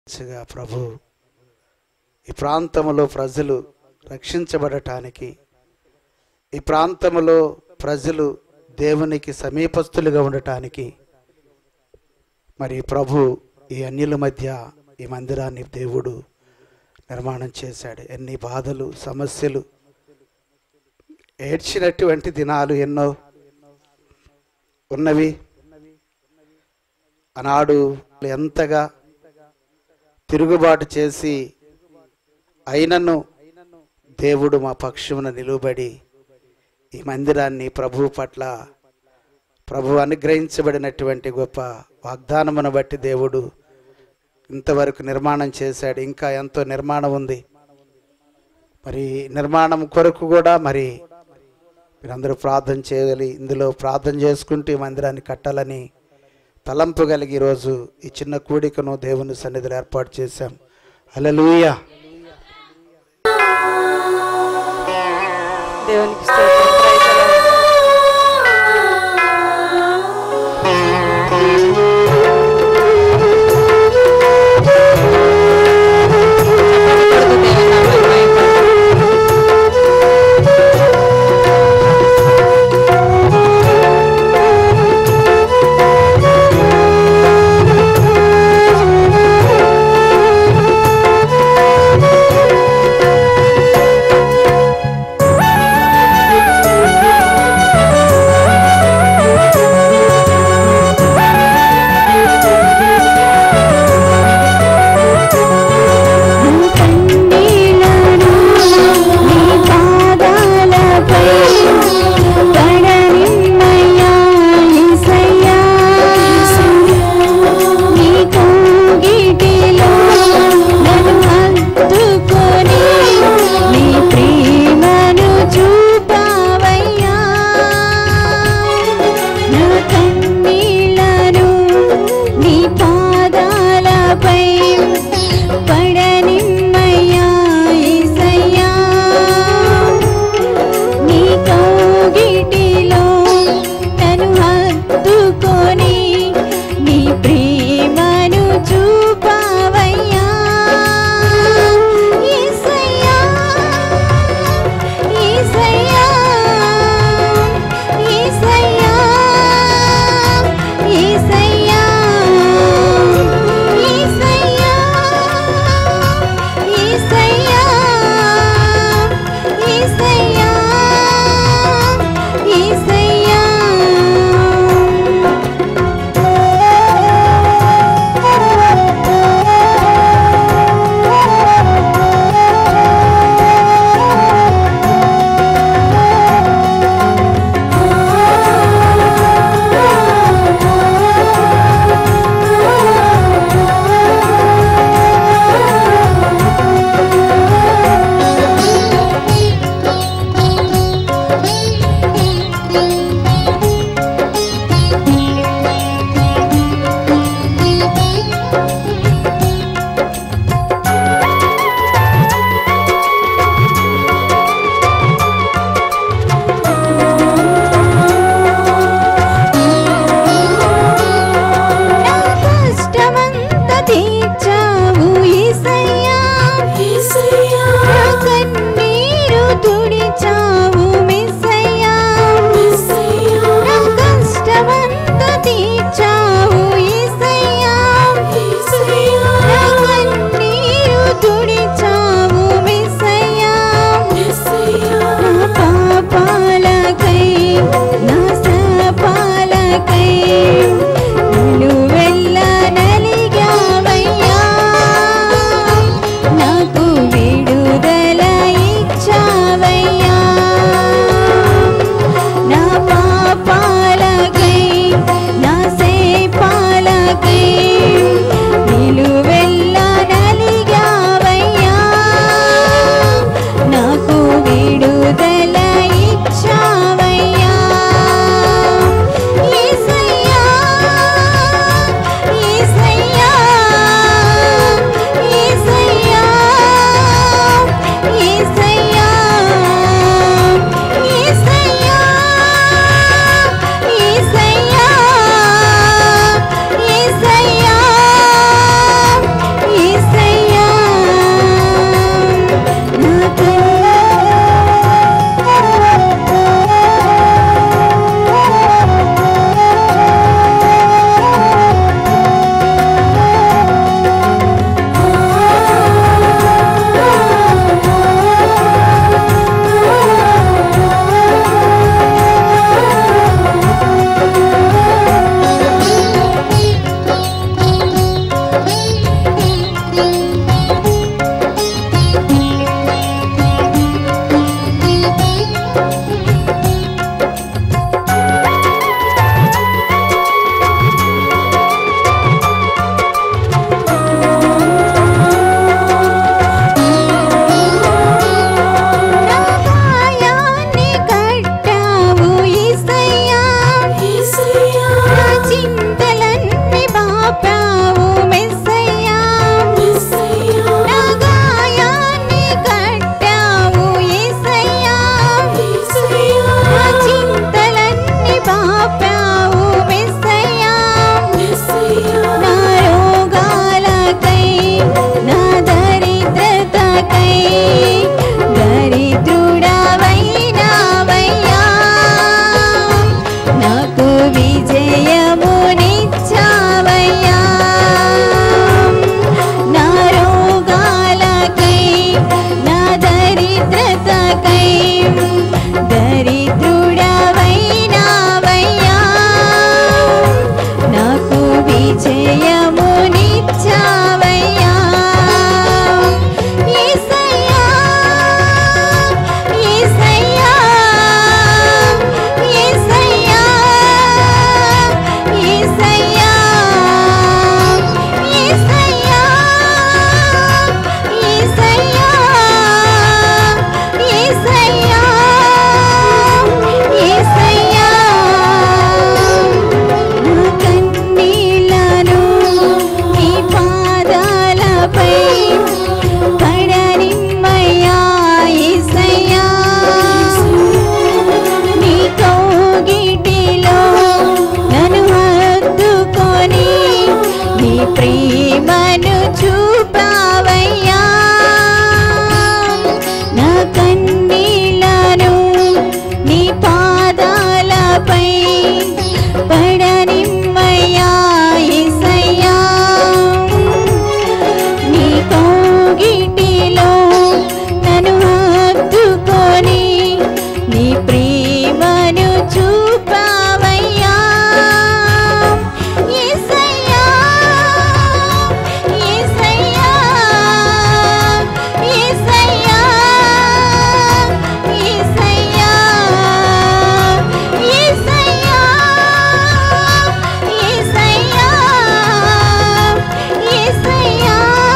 మంచిగా ప్రభు ఈ ప్రాంతంలో ప్రజలు రక్షించబడటానికి ఈ ప్రాంతంలో ప్రజలు దేవునికి సమీపస్తులుగా ఉండటానికి మరి ప్రభు ఈ అన్యుల మధ్య ఈ మందిరాన్ని దేవుడు నిర్మాణం చేశాడు ఎన్ని బాధలు సమస్యలు ఏడ్చినటువంటి దినాలు ఎన్నో ఉన్నవి ఆనాడు ఎంతగా తిరుగుబాటు చేసి అయినను దేవుడు మా పక్షమున నిలువబడి ఈ మందిరాన్ని ప్రభు పట్ల ప్రభు అనుగ్రహించబడినటువంటి గొప్ప వాగ్దానమును బట్టి దేవుడు ఇంతవరకు నిర్మాణం చేశాడు ఇంకా ఎంతో నిర్మాణం ఉంది మరి నిర్మాణం కొరకు కూడా మరి మీరందరూ ప్రార్థన చేయాలి ఇందులో ప్రార్థన చేసుకుంటూ ఈ మందిరాన్ని కట్టాలని తలంపు కలిగి ఈరోజు ఈ చిన్న కూడికను దేవుని సన్నిధిలో ఏర్పాటు చేశాం హల్లెలూయా దేవునికి స్తోత్రం ప్రైజ్ ద లార్డ్. చప్పట్లు కొడుతూ దేవుని నామాన్ని మహిమపరచుదాం. ఆ దరిద్రుడవైనావయ్యా నాకు విజయమునిచ్చావయ్యా నా రోగాలకై నా దరిద్రతకై దరిద్రుడవైనావయ్యా నాకు విజయమునిచ్చావయ్యా యేసయ్యా యేసయ్యా యేసయ్యా యేసయ్యా యేసయ్యా యేసయ్యా యేసయ్యా యేసయ్యా నా కన్నీళ్లను నీ పాదాలపై పడనిమ్మయ్యా యేసయ్యా నీ కౌగిటిలో నన్ను హత్తుకొని నీ ప్రేమను చూపావయ్యా నా కన్నీళ్లను నీ పాదాలపై పడనిమ్మయ్యా యేసయ్యా నీ కౌగిటిలో నన్ను హత్తుకొని నీ ప్రేమను చూపావయ్యా యేసయ్యా యేసయ్యా యేసయ్యా యేసయ్యా యేసయ్యా యేసయ్యా యేసయ్యా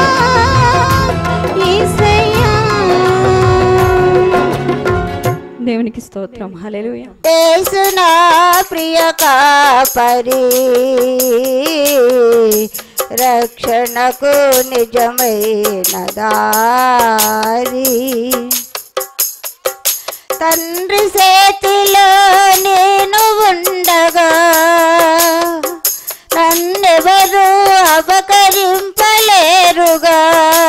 యేసయ్యా దేవునికి స్తోత్రం హల్లెలూయా యేసునా ప్రియ కాపరి రక్షణకు నిజమైన దారి తండ్రి చేతిలో నేను ఉండగా నన్నెవరు అపకరింపలేరుగా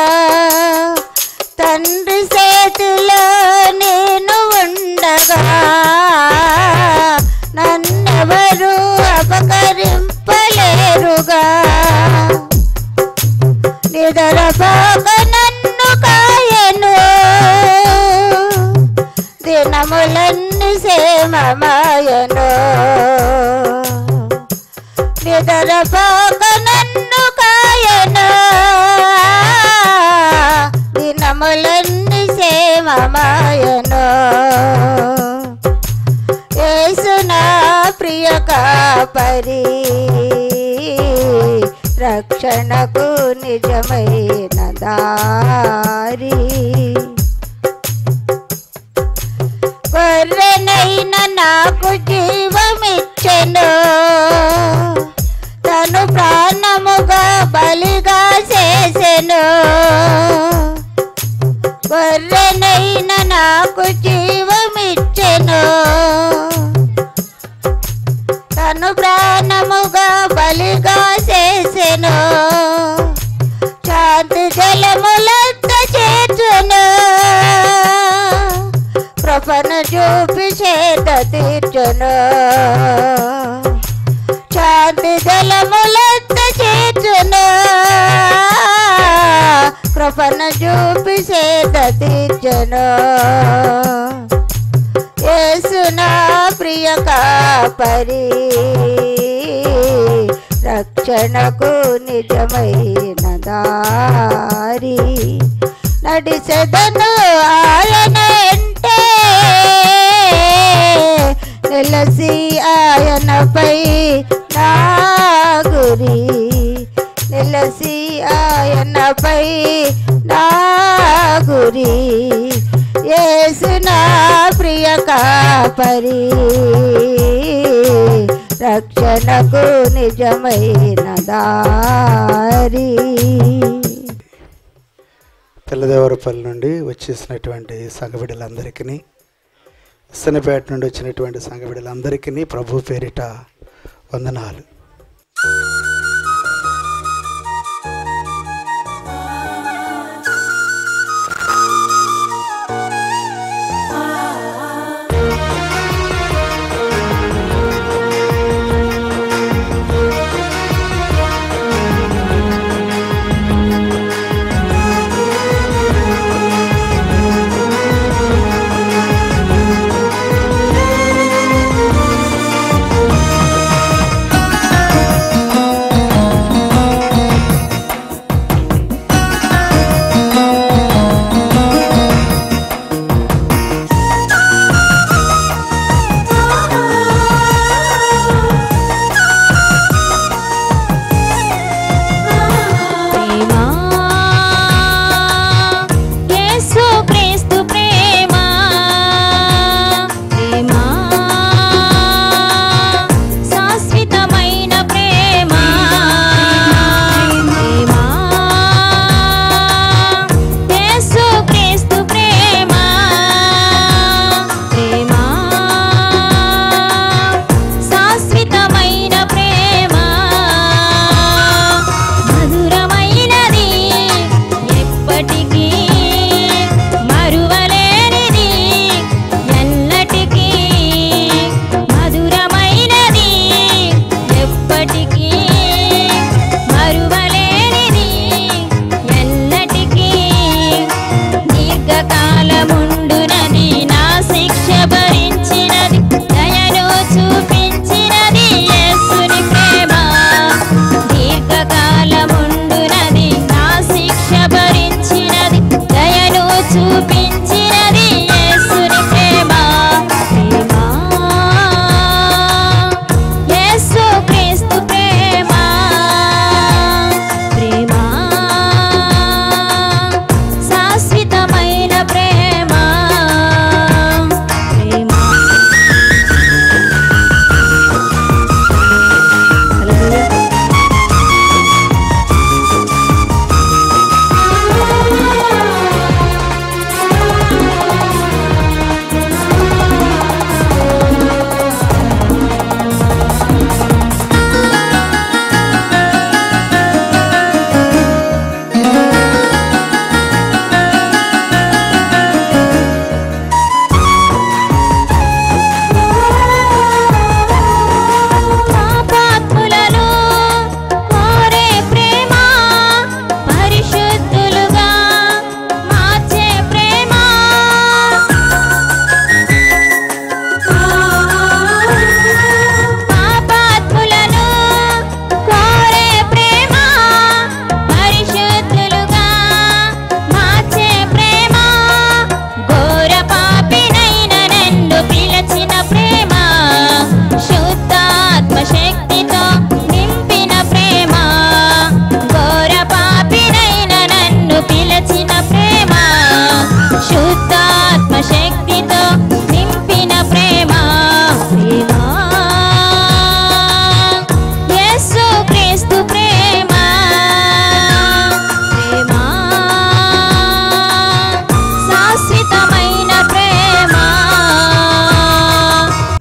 తండ్రి చేతిలో నేను ఉండగా నన్నెవరు అపకరింపలేరుగా నిదరపోక నన్ను కాయను దినములన్నీ సేమమాయను నిదరపోక నన్ను కాయను దినములన్నీ సేమమాయను యేసునా ప్రియ కాపరి రక్షణకు నిజమైన దారి గొర్రెనైన నాకు జీవమిచ్చెను తను ప్రాణముగా బలిగా చేసెను గొర్రెనైన నాకు జీవమిచ్చెను తను ప్రాణముగా బలిగా చేసెను శాంతి జలములంత చేర్చును కృపను చూపి చేత తీర్చును శాంతి జలములంత చేర్చును కృపను చూపి చేత తీర్చును యేసునా ప్రియ కాపరి రక్షణకు నిజమైన దారి నడిచెదను ఆయన అంటే నిలసి ఆయనపై నా గురి నిలసి ఆయనపై నా గురి యేసునా ప్రియ కాపరి రక్షణకు నిజమైన దారి తెల్లదేవరపల్లి నుండి వచ్చేసినటువంటి సంఘబిడ్డలందరికీ ఇస్తనపేట నుండి వచ్చినటువంటి సంఘబిడ్డలందరికీ ప్రభు పేరిట వందనాలు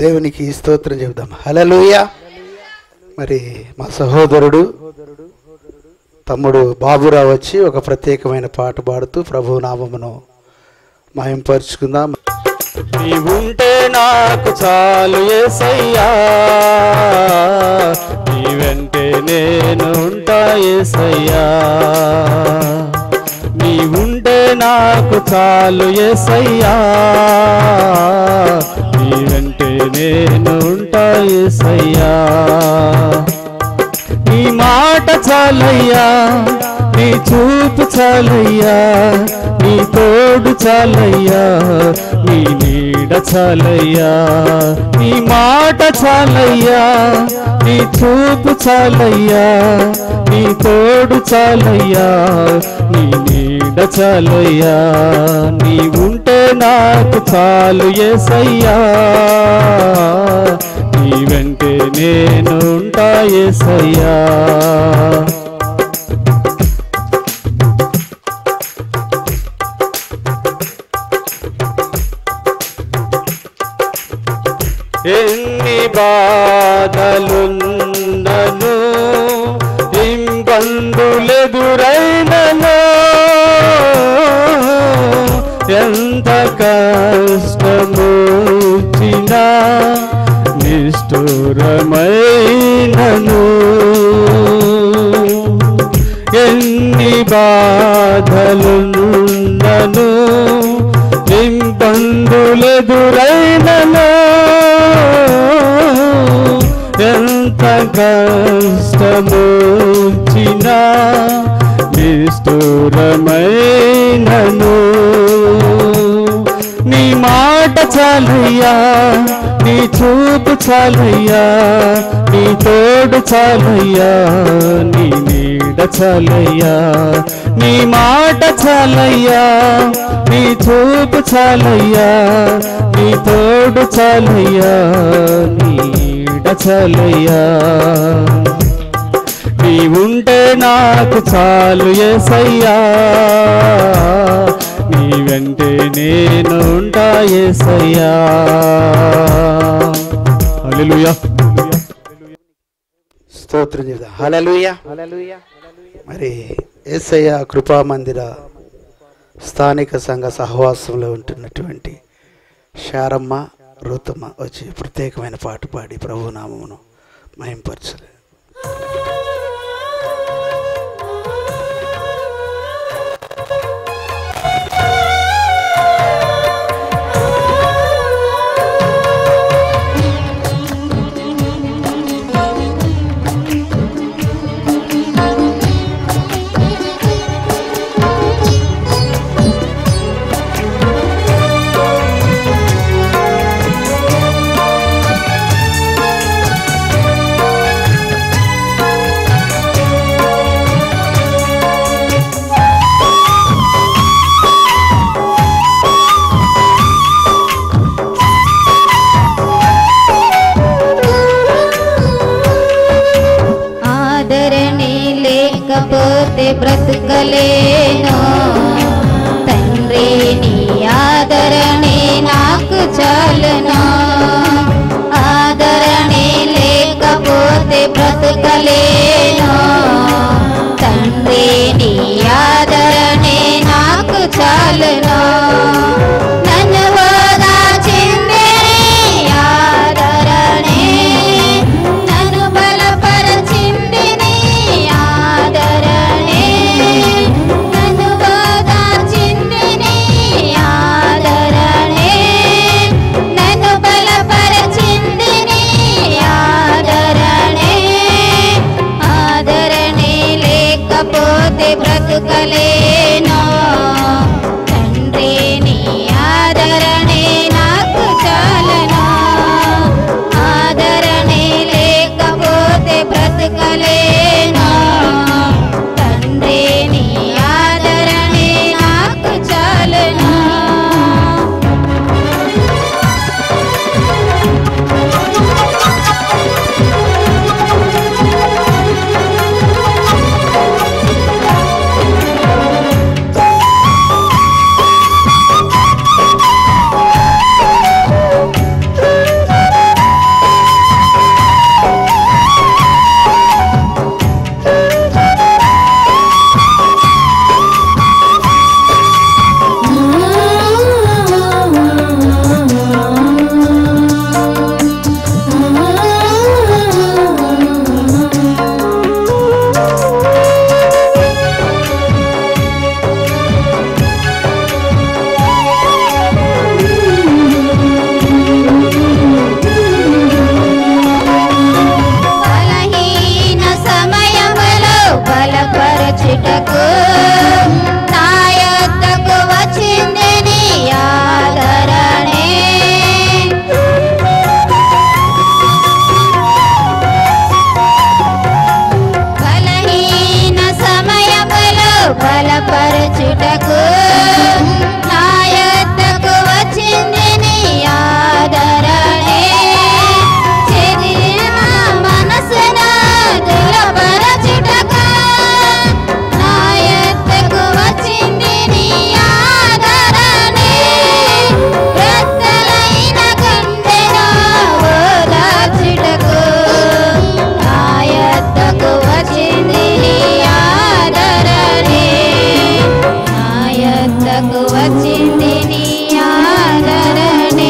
దేవునికి స్తోత్రం చెబుదాం హలలుయ మరి మా సహోదరుడు తమ్ముడు బాబురావు వచ్చి ఒక ప్రత్యేకమైన పాట పాడుతూ ప్రభు నామమును మాయంపరుచుకుందాం నీవుంటే నాకు చాలు ఏసయ్యా నీ వెంటే నేను ఉంటా ఏసయ్యా నీవుంటే నాకు చాలు ఏసయ్యా నీ వెంటే నేను ఉంటా ఏసయ్యా నీ మాట చాలయ్యా నీ చూపు చాలయ్యా నీ తోడు చాలయ్యా నీ నీడ చాలయ్యా నీ మాట చాలయ్యా నీ చూపు చాలయ్యా నీ తోడు చాలయ్యా నీ నీడ చాలయ్యా నీ ఉంటే నాకు చాలు ఏసయ్యా నీ వెంటే నేను ఉంటా ఏసయ్యా ఎన్ని బాధలున్నను ఇబ్బందులెదురైనను ఎంత కష్టమొచ్చినా నిష్ఠురమైనను ఎన్ని బాధలున్నను ఇబ్బందులెదురైనను ఎంత కష్టమొచ్చినా నిష్ఠురమైనను నీ మాట చాలయ్యా నీ చూపు చాలయ్యా నీ తోడు చాలయ్యా నీ నీడ చాలయ్యా నీ మాట చాలయ్యా నీ చూపు చాలయ్యా నీ తోడు చాలయ్యా నీ నీడ చాలయ్యా నీ ఉంటే నాకు చాలు ఏసయ్యా నీ వెంటే నేను ఉంటా ఏసయ్యా హల్లెలూయా స్తోత్రం చెబుదాం హలలుయ మరి ఏసయ్య కృపా మందిర స్థానిక సంఘ సహవాసంలో ఉంటున్నటువంటి శారమ్మ రూతమ్మ వచ్చి ప్రత్యేకమైన పాట పాడి ప్రభు నామమును మహింపరచలే ఆదరణే లేకపోతే బ్రతుకలేను తండ్రి నీ ఆదరణే నాకు చాలును ఆదరణే లేకపోతే బ్రతుకలేను తండ్రి నీ ఆదరణే నాకు చాలును నన్ను ఓదార్చింది నీ ఆదరణే నన్ను బలపరచింది నీ ఆదరణే నన్ను ఓదార్చింది నీ ఆదరణే నన్ను బలపరచింది నీ ఆదరణే ఆదరణే లేకపోతే బ్రతుకలేను తండ్రి నీ బలపరచుటకు నా యొద్దకు వచ్చింది నీ ఆదరణే చెదిరిన మనసున దృఢపరచుటకు నా యొద్దకు వచ్చింది నీ ఆదరణే రద్దలైన గుండెను ఓదార్చుటకు నా యొద్దకు వచ్చింది నీ ఆదరణే నా యొద్దకు వచ్చింది నీ ఆదరణే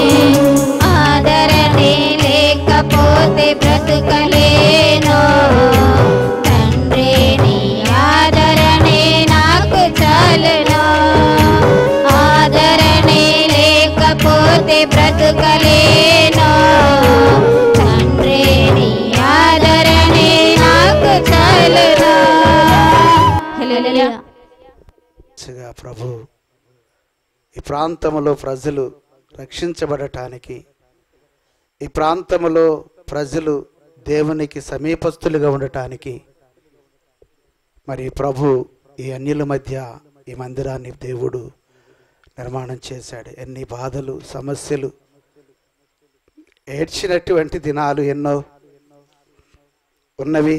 ఆదరణే లేకపోతే బ్రతుకలేను తండ్రి నీ ఆదరణే నాకు చాలును ఆదరణే లేకపోతే బ్రతుకలేను తండ్రి నీ ఆదరణే నాకు చాలును హల్లెలూయా మంచిగా ప్రభు ఈ ప్రాంతములో ప్రజలు రక్షించబడటానికి ఈ ప్రాంతములో ప్రజలు దేవునికి సమీపస్తులుగా ఉండటానికి మరి ప్రభు ఈ అన్యుల మధ్య ఈ మందిరాన్ని దేవుడు నిర్మాణం చేశాడు ఎన్ని బాధలు సమస్యలు ఏడ్చినటువంటి దినాలు ఎన్నో ఉన్నవి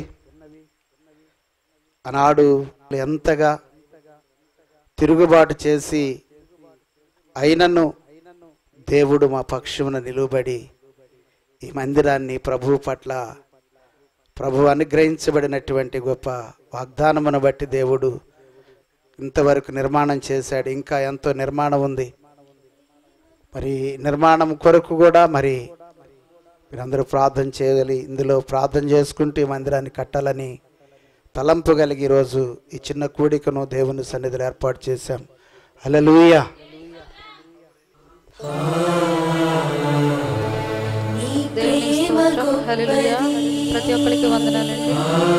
ఆనాడు ఎంతగా తిరుగుబాటు చేసి అయినను దేవుడు మా పక్షమున నిలువబడి ఈ మందిరాన్ని ప్రభు పట్ల ప్రభు అనుగ్రహించబడినటువంటి గొప్ప వాగ్దానమును బట్టి దేవుడు ఇంతవరకు నిర్మాణం చేశాడు ఇంకా ఎంతో నిర్మాణం ఉంది మరి నిర్మాణం కొరకు కూడా మరి మీరందరూ ప్రార్థన చేయగలి ఇందులో ప్రార్థన చేసుకుంటూ ఈ మందిరాన్ని కట్టాలని తలంపు కలిగి ఈరోజు ఈ చిన్న కూడికను దేవుని సన్నిధిలో ఏర్పాటు చేశాం హల్లెలూయా హల్లెలూయా. ప్రతి ఒక్కరికి వందనాలండి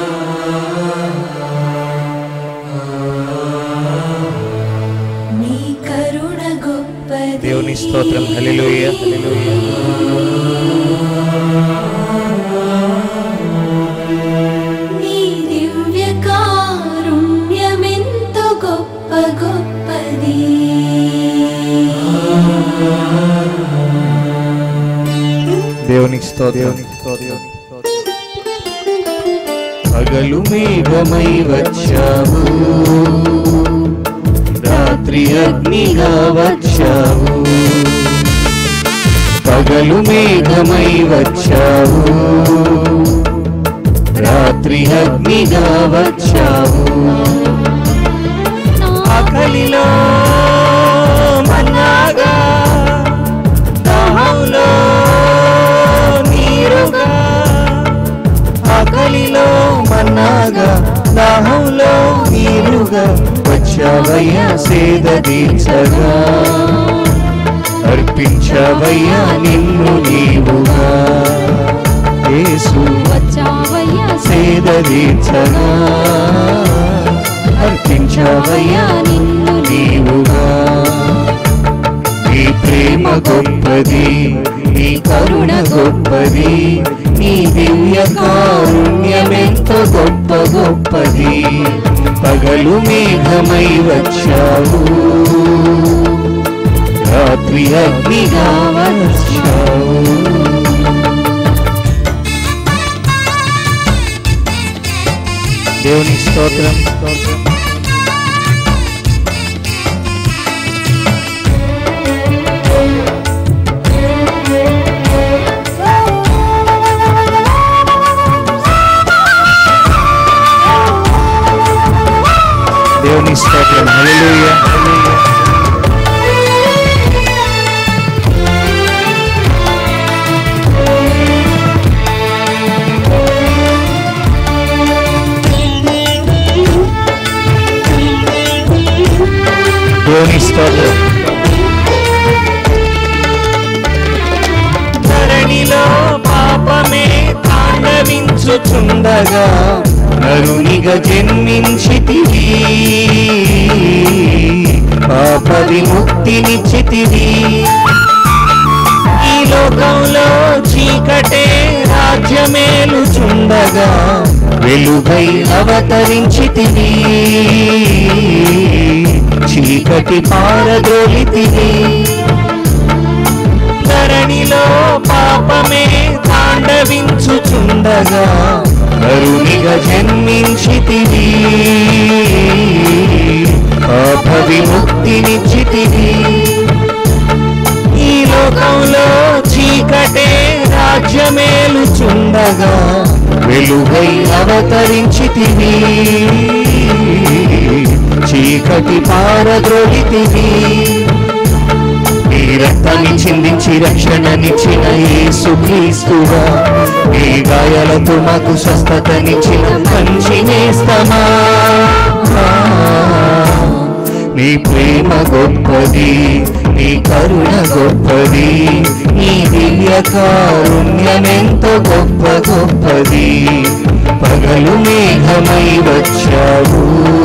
నీ కరుణ గొప్పది దేవుని స్తోత్రం హల్లెలూయ హల్లెలూయ నీ దివ్య కారుణ్యమెంతో గొప్ప గొప్పది దేవునికి స్తోత్రం పగలు మేఘమై వచ్చావు రాత్రి అగ్నిగా వచ్చావు పగలు మేఘమై వచ్చావు రాత్రి అగ్నిగా వచ్చావు ఆకలిలో మన్నాగా దాహంలో నీరుగా ఆకలిలో మన్నాగా దాహంలో నీరుగా వచ్చావయ్యా సేద తీర్చగా అర్పించవయ్యా నిన్ను నీవుగా యేసు వచ్చావయ్యా సేద తీర్చగా అర్పించవయ్యా నిన్ను నీవుగా నీ ప్రేమ గొప్పది నీ కరుణ గొప్పది నీ దివ్య కారుణ్యమెంత గొప్ప గొప్పది పగలు మేఘమై వచ్చావు రాత్రి అగ్నిగా వచ్చావు దేవుని స్తోత్రం దేవుని స్తోత్రం హల్లెలూయా దేవుని స్తోత్రం ధరణిలో పాపమే తాండవించుచుండగా నరునిగా జన్మించితివి పాప విముక్తినిచ్చితివి ఈ లోకంలో చీకటే రాజ్యం రాజ్యమేలు చుండగా వెలుగై అవతరించితివి చీకటి పారదోలితివి ధరణిలో పాపమే తాండవించుచుండగా కరుణిగా జన్మించితివి పాప విముక్తినిచ్చితివి ఈ లోకంలో చీకటే రాజ్యమేలు చుండగా వెలుగై అవతరించితివి చీకటి పారద్రోలితివి ఈ రక్తాన్ని చిందించి రక్షణనిచ్చిన యేసు క్రీస్తువా ఈ గాయాలతో మాకు స్వస్థతనిచ్చిన మంచి నేస్తమా నీ ప్రేమ గొప్పది నీ కరుణ గొప్పది నీ దివ్య కారుణ్యమెంతో గొప్ప గొప్పది పగలు మేఘమై వచ్చావు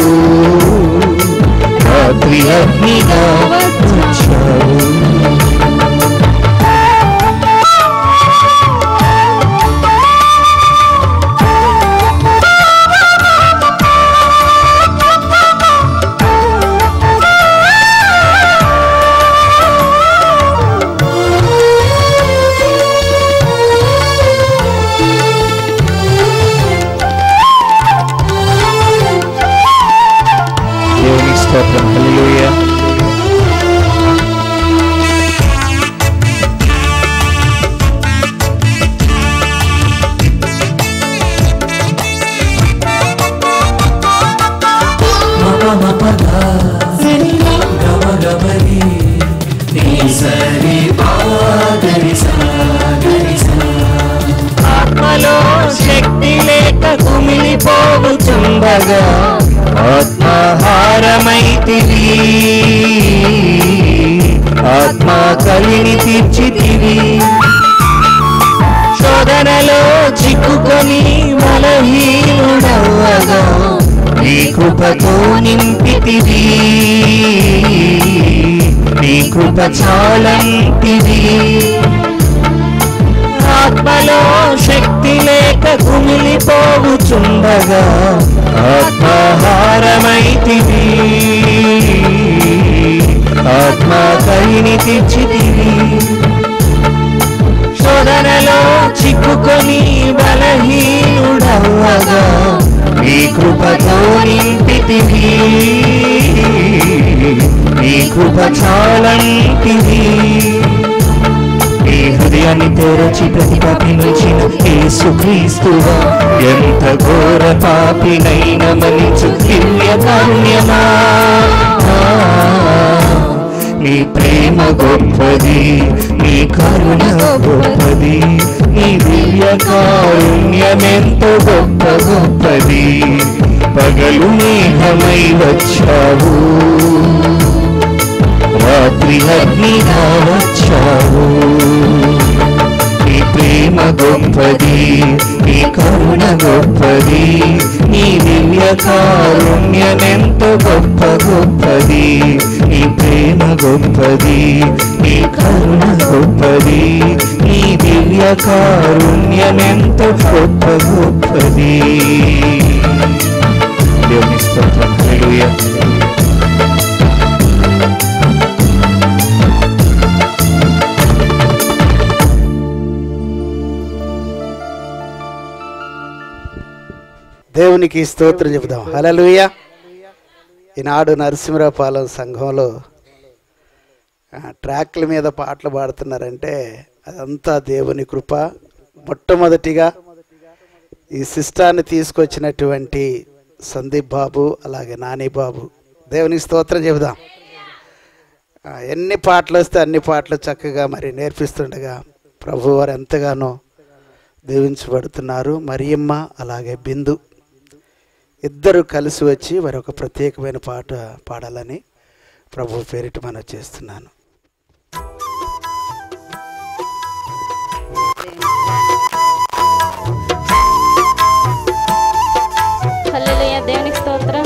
రాత్రి అగ్నిగా వచ్చావు దేవుని స్తోత్రం హల్లెలూయా ఆత్మలో శక్తి లేక కుమిలిపోవుచుండగా ఆత్మాహారమైతివి ఆత్మ కలిని తీర్చితివి శోధనలో చిక్కుకొని బలహీనుడవగా నీ కృపతో నింపితివి నీ కృప చాలంటివి ఆత్మలో శక్తి లేక కుమిలిపోవుచుండగా ఆత్మాహారమైతివి ఆత్మ కలిని తెచ్చితివి శోధనలో చిక్కుకొని బలహీనుడవగా ఈ కృపతో నింపితివి ఈ కృప చాలంటివి ఈ హృదయాన్ని తెరచి ప్రతి పాపి నుంచిన యేసుక్రీస్తువా ఎంత ఘోర పాపినైన మనిషి దివ్య కారుణ్యమా నీ ప్రేమ గొప్పది నీ కరుణ గొప్పది నీ దివ్య కారుణ్యమెంతో గొప్ప గొప్పది పగలు మేఘమై వచ్చావు రాత్రి అగ్నిగా వచ్చావు నీ ప్రేమ గొప్పది నీ కరుణ గొప్పది నీ దివ్య కారుణ్యమెంతో గొప్ప గొప్పది నీ ప్రేమ గొప్పది నీ కరుణ గొప్పది నీ దివ్య కారుణ్యమెంతో గొప్ప గొప్పది దేవుని స్తోత్రం హల్లెలూయా దేవునికి స్తోత్రం చెబుదాం హలలుయ ఈనాడు నరసింహరావుపాలెం సంఘంలో ఆ, ట్రాక్ల మీద పాటలు పాడుతున్నారంటే అదంతా దేవుని కృప మొట్టమొదటిగా ఈ సిస్టాన్ని తీసుకొచ్చినటువంటి సందీప్ బాబు అలాగే నాని బాబు దేవునికి స్తోత్రం చెబుదాం ఆ, ఎన్ని పాటలు వస్తే అన్ని పాటలు చక్కగా మరి నేర్పిస్తుండగా ప్రభు వారు ఎంతగానో దీవించబడుతున్నారు మరియమ్మ అలాగే బిందు ఇద్దరు కలిసి వచ్చి వారి ఒక ప్రత్యేకమైన పాట పాడాలని ప్రభు పేరిట మనం చేస్తున్నాను హల్లెలూయా దేవునికి స్తోత్రం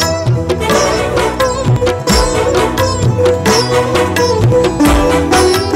ఆ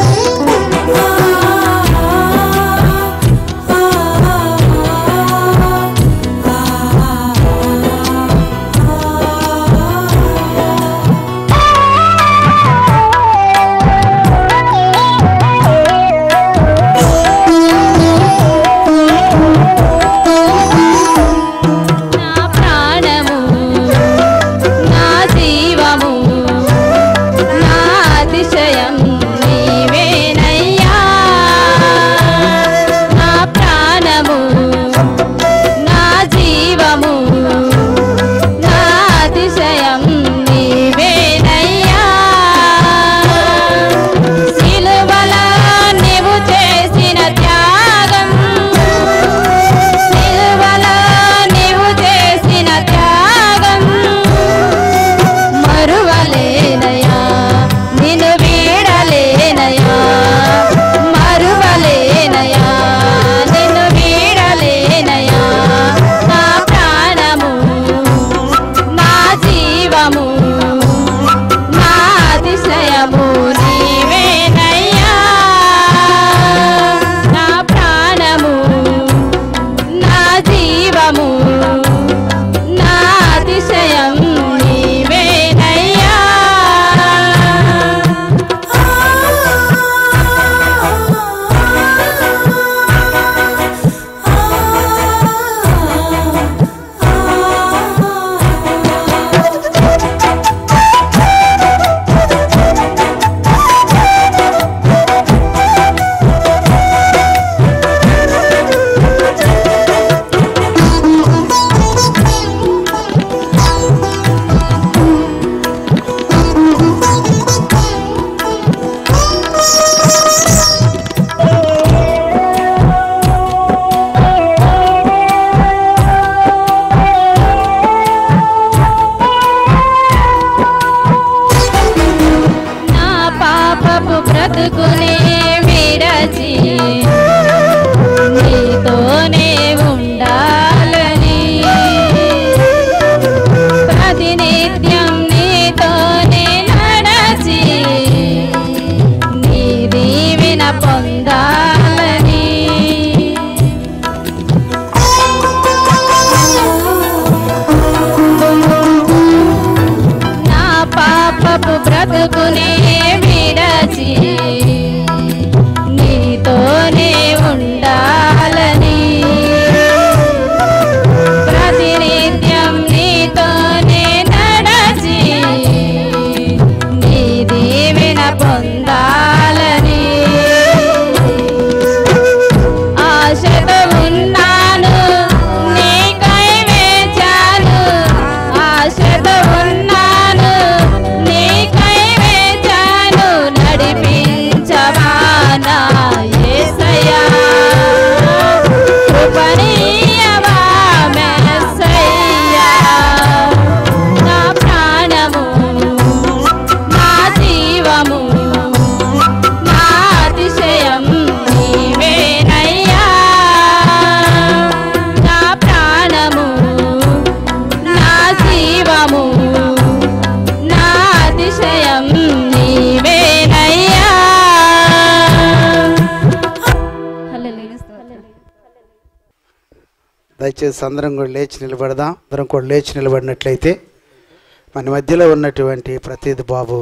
దయచేసి అందరం కూడా లేచి నిలబడదాం అందరం కూడా లేచి నిలబడినట్లయితే మన మధ్యలో ఉన్నటువంటి ప్రతీది బాబు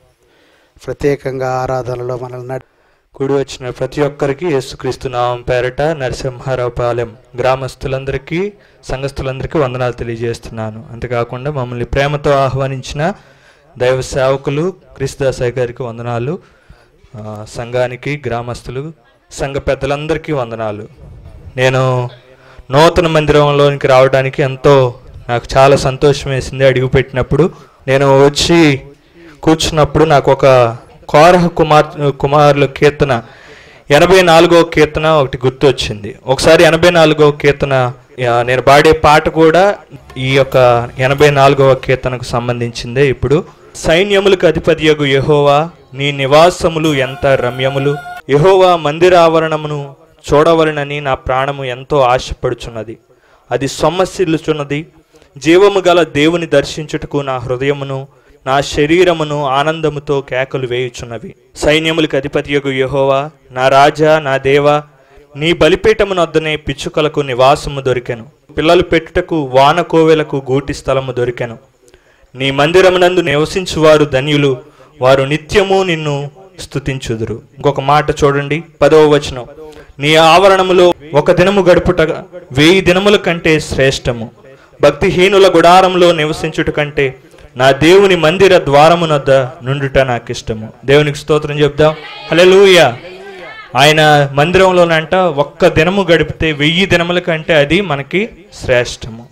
ప్రత్యేకంగా ఆరాధనలో మనల్ని నడి కూడి వచ్చిన ప్రతి ఒక్కరికి యేసుక్రీస్తు నామం పేరట నరసింహారావు పాలెం గ్రామస్తులందరికీ సంఘస్థులందరికీ వందనాలు తెలియజేస్తున్నాను అంతేకాకుండా మమ్మల్ని ప్రేమతో ఆహ్వానించిన దైవ సేవకులు క్రిస్తుదాసాయి గారికి వందనాలు ఆ, సంఘానికి గ్రామస్తులు సంఘ పెద్దలందరికీ వందనాలు నేను నూతన మందిరంలోనికి రావడానికి ఎంతో నాకు చాలా సంతోషం వేసింది అడుగుపెట్టినప్పుడు నేను వచ్చి కూర్చున్నప్పుడు నాకు ఒక కోరహ కుమార్ కుమారుల కీర్తన ఎనభై నాలుగో కీర్తన ఒకటి గుర్తొచ్చింది ఒకసారి ఎనభై నాలుగో కీర్తన ఆ, నేను పాడే పాట కూడా ఈ యొక్క ఎనభై నాలుగవ కీర్తనకు సంబంధించిందే ఇప్పుడు సైన్యములకు అధిపతియగు యెహోవా నీ నివాసములు ఎంత రమ్యములు యెహోవా మందిరావరణమును చూడవలనని నా ప్రాణము ఎంతో ఆశపడుచున్నది అది సొమ్మసిల్లుచున్నది జీవము గల దేవుని దర్శించుటకు నా హృదయమును నా శరీరమును ఆనందముతో కేకలు వేయుచున్నవి సైన్యములకు అధిపతియగు యెహోవా నా రాజా నా దేవా నీ బలిపీఠమునొద్దనే పిచ్చుకలకు నివాసము దొరికెను పిల్లలు పెట్టుటకు వాన కోవెలకు గూటి స్థలము దొరికెను నీ మందిరమునందు నివసించువారు ధన్యులు వారు నిత్యము నిన్ను స్తుతించుదురు ఇంకొక మాట చూడండి పదవ వచనం నీ ఆవరణములో ఒక దినము గడుపుట వెయ్యి దినముల కంటే శ్రేష్టము భక్తిహీనుల గుడారంలో నివసించుట కంటే నా దేవుని మందిర ద్వారమునొద్ద నుండుట నాకు ఇష్టము దేవునికి స్తోత్రం చెప్దాం హల్లెలూయా ఆయన మందిరంలోనంట ఒక్క దినము గడిపితే వెయ్యి దినముల కంటే అది మనకి శ్రేష్టము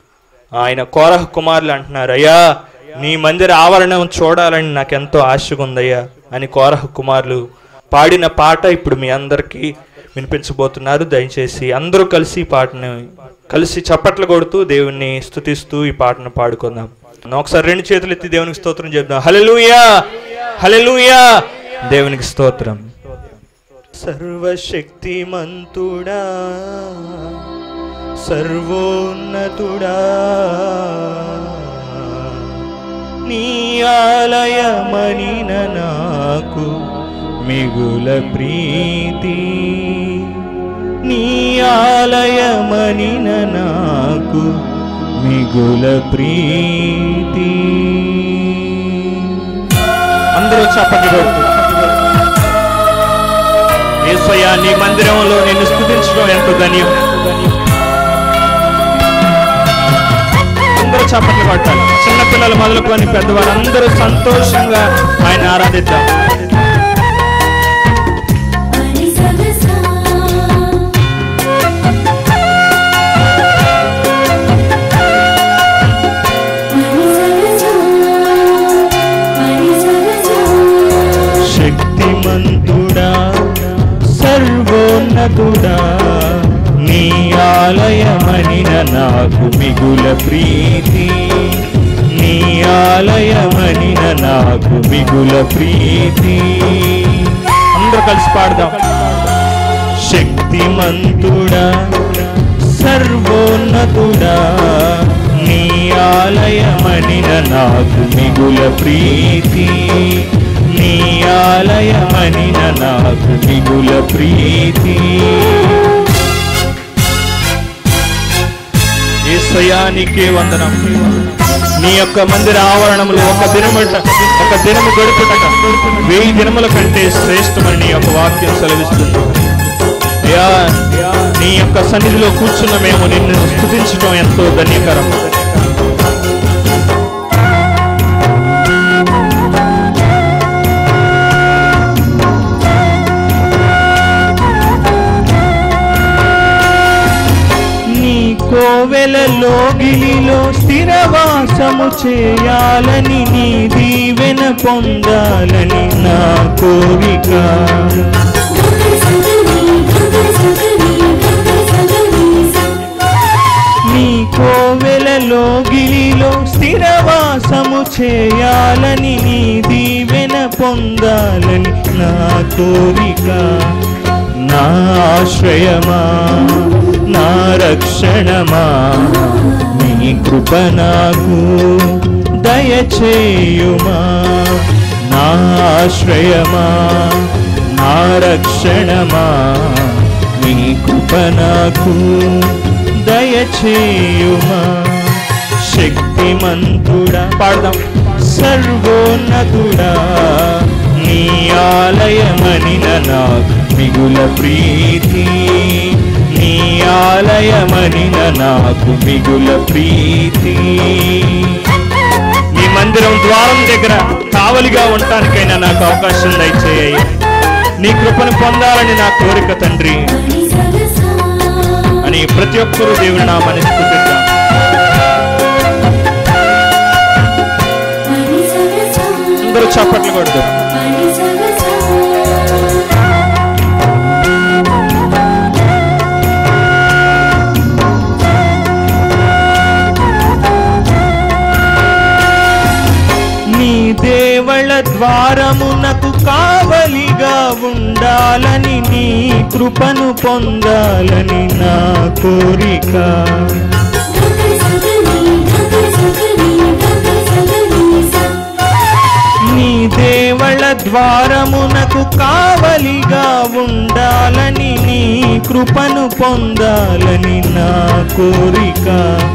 ఆయన కోరహ కుమారులు అంటున్నారు అయ్యా నీ మందిర ఆవరణం చూడాలని నాకు ఎంతో ఆశగా ఉందయ్యా అని కోరహ కుమారులు పాడిన పాట ఇప్పుడు మీ అందరికీ వినిపించబోతున్నారు దయచేసి అందరూ కలిసి ఈ పాటను కలిసి చప్పట్లు కొడుతూ దేవుణ్ణి స్తుతిస్తూ ఈ పాటను పాడుకుందాం ఒకసారి రెండు చేతులు ఎత్తి దేవునికి స్తోత్రం చెప్దాం హల్లెలూయా హల్లెలూయా దేవునికి స్తోత్రం సర్వశక్తిమంతుడా సర్వోన్నతుడా నీ ఆలయమనిన నాకు మిగుల ప్రీతి నీ ఆలయమనిన నాకు మిగుల ప్రీతి అందరూ చప్పట్లు కొడుతూ యేసయ్యా నీ మందిరంలో నిన్ను స్తుతించడం ఎంతో ధన్యం అందరూ చప్పట్లు కొట్టాలి చిన్న పిల్లలు మొదలుకొని పెద్దవారు అందరూ సంతోషంగా ఆయన ఆరాధిద్దాం అని సగసా అని సగసా అని సగసా శక్తిమంతుడా సర్వోన్నతుడా నీ ఆలయమనిన నాకు మిగుల ప్రీతి నీ ఆలయమనిన నాకు మిగుల ప్రీతి అందరూ కలిసి పాడదాం శక్తిమంతుడా సర్వోన్నతుడా నీ ఆలయమనిన నాకు మిగుల ప్రీతి నీ ఆలయమనిన నాకు మిగుల ప్రీతి ఏసయానికే వందనం నీ యొక్క మందిర ఆవరణములు ఒక దినముట ఒక దినము గడుపుటక వెయ్యి దినముల కంటే శ్రేష్టమని నీ యొక్క వాక్యం సెలవిస్తుంది అయ్యా నీ యొక్క సన్నిధిలో కూర్చున్న మేము నిన్ను స్థుతించడం ఎంతో ధన్యకరం నీ కోవెలలో గిలిలో స్థిరవాసము చేయాలని నీ దీవెన పొందాలని నా కోరిక నీ కోవెలలో గిలిలో స్థిరవాసము చేయాలని నీ దీవెన పొందాలని నా కోరిక నా ఆశ్రయమా నా రక్షణమా నీ కృప నాకు దయచేయుమా నా ఆశ్రయమా నా రక్షణమా నీ కృప నాకు దయచేయుమా శక్తిమంతుడా పాడదాం సర్వోన్నతుడా నీ ఆలయమనిన నాకు మిగుల ప్రీతి నీ ఆలయమనిన నాకు మిగుల ప్రీతి నీ మందిరం ద్వారం దగ్గర కావలిగా ఉండటానికైనా నాకు అవకాశం దయచేయ నీ కృపను పొందాలని నా కోరిక తండ్రి అని ప్రతి ఒక్కరూ దేవుని నామాన్ని స్తుతిద్దాం అందరూ చప్పట్లు కొడదాం నీ దేవళ ద్వారమునకు కావలిగా ఉండాలని నీ కృపను పొందాలని నా కోరిక నీ దేవళ ద్వారమునకు కావలిగా ఉండాలని నీ కృపను పొందాలని నా కోరిక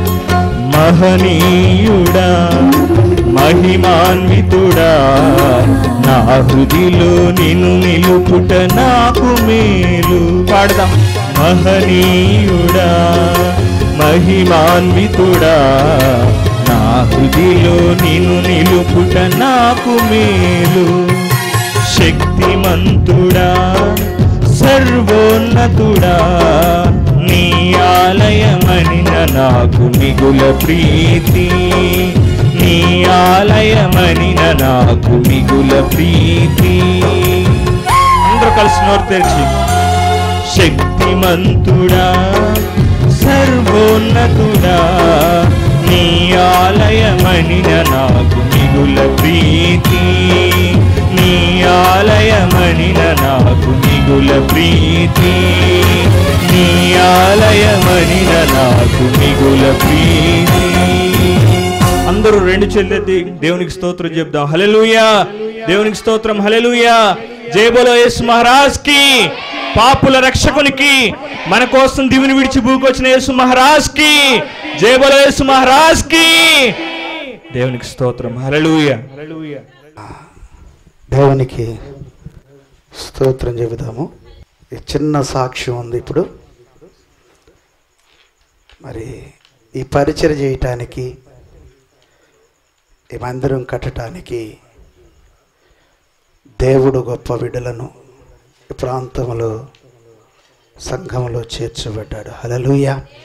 మహనీయుడా మహిమాన్వితుడా నా హృదిలో నిన్ను నిలుపుట నాకు మేలు పాడదాం మహనీయుడా మహిమాన్వితుడా నా హృదిలో నిన్ను నిలుపుట నాకు మేలు శక్తిమంతుడా సర్వోన్నతుడా నీ ఆలయమనిన నాకు మిగుల ప్రీతి నీ ఆలయమనిన నాకు మిగుల ప్రీతి అందరూ కలిసి నోరు తెరిచి శక్తిమంతుడా సర్వోన్నతుడా నీ ఆలయమనిన నాకు మిగుల ప్రీతి నీ ఆలయమనిన నాకు మిగుల ప్రీతి నీ ఆలయమనిన నాకు మిగుల ప్రీతి అందరూ రెండు చెల్లెత్తి దేవునికి స్తోత్రం చెప్దాం హల్లెలూయా దేవునికి స్తోత్రం హల్లెలూయా జై బోలో యేసు మహారాజ్ కి పాపుల రక్షకునికి మన కోసం దివిని విడిచి భూకొచ్చిన యేసు మహారాజ్ కి జై బోలో యేసు మహారాజ్ కి దేవునికి స్తోత్రం హల్లెలూయా హల్లెలూయా దేవునికి స్తోత్రం చెబుదాము ఈ చిన్న సాక్ష్యం ఉంది ఇప్పుడు మరి ఈ పరిచయం చేయటానికి ఈ మందిరం కట్టడానికి దేవుడు గొప్ప విడులను ఈ ప్రాంతంలో సంఘంలో చేర్చబడ్డాడు హలలుయ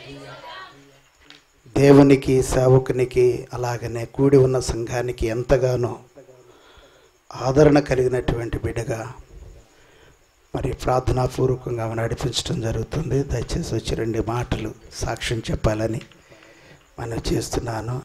దేవునికి సేవకునికి అలాగనే కూడి ఉన్న సంఘానికి ఎంతగానో ఆదరణ కలిగినటువంటి బిడ్డగా మరి ప్రార్థనాపూర్వకంగా ఆమె నడిపించడం జరుగుతుంది దయచేసి వచ్చి రెండు మాటలు సాక్ష్యం చెప్పాలని మనం చేస్తున్నాను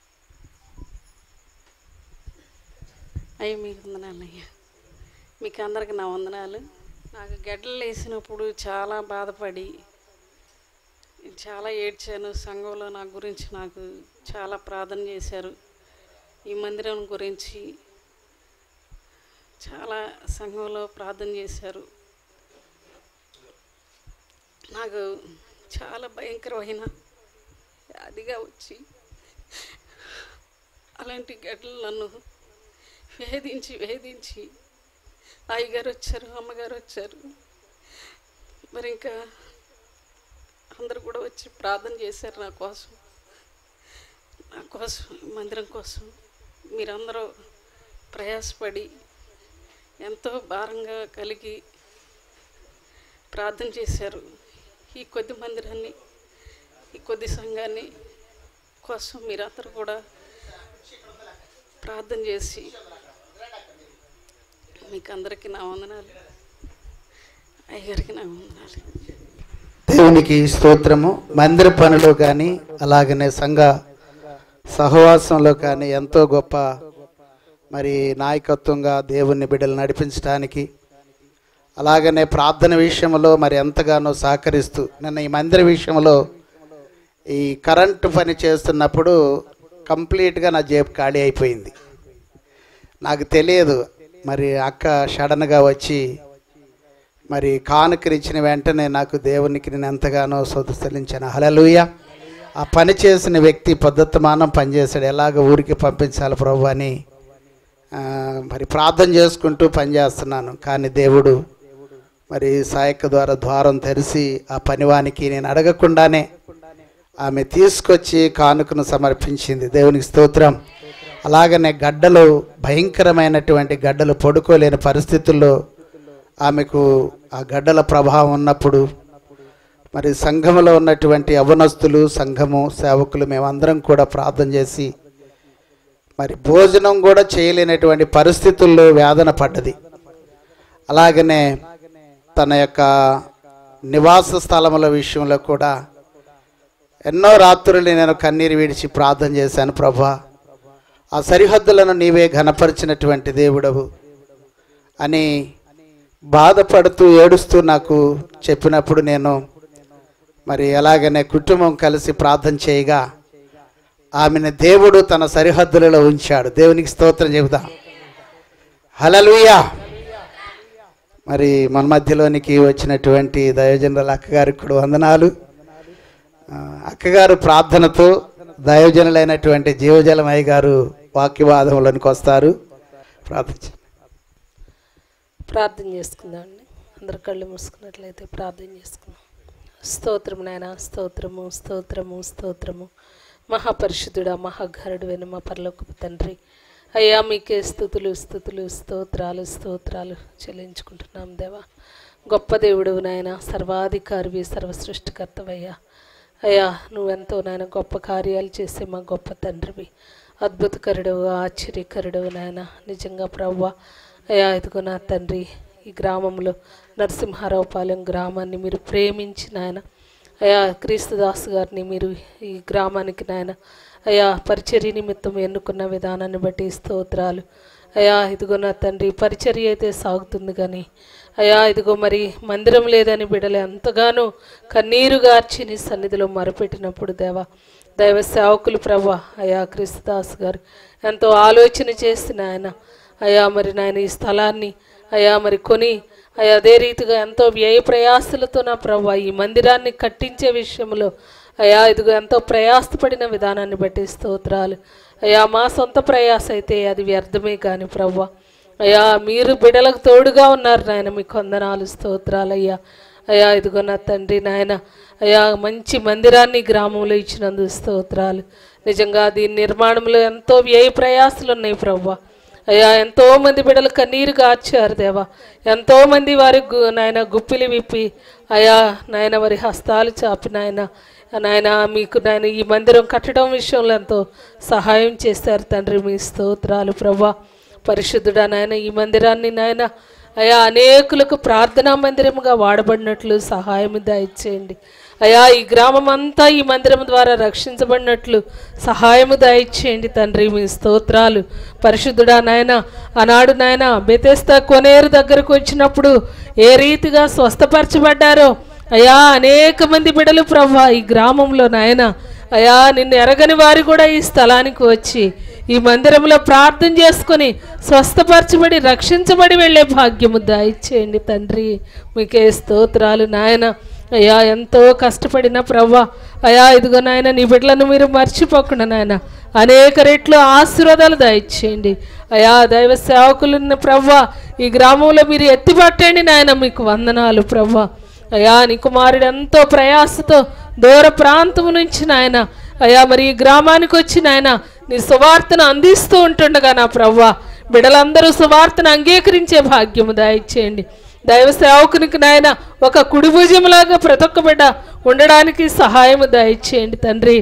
అయ్యి మీకు వందనాలు అయ్యా మీకు అందరికి నా వందనాలు నాకు గడ్డలు వేసినప్పుడు చాలా బాధపడి చాలా ఏడ్చాను సంఘంలో నా గురించి నాకు చాలా ప్రార్థన చేశారు ఈ మందిరం గురించి చాలా సంఘంలో ప్రార్థన చేశారు నాకు చాలా భయంకరమైన అదిగా వచ్చి అలాంటి గడ్డలు నన్ను వేధించి వేధించి అయ్యగారు వచ్చారు అమ్మగారు వచ్చారు మరి ఇంకా అందరూ కూడా వచ్చి ప్రార్థన చేశారు నా కోసం నా కోసం ఈ మందిరం కోసం మీరందరూ ప్రయాసపడి ఎంతో భారంగా కలిగి ప్రార్థన చేశారు ఈ కొద్ది మందిరాన్ని ఈ కొద్ది సంఘాన్ని కోసం మీరందరూ కూడా ప్రార్థన చేసి మీకు అందరికీ నా వందనాలు అయ్యగారికి నా వందనాలు దేవునికి స్తోత్రము మందిర పనిలో కానీ అలాగనే సంఘ సహవాసంలో కానీ ఎంతో గొప్ప మరి నాయకత్వంగా దేవుని బిడ్డలు నడిపించడానికి అలాగనే ప్రార్థన విషయంలో మరి ఎంతగానో సహకరిస్తూ నిన్న ఈ మందిర విషయంలో ఈ కరెంటు పని చేస్తున్నప్పుడు కంప్లీట్గా నా జేబు ఖాళీ అయిపోయింది నాకు తెలియదు మరి అక్క సడన్గా వచ్చి మరి కానుకరిచ్చిన వెంటనే నాకు దేవునికి నేను ఎంతగానో సొదస్తలించాను హలలుయ ఆ పని చేసిన వ్యక్తి పద్ధతిమానం పనిచేశాడు ఎలాగ ఊరికి పంపించాలి ప్రభు అని ఆ, మరి ప్రార్థన చేసుకుంటూ పనిచేస్తున్నాను కానీ దేవుడు మరి సాయక్క ద్వారా ద్వారం తెరిచి ఆ పనివానికి నేను అడగకుండానే ఆమె తీసుకొచ్చి కానుకను సమర్పించింది దేవునికి స్తోత్రం అలాగనే గడ్డలు భయంకరమైనటువంటి గడ్డలు పడుకోలేని పరిస్థితుల్లో ఆమెకు ఆ గడ్డల ప్రభావం ఉన్నప్పుడు మరి సంఘములో ఉన్నటువంటి అవనస్తులు సంఘము సేవకులు మేమందరం కూడా ప్రార్థన చేసి మరి భోజనం కూడా చేయలేనటువంటి పరిస్థితుల్లో వేదన పడ్డది అలాగనే తన యొక్క నివాస స్థలముల విషయంలో కూడా ఎన్నో రాత్రులు నేను కన్నీరు విడిచి ప్రార్థన చేశాను ప్రభా ఆ సరిహద్దులను నీవే ఘనపరిచినటువంటి దేవుడవు అని బాధపడుతూ ఏడుస్తూ నాకు చెప్పినప్పుడు నేను మరి ఎలాగనే కుటుంబం కలిసి ప్రార్థన చేయగా ఆమెను దేవుడు తన సరిహద్దులలో ఉంచాడు దేవునికి స్తోత్రం చెబుదాం హలలుయా మరి మన మధ్యలోనికి వచ్చినటువంటి దయోజనుల అక్కగారికి కూడా వందనాలు ఆ, అక్కగారు ప్రార్థనతో దయోజనులైనటువంటి జీవజలమయ్య గారు వాక్యవాదంలోనికి వస్తారు ప్రార్థించండి ప్రార్థన చేసుకుందామండి అందరు కళ్ళు మూసుకున్నట్లయితే ప్రార్థన చేసుకుందాం స్తోత్రము నాయన స్తోత్రము స్తోత్రము స్తోత్రము మహాపరిశుద్ధుడా మహాఘరుడు మా పరలోకపు తండ్రి అయ్యా మీకే స్థుతులు స్థుతులు స్తోత్రాలు స్తోత్రాలు చెల్లించుకుంటున్నాం దేవా గొప్ప దేవుడు నాయన సర్వాధికారివి సర్వసృష్టికర్తవయ్యా అయ్యా నువ్వెంతో నాయన గొప్ప కార్యాలు చేసే మా గొప్ప తండ్రివి అద్భుతకరుడు ఆశ్చర్యకరుడు నాయన నిజంగా ప్రవ్వ అయ్యా ఇదిగో నా తండ్రి ఈ గ్రామంలో నరసింహారావుపాలెం గ్రామాన్ని మీరు ప్రేమించి నాయన అయ్యా క్రీస్తుదాస్ గారిని మీరు ఈ గ్రామానికి నాయన అయ్యా పరిచర్య నిమిత్తం ఎన్నుకున్న విధానాన్ని బట్టి స్తోత్రాలు అయ్యా ఇదిగో నా తండ్రి పరిచర్య అయితే సాగుతుంది కానీ అయ్యా ఇదిగో మరి మందిరం లేదని బిడలు ఎంతగానో కన్నీరు గార్చి నీ సన్నిధిలో మరపెట్టినప్పుడు దేవా దైవ సేవకులు ప్రభా అయ్యా క్రీస్తుదాస్ గారు ఎంతో ఆలోచన చేసిన ఆయన అయ్యా మరి నాయన ఈ స్థలాన్ని అయ్యా మరి కొని అయ్యా అదే రీతిగా ఎంతో వ్యయ ప్రయాసలతో నా ప్రభా ఈ మందిరాన్ని కట్టించే విషయంలో అయ్యా ఇదిగో ఎంతో ప్రయాసపడిన విధానాన్ని బట్టి స్తోత్రాలు అయ్యా మా సొంత ప్రయాస అయితే అది వ్యర్థమే కానీ ప్రవ్వా అయ్యా మీరు బిడలకు తోడుగా ఉన్నారు నాయన మీకు వందనాలు స్తోత్రాలు అయ్యా అయ్యా ఇదిగో నా తండ్రి నాయన అయ్యా మంచి మందిరాన్ని గ్రామంలో ఇచ్చినందు స్తోత్రాలు నిజంగా దీని నిర్మాణంలో ఎంతో వ్యయ ప్రయాసలు ఉన్నాయి ప్రవ్వా అయ్యా ఎంతో మంది బిడ్డలు కన్నీరు గార్చారు దేవా ఎంతో మంది వారి గు- నాయన గుప్పిలి విప్పి అయ్యా నాయన వారి హస్తాలు చాపి నాయన నాయన మీకు నాయన ఈ మందిరం కట్టడం విషయంలో ఎంతో సహాయం చేశారు తండ్రి మీ స్తోత్రాలు ప్రభా పరిశుద్ధుడా నాయన ఈ మందిరాన్ని నాయన అయా అనేకులకు ప్రార్థనా మందిరముగా వాడబడినట్లు సహాయం దయచేయండి అయా ఈ గ్రామం అంతా ఈ మందిరం ద్వారా రక్షించబడినట్లు సహాయము దయచేయండి తండ్రి మీ స్తోత్రాలు పరిశుద్ధుడా నాయన ఆనాడు నాయన బెతెస్తా కొనేరు దగ్గరకు వచ్చినప్పుడు ఏ రీతిగా స్వస్థపరచబడ్డారో అయా అనేక మంది బిడలు ప్రభా ఈ గ్రామంలో నాయన అయా నిన్ను ఎరగని వారు కూడా ఈ స్థలానికి వచ్చి ఈ మందిరంలో ప్రార్థన చేసుకొని స్వస్థపరచబడి రక్షించబడి వెళ్ళే భాగ్యము దయచేయండి తండ్రి మీకే స్తోత్రాలు నాయన అయ్యా ఎంతో కష్టపడిన ప్రవ్వా అయా ఇదిగో నాయన నీ బిడ్డలను మీరు మర్చిపోకుండా నాయన అనేక రెట్లు ఆశీర్వాదాలు దయచేయండి అయా దైవ సేవకులున్న ప్రవ్వా ఈ గ్రామంలో మీరు ఎత్తిపట్టండి నాయన మీకు వందనాలు ప్రవ్వా అయా నీ కుమారుడు ఎంతో ప్రయాసతో దూర ప్రాంతం నుంచి నాయన అయా మరి ఈ గ్రామానికి వచ్చి నాయన నీ సువార్తను అందిస్తూ ఉంటుండగా నా ప్రవ్వా బిడలందరూ సువార్తను అంగీకరించే భాగ్యము దయచేయండి దైవ సేవకునికి నాయన ఒక కుడి భుజంలాగా ప్రతి ఒక్క బిడ్డ ఉండడానికి సహాయము దయచేయండి తండ్రి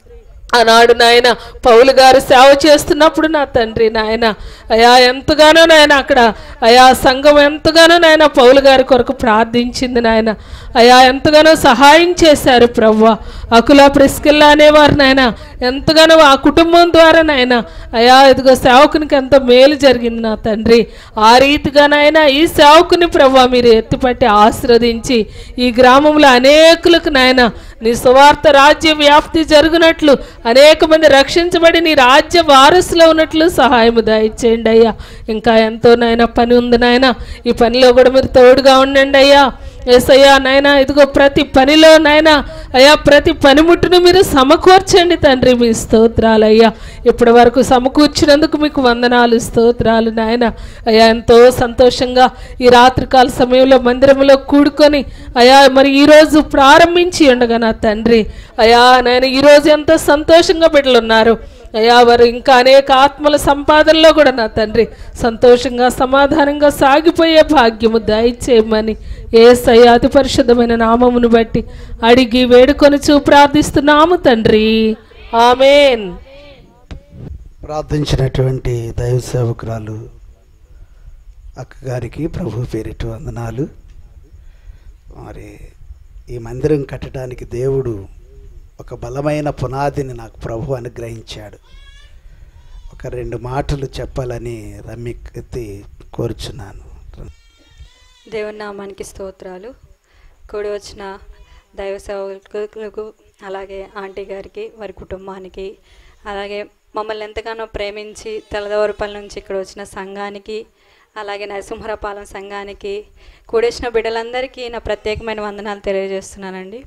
ఆనాడు నాయన పౌలు గారు సేవ చేస్తున్నప్పుడు నా తండ్రి నాయన అయా ఎంతగానో నాయన అక్కడ అయా సంఘం ఎంతగానో నాయన పౌలు గారి కొరకు ప్రార్థించింది నాయన అయా ఎంతగానో సహాయం చేశారు ప్రవ్వ అకుల ప్రిస్కిల్లా అనేవారు నాయన ఎంతగానో ఆ కుటుంబం ద్వారా నాయన అయా ఇదిగో సేవకునికి ఎంతో మేలు జరిగింది నా తండ్రి ఆ రీతిగా నాయన ఈ సేవకుని ప్రవ్వ మీరు ఎత్తిపట్టి ఆశీర్వదించి ఈ గ్రామంలో అనేకులకు నాయన నీ సువార్త రాజ్య వ్యాప్తి జరుగునట్లు అనేక మంది రక్షించబడి నీ రాజ్య వారసులో ఉన్నట్లు సహాయము దయచేయండి అయ్యా ఇంకా ఎంతో నాయన పని ఉంది నాయన ఈ పనిలో కూడా మీరు తోడుగా ఉండండి అయ్యా ఏసయ్యా నాయనా ఇదిగో ప్రతి పనిలో నాయనా అయ్యా ప్రతి పనిముట్టును మీరు సమకూర్చండి తండ్రి మీ స్తోత్రాలు అయ్యా ఇప్పటి వరకు సమకూర్చినందుకు మీకు వందనాలు స్తోత్రాలు నాయన అయ్యా ఎంతో సంతోషంగా ఈ రాత్రికాల సమయంలో మందిరంలో కూడుకొని అయ్యా మరి ఈరోజు ప్రారంభించి ఉండగా నా తండ్రి అయ్యా నాయన ఈరోజు ఎంతో సంతోషంగా బిడ్డలున్నారు అయ్యా వారు ఇంకా అనేక ఆత్మల సంపాదనలో కూడా నా తండ్రి సంతోషంగా సమాధానంగా సాగిపోయే భాగ్యము దయచేయమని ఏ అతి పరిశుద్ధమైన నామమును బట్టి అడిగి వేడుకొని చూ ప్రార్థిస్తున్నాము తండ్రి ఆమెన్ ప్రార్థించినటువంటి దైవ సేవకురాలు అక్కగారికి ప్రభు పేరిట వందనాలు మరి ఈ మందిరం కట్టడానికి దేవుడు ఒక బలమైన పునాదిని నాకు ప్రభు అనుగ్రహించాడు ఒక రెండు మాటలు చెప్పాలని రమ్యక్తి కోరుచున్నాను దేవుని నామానికి స్తోత్రాలు కూడి వచ్చిన దైవ సేవకులకు అలాగే ఆంటీ గారికి వారి కుటుంబానికి అలాగే మమ్మల్ని ఎంతగానో ప్రేమించి తెల్లదవరపల్లి నుంచి ఇక్కడ వచ్చిన సంఘానికి అలాగే నరసింహరపాలెం సంఘానికి కూడేసిన బిడ్డలందరికీ నా ప్రత్యేకమైన వందనాలు తెలియజేస్తున్నానండి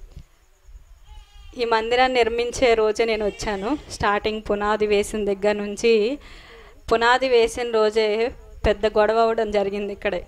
ఈ మందిరాన్ని నిర్మించే రోజే నేను వచ్చాను స్టార్టింగ్ పునాది వేసిన దగ్గర నుంచి పునాది వేసిన రోజే పెద్ద గొడవ అవ్వడం జరిగింది ఇక్కడే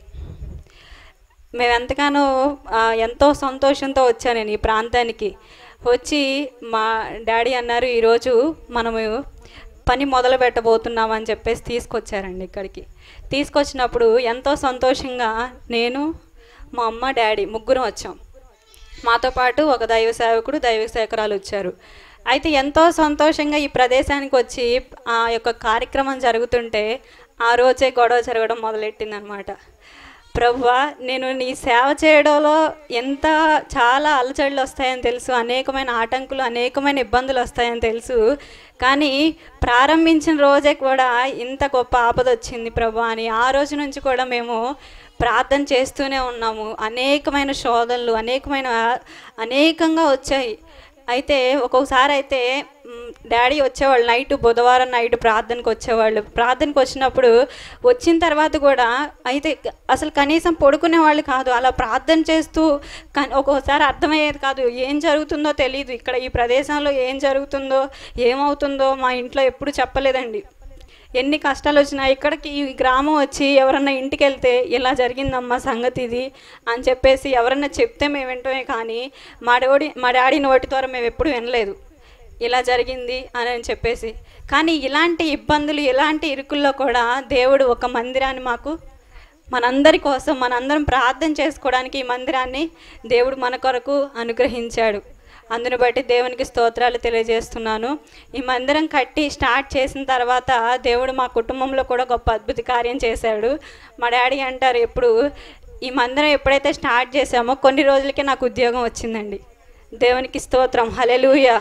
మేము ఎంతగానో ఆ, ఎంతో సంతోషంతో వచ్చాను నేను ఈ ప్రాంతానికి వచ్చి మా డాడీ అన్నారు ఈరోజు మనము పని మొదలు పెట్టబోతున్నామని చెప్పేసి తీసుకొచ్చారండి ఇక్కడికి తీసుకొచ్చినప్పుడు ఎంతో సంతోషంగా నేను మా అమ్మ డాడీ ముగ్గురం వచ్చాం మాతో పాటు ఒక దైవ సేవకుడు దైవ సేవకురాలు వచ్చారు అయితే ఎంతో సంతోషంగా ఈ ప్రదేశానికి వచ్చి ఆ యొక్క కార్యక్రమం జరుగుతుంటే ఆ రోజే గొడవ జరగడం మొదలెట్టిందనమాట ప్రభువా నేను నీ సేవ చేయడంలో ఎంత చాలా అలచడులు వస్తాయని తెలుసు అనేకమైన ఆటంకులు అనేకమైన ఇబ్బందులు వస్తాయని తెలుసు కానీ ప్రారంభించిన రోజే కూడా ఇంత గొప్ప ఆపద వచ్చింది ప్రభు అని ఆ రోజు నుంచి కూడా మేము ప్రార్థన చేస్తూనే ఉన్నాము అనేకమైన శోధనలు అనేకమైన అనేకంగా వచ్చాయి అయితే ఒక్కొక్కసారి అయితే మ్, డాడీ వచ్చేవాళ్ళు నైట్ బుధవారం నైట్ ప్రార్థనకు వచ్చేవాళ్ళు ప్రార్థనకు వచ్చినప్పుడు వచ్చిన తర్వాత కూడా అయితే అసలు కనీసం పడుకునే వాళ్ళు కాదు అలా ప్రార్థన చేస్తూ కన్- ఒక్కొక్కసారి అర్థమయ్యేది కాదు ఏం జరుగుతుందో తెలియదు ఇక్కడ ఈ ప్రదేశంలో ఏం జరుగుతుందో ఏమవుతుందో మా ఇంట్లో ఎప్పుడు చెప్పలేదండి ఎన్ని కష్టాలు వచ్చినా ఇక్కడికి ఈ గ్రామం వచ్చి ఎవరన్నా ఇంటికి వెళ్తే ఇలా జరిగిందమ్మా సంగతి ఇది అని చెప్పేసి ఎవరన్నా చెప్తే మేము వింటమే కానీ మా డాడీ మా డాడీ నోటి ద్వారా మేము ఎప్పుడు వినలేదు ఇలా జరిగింది అని అని చెప్పేసి కానీ ఇలాంటి ఇబ్బందులు ఇలాంటి ఇరుకుల్లో కూడా దేవుడు ఒక మందిరాన్ని మాకు మనందరి కోసం మనందరం ప్రార్థన చేసుకోవడానికి ఈ మందిరాన్ని దేవుడు మన కొరకు అనుగ్రహించాడు అందును బట్టి దేవునికి స్తోత్రాలు తెలియజేస్తున్నాను ఈ మందిరం కట్టి స్టార్ట్ చేసిన తర్వాత దేవుడు మా కుటుంబంలో కూడా గొప్ప అద్భుత కార్యం చేశాడు మా డాడీ అంటారు ఎప్పుడు ఈ మందిరం ఎప్పుడైతే స్టార్ట్ చేశామో కొన్ని రోజులకే నాకు ఉద్యోగం వచ్చిందండి దేవునికి స్తోత్రం హలెలూయ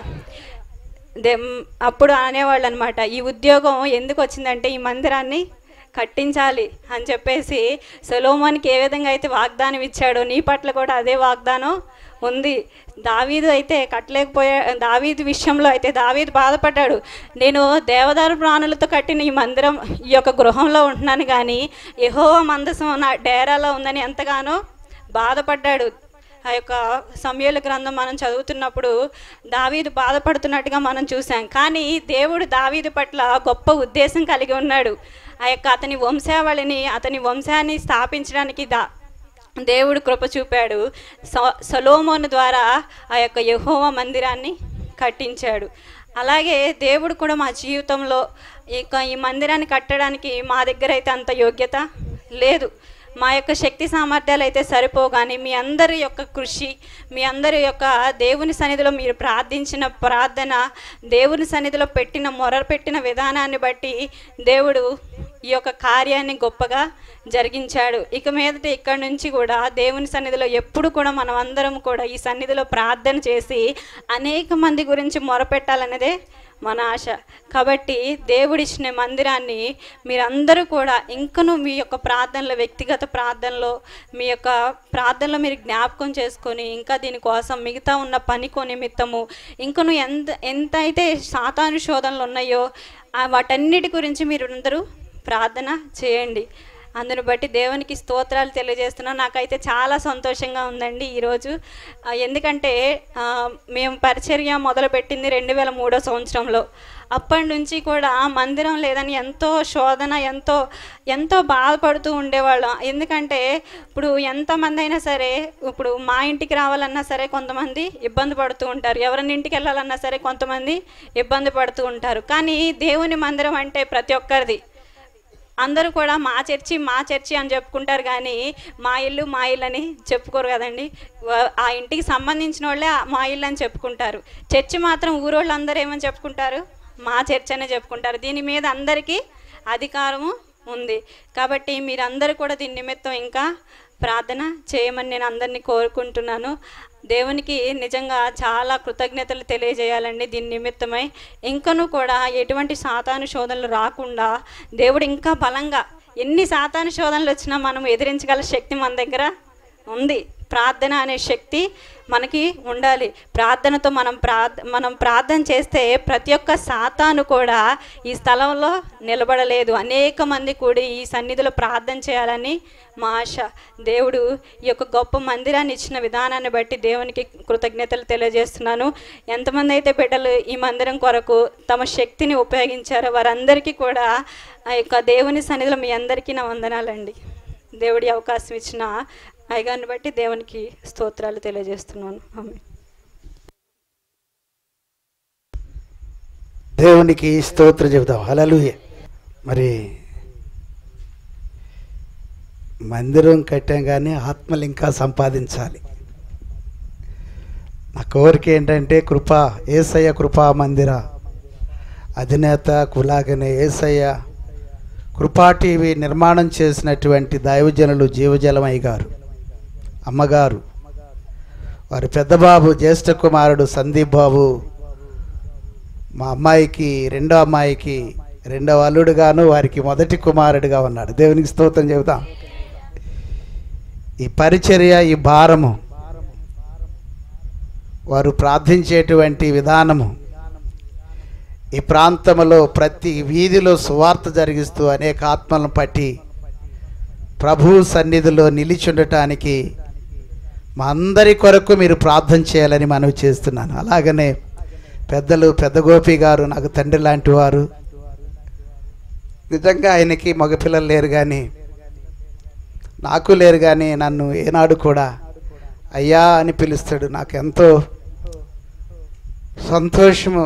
దే అప్పుడు అనేవాళ్ళు అనమాట ఈ ఉద్యోగం ఎందుకు వచ్చిందంటే ఈ మందిరాన్ని కట్టించాలి అని చెప్పేసి సొలోమోనికి ఏ విధంగా అయితే వాగ్దానం ఇచ్చాడో నీ పట్ల కూడా అదే వాగ్దానం ఉంది దావీదు అయితే కట్టలేకపోయా దావీదు విషయంలో అయితే దావీదు బాధపడ్డాడు నేను దేవదారు ప్రాణులతో కట్టిన ఈ మందిరం ఈ యొక్క గృహంలో ఉంటున్నాను కానీ యహో మందసం నా డేరాలో ఉందని ఎంతగానో బాధపడ్డాడు ఆ యొక్క సమయాల గ్రంథం మనం చదువుతున్నప్పుడు దావీదు బాధపడుతున్నట్టుగా మనం చూసాం కానీ దేవుడు దావీదు పట్ల గొప్ప ఉద్దేశం కలిగి ఉన్నాడు ఆ యొక్క అతని వంశావళిని అతని వంశాన్ని స్థాపించడానికి దా దేవుడు కృప చూపాడు స- సొలోమోను ద్వారా ఆ యొక్క యెహోవా మందిరాన్ని కట్టించాడు అలాగే దేవుడు కూడా మా జీవితంలో ఇక ఈ మందిరాన్ని కట్టడానికి మా దగ్గర అయితే అంత యోగ్యత లేదు మా యొక్క శక్తి సామర్థ్యాలు అయితే సరిపోవు కానీ మీ అందరి యొక్క కృషి మీ అందరి యొక్క దేవుని సన్నిధిలో మీరు ప్రార్థించిన ప్రార్థన దేవుని సన్నిధిలో పెట్టిన మొర పెట్టిన విధానాన్ని బట్టి దేవుడు ఈ యొక్క కార్యాన్ని గొప్పగా జరిగించాడు ఇక మీదట ఇక్కడి నుంచి కూడా దేవుని సన్నిధిలో ఎప్పుడు కూడా మనం అందరం కూడా ఈ సన్నిధిలో ప్రార్థన చేసి అనేక మంది గురించి మొరపెట్టాలన్నదే మన ఆశ కాబట్టి దేవుడిచ్చిన మందిరాన్ని మీరందరూ కూడా ఇంకను మీ యొక్క ప్రార్థనలో వ్యక్తిగత ప్రార్థనలో మీ యొక్క ప్రార్థనలో మీరు జ్ఞాపకం చేసుకొని ఇంకా దీనికోసం మిగతా ఉన్న పని నిమిత్తము ఇంకను ఎంత ఎంత అయితే సాతాను శోధనలు ఉన్నాయో ఆ వాటన్నిటి గురించి మీరు అందరూ ప్రార్థన చేయండి అందుని బట్టి దేవునికి స్తోత్రాలు తెలియజేస్తున్నాను నాకైతే చాలా సంతోషంగా ఉందండి ఈరోజు ఆ, ఎందుకంటే ఆ, మేము పరిచర్య మొదలుపెట్టింది రెండు వేల మూడో సంవత్సరంలో అప్పటి నుంచి కూడా మందిరం లేదని ఎంతో శోధన ఎంతో ఎంతో బాధపడుతూ ఉండేవాళ్ళం ఎందుకంటే ఇప్పుడు ఎంతమంది అయినా సరే ఇప్పుడు మా ఇంటికి రావాలన్నా సరే కొంతమంది ఇబ్బంది పడుతూ ఉంటారు ఎవరిని ఇంటికి వెళ్ళాలన్నా సరే కొంతమంది ఇబ్బంది పడుతూ ఉంటారు కానీ దేవుని మందిరం అంటే ప్రతి ఒక్కరిది అందరూ కూడా మా చర్చి మా చర్చి అని చెప్పుకుంటారు కానీ మా ఇల్లు మా ఇల్లు అని చెప్పుకోరు కదండి వా- ఆ ఇంటికి సంబంధించిన వాళ్ళే ఆ మా ఇల్లు అని చెప్పుకుంటారు చర్చి మాత్రం ఊరోళ్ళందరూ ఏమని చెప్పుకుంటారు మా చర్చ్ అనే చెప్పుకుంటారు దీని మీద అందరికీ అధికారము ఉంది కాబట్టి మీరందరూ కూడా దీని నిమిత్తం ఇంకా ప్రార్థన చేయమని నేను అందరినీ కోరుకుంటున్నాను దేవునికి నిజంగా చాలా కృతజ్ఞతలు తెలియజేయాలండి దీని నిమిత్తమై ఇంకనూ కూడా ఎటువంటి సాతాను శోధనలు రాకుండా దేవుడు ఇంకా బలంగా ఎన్ని సాతాను శోధనలు వచ్చినా మనం ఎదిరించగల శక్తి మన దగ్గర ఉంది ప్రార్థన అనే శక్తి మనకి ఉండాలి ప్రార్థనతో మనం ప్రార్థ మనం ప్రార్థన చేస్తే ప్రతి ఒక్క సాతాను కూడా ఈ స్థలంలో నిలబడలేదు అనేక మంది కూడి ఈ సన్నిధిలో ప్రార్థన చేయాలని మా ఆశ దేవుడు ఈ యొక్క గొప్ప మందిరాన్ని ఇచ్చిన విధానాన్ని బట్టి దేవునికి కృతజ్ఞతలు తెలియజేస్తున్నాను ఎంతమంది అయితే బిడ్డలు ఈ మందిరం కొరకు తమ శక్తిని ఉపయోగించారో వారందరికీ కూడా ఆ యొక్క దేవుని సన్నిధిలో మీ అందరికీ నా వందనాలండి దేవుడి అవకాశం ఇచ్చిన అయ్యగారిని బట్టి దేవునికి స్తోత్రాలు తెలియజేస్తున్నాను ఆమె దేవునికి స్తోత్రం చెబుతాం హలలుయ మరి మందిరం కట్టాం కానీ ఆత్మలు ఇంకా సంపాదించాలి నా కోరిక ఏంటంటే కృప ఏసయ్య కృపా మందిర అధినేత కులాగనే ఏసయ్య కృపా టీవీ నిర్మాణం చేసినటువంటి దైవజనులు జీవజలమయ్య గారు అమ్మగారు వారి పెద్దబాబు జ్యేష్ఠ కుమారుడు సందీప్ బాబు మా అమ్మాయికి రెండో అమ్మాయికి రెండవ అల్లుడుగాను వారికి మొదటి కుమారుడిగా ఉన్నాడు దేవునికి స్తోత్రం చెబుతాం ఈ పరిచర్య ఈ భారము వారు ప్రార్థించేటువంటి విధానము ఈ ప్రాంతంలో ప్రతి వీధిలో సువార్త జరిగిస్తూ అనేక ఆత్మలను పట్టి ప్రభు సన్నిధిలో నిలిచుండటానికి మా అందరి కొరకు మీరు ప్రార్థన చేయాలని మనవి చేస్తున్నాను అలాగనే పెద్దలు పెద్ద గోపి గారు నాకు తండ్రి లాంటి వారు నిజంగా ఆయనకి మగపిల్లలు లేరు కానీ నాకు లేరు కానీ నన్ను ఏనాడు కూడా అయ్యా అని పిలుస్తాడు నాకు ఎంతో సంతోషము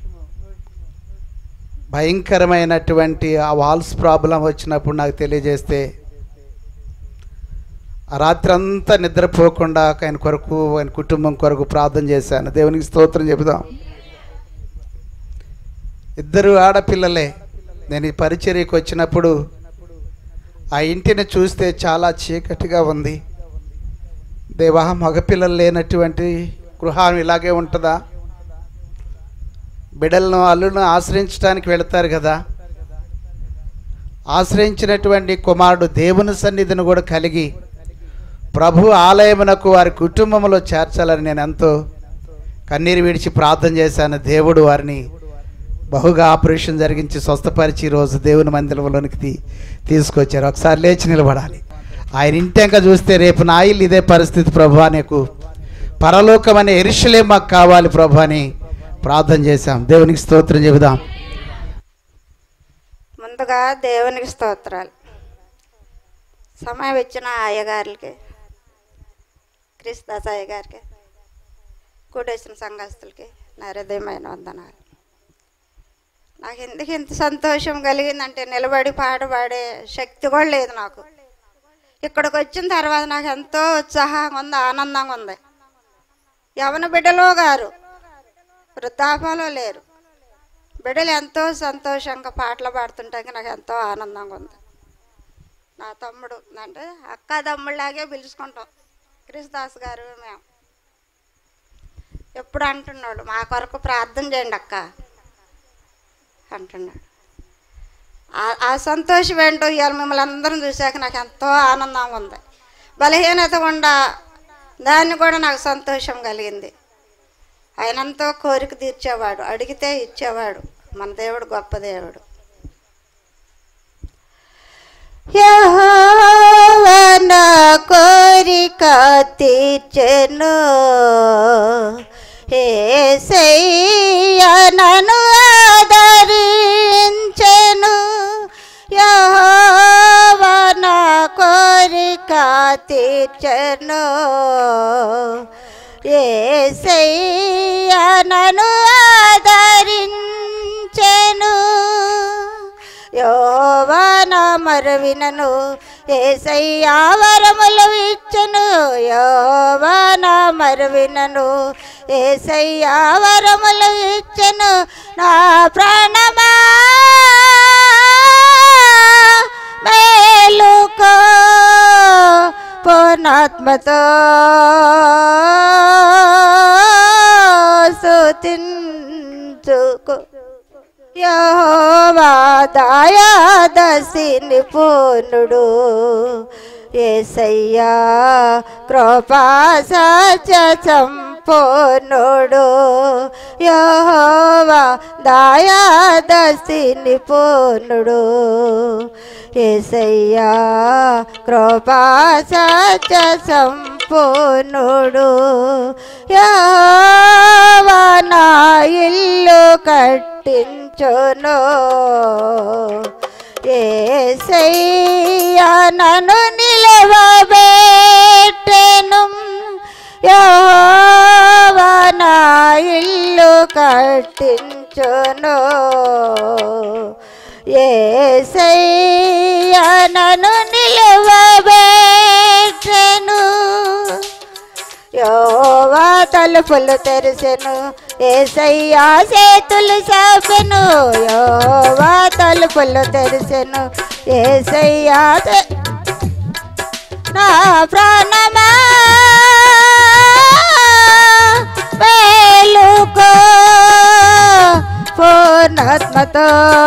భయంకరమైనటువంటి ఆ వాల్స్ ప్రాబ్లం వచ్చినప్పుడు నాకు తెలియజేస్తే ఆ రాత్రి అంతా నిద్రపోకుండా ఆయన కొరకు ఆయన కుటుంబం కొరకు ప్రార్థన చేశాను దేవునికి స్తోత్రం చెబుదాం ఇద్దరు ఆడపిల్లలే నేను ఈ పరిచర్యకు వచ్చినప్పుడు ఆ ఇంటిని చూస్తే చాలా చీకటిగా ఉంది దేవా మగపిల్లలు లేనటువంటి గృహం ఇలాగే ఉంటుందా బిడ్డలను అల్లులను ఆశ్రయించడానికి వెళతారు కదా ఆశ్రయించినటువంటి కుమారుడు దేవుని సన్నిధిని కూడా కలిగి ప్రభు ఆలయమునకు వారి కుటుంబంలో చేర్చాలని నేను ఎంతో కన్నీరు విడిచి ప్రార్థన చేశాను దేవుడు వారిని బహుగా ఆపరేషన్ జరిగించి స్వస్థపరిచి ఈ రోజు దేవుని మందిరంలోనికి తీ తీసుకొచ్చారు ఒకసారి లేచి నిలబడాలి ఆయన ఇంటెంక చూస్తే రేపు నా ఇల్లు ఇదే పరిస్థితి ప్రభా నీకు పరలోకం అనే ఎరుషలే మాకు కావాలి ప్రభా అని ప్రార్థన చేశాం దేవునికి స్తోత్రం చెబుదాం ముందుగా దేవునికి స్తోత్రాలు సమయం ఇచ్చిన అయ్యగారులకి క్రిస్తాస్ అయ్యగారికి కూడేసిన సంఘస్థులకి నా హృదయమైన వందనాలు నాకు ఎందుకు ఇంత సంతోషం కలిగిందంటే నిలబడి పాట పాడే శక్తి కూడా లేదు నాకు ఇక్కడికి వచ్చిన తర్వాత నాకు ఎంతో ఉత్సాహంగా ఉంది ఆనందంగా ఉంది యవన బిడ్డలో గారు వృద్ధాపంలో లేరు బిడ్డలు ఎంతో సంతోషంగా పాటలు పాడుతుంటే నాకు ఎంతో ఆనందంగా ఉంది నా తమ్ముడు అంటే అక్క తమ్ముళ్ళలాగే పిలుచుకుంటాం క్రిస్దాస్ గారు మేము ఎప్పుడు అంటున్నాడు మా కొరకు ప్రార్థన చేయండి అక్క అంటున్నాడు ఆ- ఆ సంతోషం ఏంటో ఇవాళ మిమ్మల్ని అందరం చూశాక నాకు ఎంతో ఆనందంగా ఉంది బలహీనత ఉండా దాన్ని కూడా నాకు సంతోషం కలిగింది ఆయనంతో కోరిక తీర్చేవాడు అడిగితే ఇచ్చేవాడు మన దేవుడు గొప్ప దేవుడు యహోవన కోరిక తీర్చెను ఏసయ్య నన్ను ఆదరించెను యహోవన కోరిక తీర్చెను ఏసయ్య నన్ను ఆదరించెను యోవాన మరవినను ఏసయ్యా వరములు ఇచ్చను యోవాన మరవినను ఏసయ్యా వరములు ఇచ్చను నా ప్రాణమా మేలుకో పూర్ణాత్మతో స్తుతించుకో యహోవా దయాదశిని పూర్ణుడు ఏసయ్యా కృపా సత్య సంపూర్ణుడు యహోవా దయాదశిని పూర్ణుడు ఏసయ్యా కృపా సత్య సంపూర్ణుడు యహోవా నా ఇల్లు కట్టించును ఏసయ్యా నన్ను నిలవబెట్టెను యహోవా నా ఇల్లు కట్టించును ఏసయ్యా నన్ను నిలవబెట్టెను యోవా తలుపులు తెరిసెను ఏసయ్యా చేతులు సాపెను యోవా తలుపులు తెరిసెను ఏసయ్యా తె- నా ప్రాణమా వేలుకో పూర్ణాత్మతో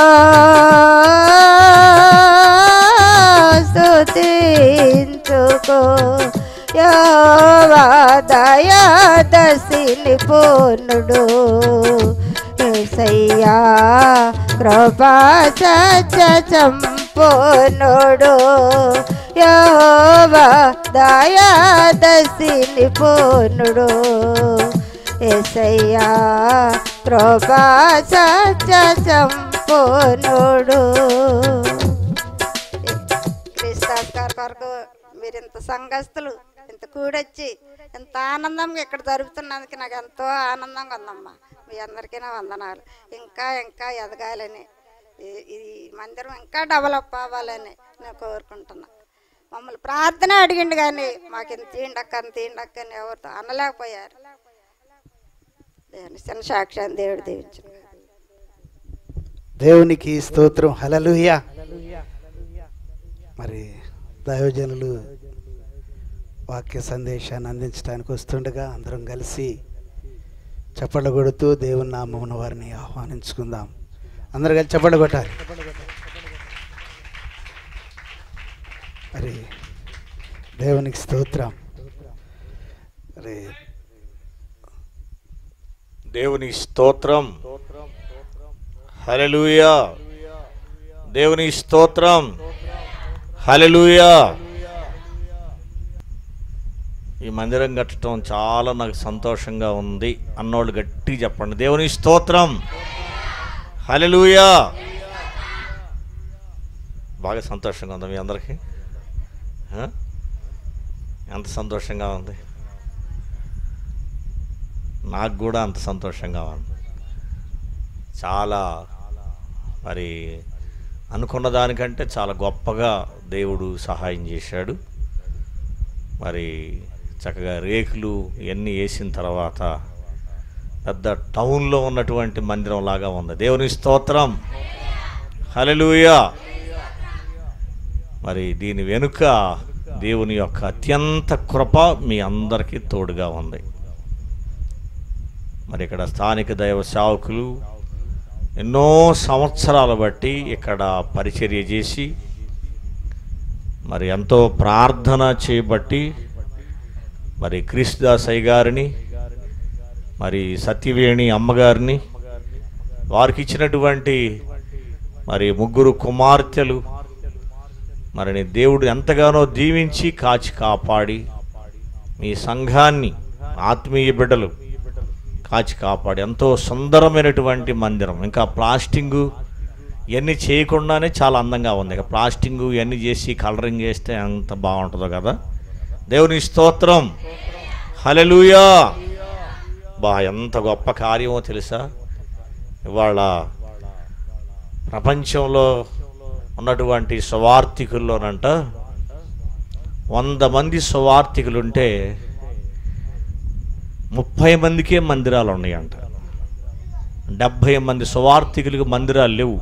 స్తుతించుకో యోవా దయాదశిని పూర్ణుడు ఏసయ్యా కృపా సత్య సంపూర్ణుడు యోవా దయాదశిని పూర్ణుడు ఏసయ్యా కృపా సత్య సంపూర్ణుడు క్రిస్తాస్ గారి కొరకు మీరు ఇంత సంఘస్థులు ఇంత కూడొచ్చి ఇంత ఆనందంగా ఇక్కడ జరుపుతున్నందుకు నాకు ఎంతో ఆనందంగా ఉందమ్మా మీ అందరికీ నా వందనాలు ఇంకా ఇంకా ఎదగాలని ఈ- ఈ మందిరం ఇంకా డెవలప్ అవ్వాలని నేను కోరుకుంటున్నా మమ్మల్ని ప్రార్థన అడిగిండు కానీ మాకు ఇంత తీండక్క అంత తీండక్క అని ఎవరితో అనలేకపోయారు దేవుని చిన్న సాక్ష్యాన్ని దేవుడు దీవించు దేవునికి స్తోత్రం హలలుయ మరి దైవజనులు వాక్య సందేశాన్ని అందించడానికి వస్తుండగా అందరం కలిసి చప్పట్లు కొడుతూ దేవుని నామమున వారిని ఆహ్వానించుకుందాం అందరు కలిసి చప్పట్లు కొట్టాలి మరి దేవునికి స్తోత్రం మరి దేవుని స్తోత్రం హల్లెలూయా దేవుని స్తోత్రం హల్లెలూయా ఈ మందిరం కట్టడం చాలా నాకు సంతోషంగా ఉంది అన్నోళ్ళు గట్టి చెప్పండి దేవుని స్తోత్రం హల్లెలూయా బాగా సంతోషంగా ఉందా మీ అందరికీ ఆ? ఎంత సంతోషంగా ఉంది నాకు కూడా అంత సంతోషంగా ఉంది చాలా మరి అనుకున్న దానికంటే చాలా గొప్పగా దేవుడు సహాయం చేశాడు మరి చక్కగా రేకులు ఇవన్నీ వేసిన తర్వాత పెద్ద టౌన్లో ఉన్నటువంటి మందిరం లాగా ఉంది దేవుని స్తోత్రం హల్లెలూయా మరి దీని వెనుక దేవుని యొక్క అత్యంత కృప మీ అందరికీ తోడుగా ఉంది మరి ఇక్కడ స్థానిక దైవ సేవకులు ఎన్నో సంవత్సరాలు బట్టి ఇక్కడ పరిచర్య చేసి మరి ఎంతో ప్రార్థన చేయబట్టి మరి క్రీస్తుదాసయ్య గారిని మరి సత్యవేణి అమ్మగారిని వారికి ఇచ్చినటువంటి మరి ముగ్గురు కుమార్తెలు మరి నీ దేవుడు ఎంతగానో దీవించి కాచి కాపాడి మీ సంఘాన్ని ఆత్మీయ బిడ్డలు కాచి కాపాడి ఎంతో సుందరమైనటువంటి మందిరం ఇంకా ప్లాస్టింగు ఇవన్నీ చేయకుండానే చాలా అందంగా ఉంది ఇక ప్లాస్టింగు ఇవన్నీ చేసి కలరింగ్ చేస్తే ఎంత బాగుంటుందో కదా దేవుని స్తోత్రం హలెలుయా బా ఎంత గొప్ప కార్యమో తెలుసా ఇవాళ ప్రపంచంలో ఉన్నటువంటి స్వార్థికుల్లోనంట వంద మంది స్వార్థికులుంటే ముప్పై మందికే మందిరాలు ఉన్నాయంట డెబ్భై మంది స్వార్థికులకు మందిరాలు లేవు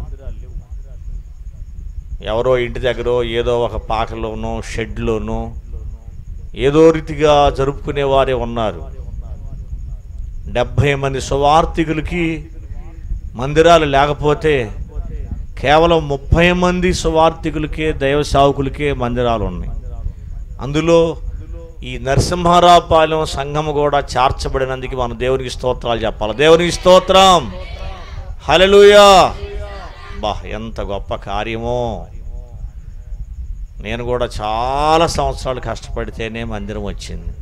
ఎవరో ఇంటి దగ్గర ఏదో ఒక పాకలోనో షెడ్లోనో ఏదో రీతిగా జరుపుకునే వారే ఉన్నారు డెబ్భై మంది సువార్థికులకి మందిరాలు లేకపోతే కేవలం ముప్పై మంది సువార్థికులకే దైవ సావుకులకే మందిరాలు ఉన్నాయి అందులో ఈ నరసింహారావుపాలెం సంఘం కూడా చేర్చబడినందుకు మనం దేవునికి స్తోత్రాలు చెప్పాలి దేవునికి స్తోత్రం హలలుయా బా ఎంత గొప్ప కార్యమో నేను కూడా చాలా సంవత్సరాలు కష్టపడితేనే మందిరం వచ్చింది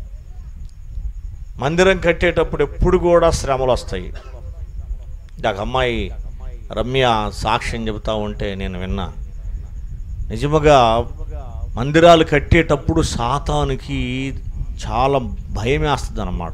మందిరం కట్టేటప్పుడు ఎప్పుడు కూడా శ్రమలు వస్తాయి నాకు అమ్మాయి రమ్య సాక్ష్యం చెబుతా ఉంటే నేను విన్నా నిజముగా మందిరాలు కట్టేటప్పుడు సాతానికి చాలా భయం వేస్తుంది అన్నమాట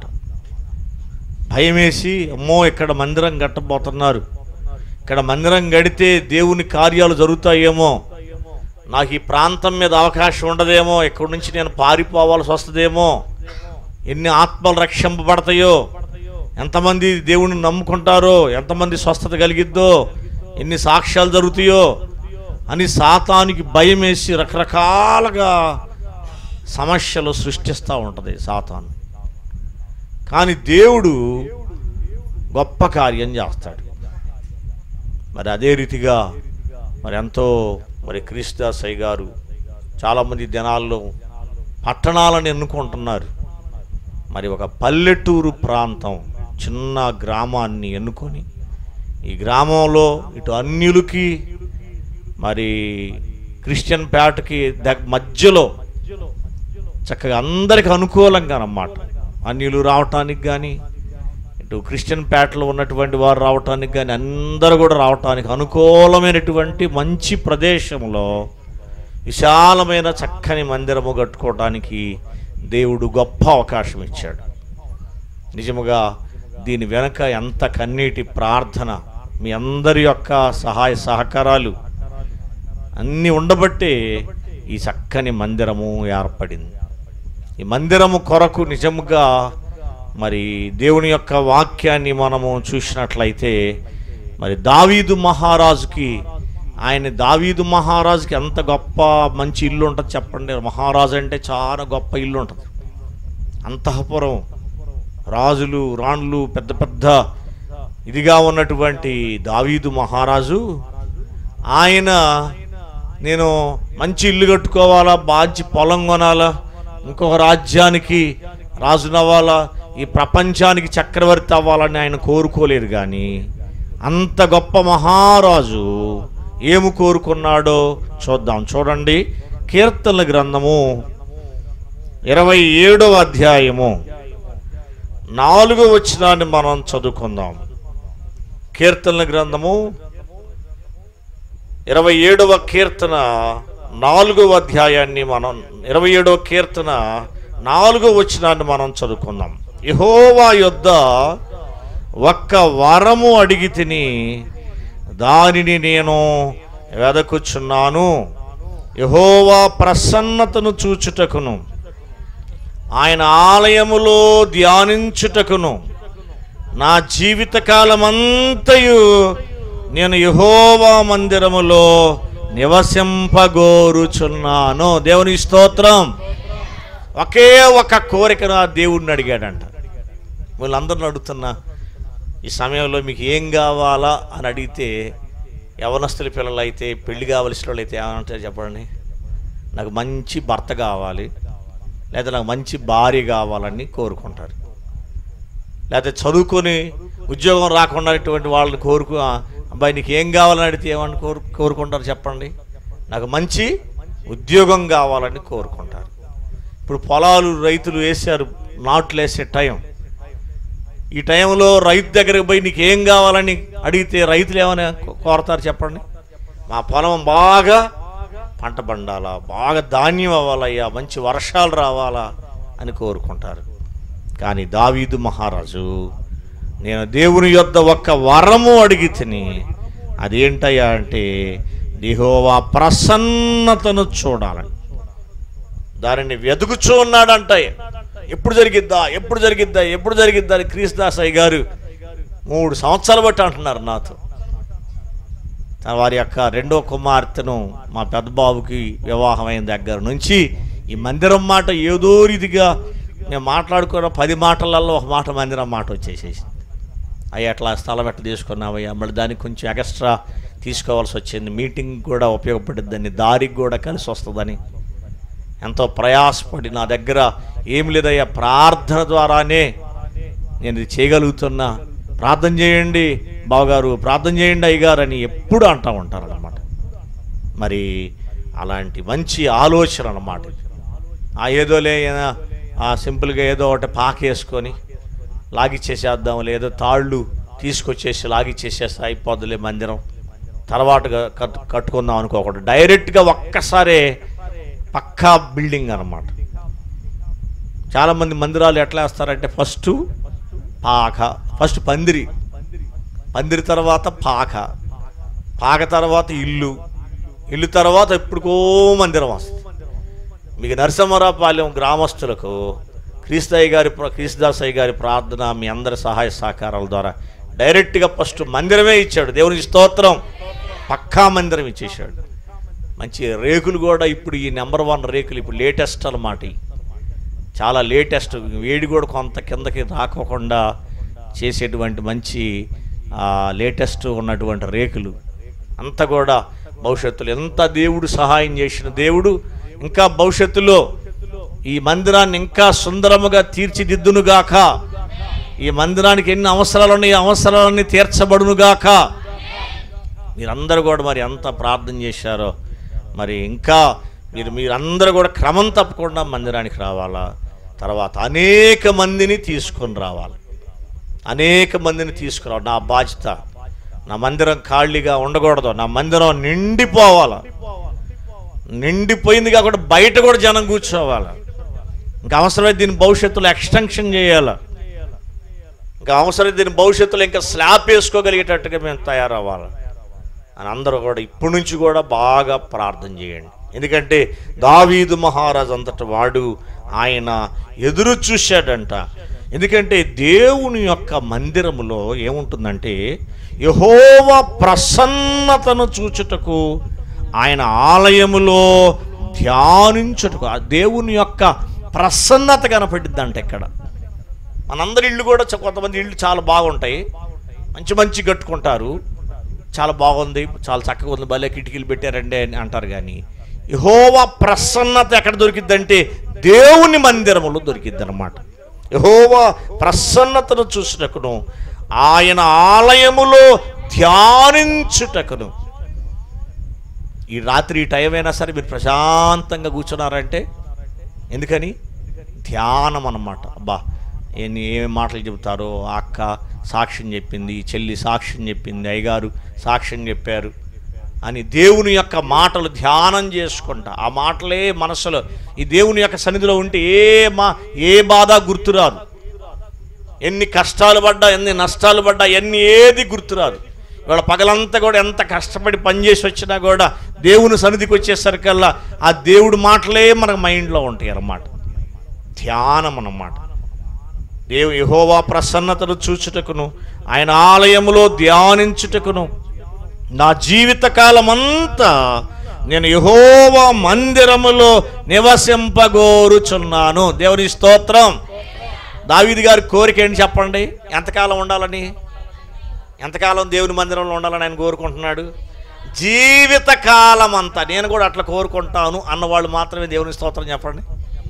భయం వేసి అమ్మో ఇక్కడ మందిరం కట్టబోతున్నారు ఇక్కడ మందిరం గడితే దేవుని కార్యాలు జరుగుతాయేమో నాకు ఈ ప్రాంతం మీద అవకాశం ఉండదేమో ఇక్కడి నుంచి నేను పారిపోవాల్సి వస్తుందేమో ఎన్ని ఆత్మలు రక్షింపబడతాయో ఎంతమంది దేవుణ్ణి నమ్ముకుంటారో ఎంతమంది స్వస్థత కలిగిద్దో ఎన్ని సాక్ష్యాలు జరుగుతాయో అని సాతానికి భయం వేసి రకరకాలుగా సమస్యలు సృష్టిస్తూ ఉంటుంది సాతాను కానీ దేవుడు గొప్ప కార్యం చేస్తాడు మరి అదే రీతిగా మరి ఎంతో మరి క్రీస్తుదాసయ్య గారు చాలామంది దినాల్లో పట్టణాలను ఎన్నుకుంటున్నారు మరి ఒక పల్లెటూరు ప్రాంతం చిన్న గ్రామాన్ని ఎన్నుకొని ఈ గ్రామంలో ఇటు అన్యులకి మరి క్రిస్టియన్ పేటకి దగ్ మధ్యలో చక్కగా అందరికి అనుకూలంగా అన్నమాట అన్యులు రావటానికి కానీ ఇటు క్రిస్టియన్ పేటలో ఉన్నటువంటి వారు రావటానికి కానీ అందరూ కూడా రావటానికి అనుకూలమైనటువంటి మంచి ప్రదేశంలో విశాలమైన చక్కని మందిరము కట్టుకోవడానికి దేవుడు గొప్ప అవకాశం ఇచ్చాడు నిజముగా దీని వెనక ఎంత కన్నీటి ప్రార్థన మీ అందరి యొక్క సహాయ సహకారాలు అన్నీ ఉండబట్టే ఈ చక్కని మందిరము ఏర్పడింది ఈ మందిరము కొరకు నిజముగా మరి దేవుని యొక్క వాక్యాన్ని మనము చూసినట్లయితే మరి దావీదు మహారాజుకి ఆయన దావీదు మహారాజుకి ఎంత గొప్ప మంచి ఇల్లు ఉంటుంది చెప్పండి మహారాజు అంటే చాలా గొప్ప ఇల్లు ఉంటుంది అంతఃపురం రాజులు రాణులు పెద్ద పెద్ద ఇదిగా ఉన్నటువంటి దావీదు మహారాజు ఆయన నేను మంచి ఇల్లు కట్టుకోవాలా మంచి పొలం కొనాలా ఇంకొక రాజ్యానికి రాజునవ్వాలా ఈ ప్రపంచానికి చక్రవర్తి అవ్వాలని ఆయన కోరుకోలేదు కానీ అంత గొప్ప మహారాజు ఏమి కోరుకున్నాడో చూద్దాం చూడండి కీర్తనల గ్రంథము ఇరవై ఏడవ అధ్యాయము నాలుగో వచ్చినాన్ని మనం చదువుకుందాం కీర్తనల గ్రంథము ఇరవై ఏడవ కీర్తన నాలుగవ అధ్యాయాన్ని మనం ఇరవై ఏడవ కీర్తన నాలుగో వచనాన్ని మనం చదువుకుందాం యహోవా యొద్ద ఒక్క వరము అడిగి తిని దానిని నేను వెదకుచున్నాను యహోవా ప్రసన్నతను చూచుటకును ఆయన ఆలయములో ధ్యానించుటకును నా జీవితకాలమంతయు నేను యహోవా మందిరములో నివసింపగోరుచున్నాను దేవుని స్తోత్రం ఒకే ఒక కోరికను ఆ దేవుడిని అడిగాడంట వీళ్ళందరిని అడుగుతున్నా ఈ సమయంలో మీకు ఏం కావాలా అని అడిగితే యవనస్తుల పిల్లలు అయితే పెళ్లి కావలసిన వాళ్ళు అయితే ఏమంటారు చెప్పండి నాకు మంచి భర్త కావాలి లేదా నాకు మంచి భార్య కావాలని కోరుకుంటారు లేకపోతే చదువుకొని ఉద్యోగం రాకుండా వాళ్ళని కోరుకు "ఆ, అబ్బాయి నీకు ఏం కావాలని అడిగితే ఏమని కోరు కోరుకుంటారు చెప్పండి నాకు మంచి ఉద్యోగం కావాలని కోరుకుంటారు ఇప్పుడు పొలాలు రైతులు వేశారు నాట్లు వేసే టైం ఈ టైంలో రైతు దగ్గరికి పోయి నీకు ఏం కావాలని అడిగితే రైతులు ఏమైనా కో- కోరతారు చెప్పండి మా పొలం బాగా పంట పండాలా బాగా ధాన్యం అవ్వాలయ్యా మంచి వర్షాలు రావాలా అని కోరుకుంటారు కానీ దావీదు మహారాజు నేను దేవుని యొద్ద ఒక్క వరము అడిగి తిని అదేంటయ్యా అంటే దిహోవా ప్రసన్నతను చూడాలని దానిని వెతుకుచూ ఉన్నాడంట ఎప్పుడు జరిగిద్దా ఎప్పుడు జరిగిద్దా ఎప్పుడు జరిగిద్దా అని క్రీస్తుదాసయ్య గారు మూడు సంవత్సరాలు బట్టి అంటున్నారు నాతో తన వారి యొక్క రెండో కుమార్తెను మా పెద్ద బాబుకి వివాహం అయిన దగ్గర నుంచి ఈ మందిరం మాట ఏదో రీతిగా మేము మాట్లాడుకున్న పది మాటలలో ఒక మాట మందిరం మాట వచ్చేసేసి అయ్యా అట్లా స్థలం ఎట్లా తీసుకున్నావయ్యా మళ్ళీ దానికి కొంచెం ఎక్స్ట్రా తీసుకోవాల్సి వచ్చింది మీటింగ్ కూడా ఉపయోగపడిద్దని దారికి కూడా కలిసి వస్తుందని ఎంతో ప్రయాసపడి నా దగ్గర ఏం లేదయ్యా ప్రార్థన ద్వారానే నేను ఇది చేయగలుగుతున్నా ప్రార్థన చేయండి బావగారు ప్రార్థన చేయండి అయ్యగారు అని ఎప్పుడు అంటూ ఉంటారు అన్నమాట మరి అలాంటి మంచి ఆలోచన అన్నమాట ఇది. ఆ ఏదోలే ఏదో, ఆ సింపుల్గా ఏదో ఒకటి పాకేసుకొని లాగిచ్చేసేద్దాం లేదో తాళ్ళు తీసుకొచ్చేసి లాగిచ్చేసేస్తే అయిపోద్దులే మందిరం తర్వాతగా కట్ కట్టుకుందాం అనుకోకూడదు డైరెక్ట్గా ఒక్కసారే పక్కా బిల్డింగ్ అన్నమాట చాలామంది మందిరాలు ఎట్లా వేస్తారంటే ఫస్ట్ పాక ఫస్ట్ పందిరి పందిరి తర్వాత పాక పాక తర్వాత ఇల్లు ఇల్లు తర్వాత ఎప్పుడుకో మందిరం వస్తుంది మీకు నరసింహరాపాలెం గ్రామస్తులకు క్రీస్తయ్య గారి ప్ర- క్రీస్తుదాసయ్య గారి ప్రార్థన మీ అందరి సహాయ సహకారాల ద్వారా డైరెక్ట్గా ఫస్ట్ మందిరమే ఇచ్చాడు దేవునికి స్తోత్రం పక్కా మందిరం ఇచ్చేసాడు మంచి రేకులు కూడా ఇప్పుడు ఈ నెంబర్ వన్ రేకులు ఇప్పుడు లేటెస్ట్ అన్నమాట ఇవి. చాలా లేటెస్ట్ వేడి కూడా కొంత కిందకి రాకోకుండా చేసేటువంటి మంచి లేటెస్ట్ ఉన్నటువంటి రేకులు అంతా కూడా భవిష్యత్తులో ఎంత దేవుడు సహాయం చేసిన దేవుడు ఇంకా భవిష్యత్తులో ఈ మందిరాన్ని ఇంకా సుందరముగా తీర్చిదిద్దునుగాక ఈ మందిరానికి ఎన్ని అవసరాలు ఉన్నాయి ఈ అవసరాలన్నీ తీర్చబడునుగాక మీరందరూ కూడా మరి ఎంత ప్రార్థన చేశారో మరి ఇంకా మీరు మీరందరూ కూడా క్రమం తప్పకుండా మందిరానికి రావాలా తర్వాత అనేక మందిని తీసుకొని రావాలి అనేక మందిని తీసుకురావాలి నా బాధ్యత నా మందిరం ఖాళీగా ఉండకూడదు నా మందిరం నిండిపోవాలి నిండిపోయింది కాకుండా బయట కూడా జనం కూర్చోవాలి ఇంకా అవసరమైతే దీని భవిష్యత్తులో ఎక్స్టెన్షన్ చేయాలి ఇంకా అవసరమైతే దీని భవిష్యత్తులో ఇంకా స్లాబ్ వేసుకోగలిగేటట్టుగా మేము తయారవ్వాలి అని అందరూ కూడా ఇప్పటి నుంచి కూడా బాగా ప్రార్థన చేయండి ఎందుకంటే దావీదు మహారాజు అంతటి వాడు ఆయన ఎదురు చూశాడంట ఎందుకంటే దేవుని యొక్క మందిరములో ఏముంటుందంటే యహోవ ప్రసన్నతను చూచుటకు ఆయన ఆలయములో ధ్యానించుటకు ఆ దేవుని యొక్క ప్రసన్నత కనపడిద్దంట ఇక్కడ మనందరి ఇళ్ళు కూడా చ- కొంతమంది ఇళ్ళు చాలా బాగుంటాయి మంచి మంచి కట్టుకుంటారు చాలా బాగుంది చాలా చక్కగా ఉంది భలే కిటికీలు పెట్టారండి అని అంటారు కానీ యహోవా ప్రసన్నత ఎక్కడ దొరికిద్దంటే దేవుని మందిరములో దొరికిద్ది అనమాట యహోవా ప్రసన్నతను చూసుటకును ఆయన ఆలయములో ధ్యానించుటకును ఈ రాత్రి ఈ టైం అయినా సరే మీరు ప్రశాంతంగా కూర్చున్నారంటే ఎందుకని ధ్యానం అన్నమాట అబ్బా ఎన్ని ఏమి మాటలు చెబుతారో ఆ అక్క సాక్ష్యం చెప్పింది ఈ చెల్లి సాక్ష్యం చెప్పింది అయ్యగారు సాక్ష్యం చెప్పారు అని దేవుని యొక్క మాటలు ధ్యానం చేసుకుంటా ఆ మాటలే మనసులో ఈ దేవుని యొక్క సన్నిధిలో ఉంటే ఏ మా ఏ బాధ గుర్తురాదు ఎన్ని కష్టాలు పడ్డా ఎన్ని నష్టాలు పడ్డా ఎన్ని ఏది గుర్తురాదు ఇవాళ పగలంతా కూడా ఎంత కష్టపడి పనిచేసి వచ్చినా కూడా దేవుని సన్నిధికి వచ్చేసరికల్లా ఆ దేవుడి మాటలే మనకు మైండ్లో ఉంటాయి అన్నమాట ధ్యానం అన్నమాట దేవు యహోవా ప్రసన్నతను చూచుటకును ఆయన ఆలయములో ధ్యానించుటకును నా జీవితకాలమంతా నేను యహోవా మందిరములో నివసింపగోరుచున్నాను దేవుని స్తోత్రం దావీది గారి కోరిక ఏంటి చెప్పండి ఎంతకాలం ఉండాలని ఎంతకాలం దేవుని మందిరంలో ఉండాలని ఆయన కోరుకుంటున్నాడు జీవితకాలం అంతా నేను కూడా అట్లా కోరుకుంటాను అన్నవాళ్ళు మాత్రమే దేవుని స్తోత్రం చెప్పండి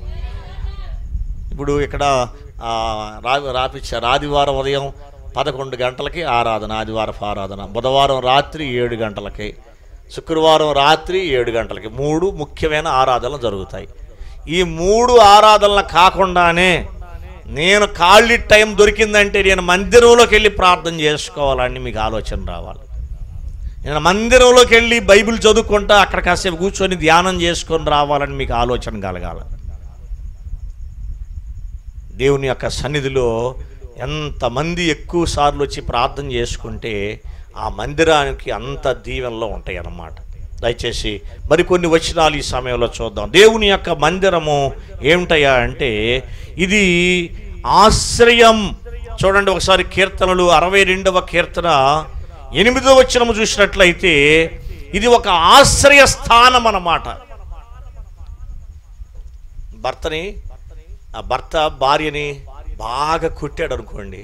ఇప్పుడు ఇక్కడ ఆ, రా రాపిచ్చారు ఆదివారం ఉదయం పదకొండు గంటలకి ఆరాధన ఆదివారపు ఆరాధన బుధవారం రాత్రి ఏడు గంటలకి శుక్రవారం రాత్రి ఏడు గంటలకి మూడు ముఖ్యమైన ఆరాధనలు జరుగుతాయి ఈ మూడు ఆరాధనలు కాకుండానే నేను ఖాళీ టైం దొరికిందంటే నేను మందిరంలోకి వెళ్ళి ప్రార్థన చేసుకోవాలని మీకు ఆలోచన రావాలి నేను మందిరంలోకి వెళ్ళి బైబిల్ చదువుకుంటా అక్కడ కాసేపు కూర్చొని ధ్యానం చేసుకొని రావాలని మీకు ఆలోచన కలగాలి దేవుని యొక్క సన్నిధిలో ఎంతమంది ఎక్కువ సార్లు వచ్చి ప్రార్థన చేసుకుంటే ఆ మందిరానికి అంత దీవెనలో ఉంటాయి అన్నమాట దయచేసి మరికొన్ని వచనాలు ఈ సమయంలో చూద్దాం దేవుని యొక్క మందిరము ఏమిటయ్యా అంటే ఇది ఆశ్రయం చూడండి ఒకసారి కీర్తనలు అరవై రెండవ కీర్తన ఎనిమిదవ వచనము చూసినట్లయితే ఇది ఒక ఆశ్రయ స్థానం అన్నమాట భర్తని ఆ భర్త భార్యని బాగా కొట్టాడు అనుకోండి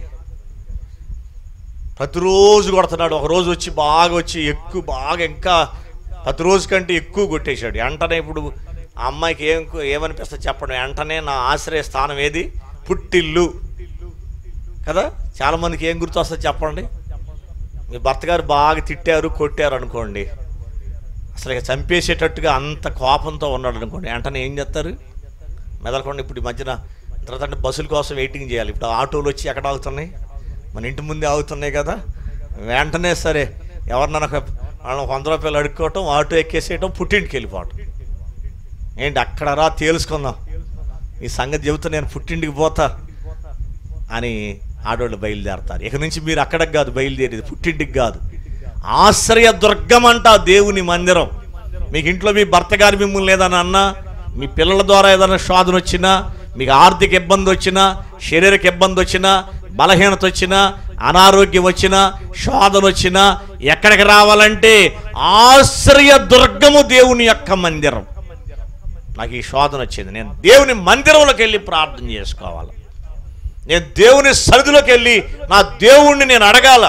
ప్రతిరోజు కొడుతున్నాడు ఒక రోజు వచ్చి బాగా వచ్చి ఎక్కువ బాగా ఇంకా ప్రతిరోజు కంటే ఎక్కువ కొట్టేశాడు వెంటనే ఇప్పుడు ఆ అమ్మాయికి ఏం ఏమనిపిస్తుంది చెప్పండి వెంటనే నా ఆశ్రయ స్థానం ఏది పుట్టిల్లు కదా చాలామందికి ఏం గుర్తు వస్తుంది చెప్పండి మీ భర్త గారు బాగా తిట్టారు కొట్టారు అనుకోండి అసలు ఇక చంపేసేటట్టుగా అంత కోపంతో ఉన్నాడు అనుకోండి వెంటనే ఏం చేస్తారు మెదలకుండా ఇప్పుడు ఈ మధ్యన తర్వాత అంటే బస్సుల కోసం వెయిటింగ్ చేయాలి ఇప్పుడు ఆటోలు వచ్చి ఎక్కడ ఆగుతున్నాయి మన ఇంటి ముందే ఆగుతున్నాయి కదా వెంటనే సరే ఎవరినైనా ఒక వాళ్ళని ఒక వంద రూపాయలు అడుక్కోవటం ఆటో ఎక్కేసేయటం పుట్టింటికి వెళ్ళిపోవటం ఏంటి అక్కడ రా తేల్చుకుందాం ఈ సంగతి చెబుతా నేను పుట్టింటికి పోతా అని ఆడవాళ్ళు బయలుదేరతారు ఇక నుంచి మీరు అక్కడికి కాదు బయలుదేరేది పుట్టింటికి కాదు ఆశ్రయ దుర్గం అంట దేవుని మందిరం మీకు ఇంట్లో మీ భర్త గారు మిమ్మల్ని ఏదైనా అన్నా మీ పిల్లల ద్వారా ఏదైనా శోధన వచ్చినా మీకు ఆర్థిక ఇబ్బంది వచ్చినా శారీరక ఇబ్బంది వచ్చినా బలహీనత వచ్చినా అనారోగ్యం వచ్చినా శోధన వచ్చినా ఎక్కడికి రావాలంటే ఆశ్రయ దుర్గము దేవుని యొక్క మందిరం నాకు ఈ శోధన వచ్చింది నేను దేవుని మందిరంలోకి వెళ్ళి ప్రార్థన చేసుకోవాలి నేను దేవుని సరిధిలోకి వెళ్ళి నా దేవుణ్ణి నేను అడగాల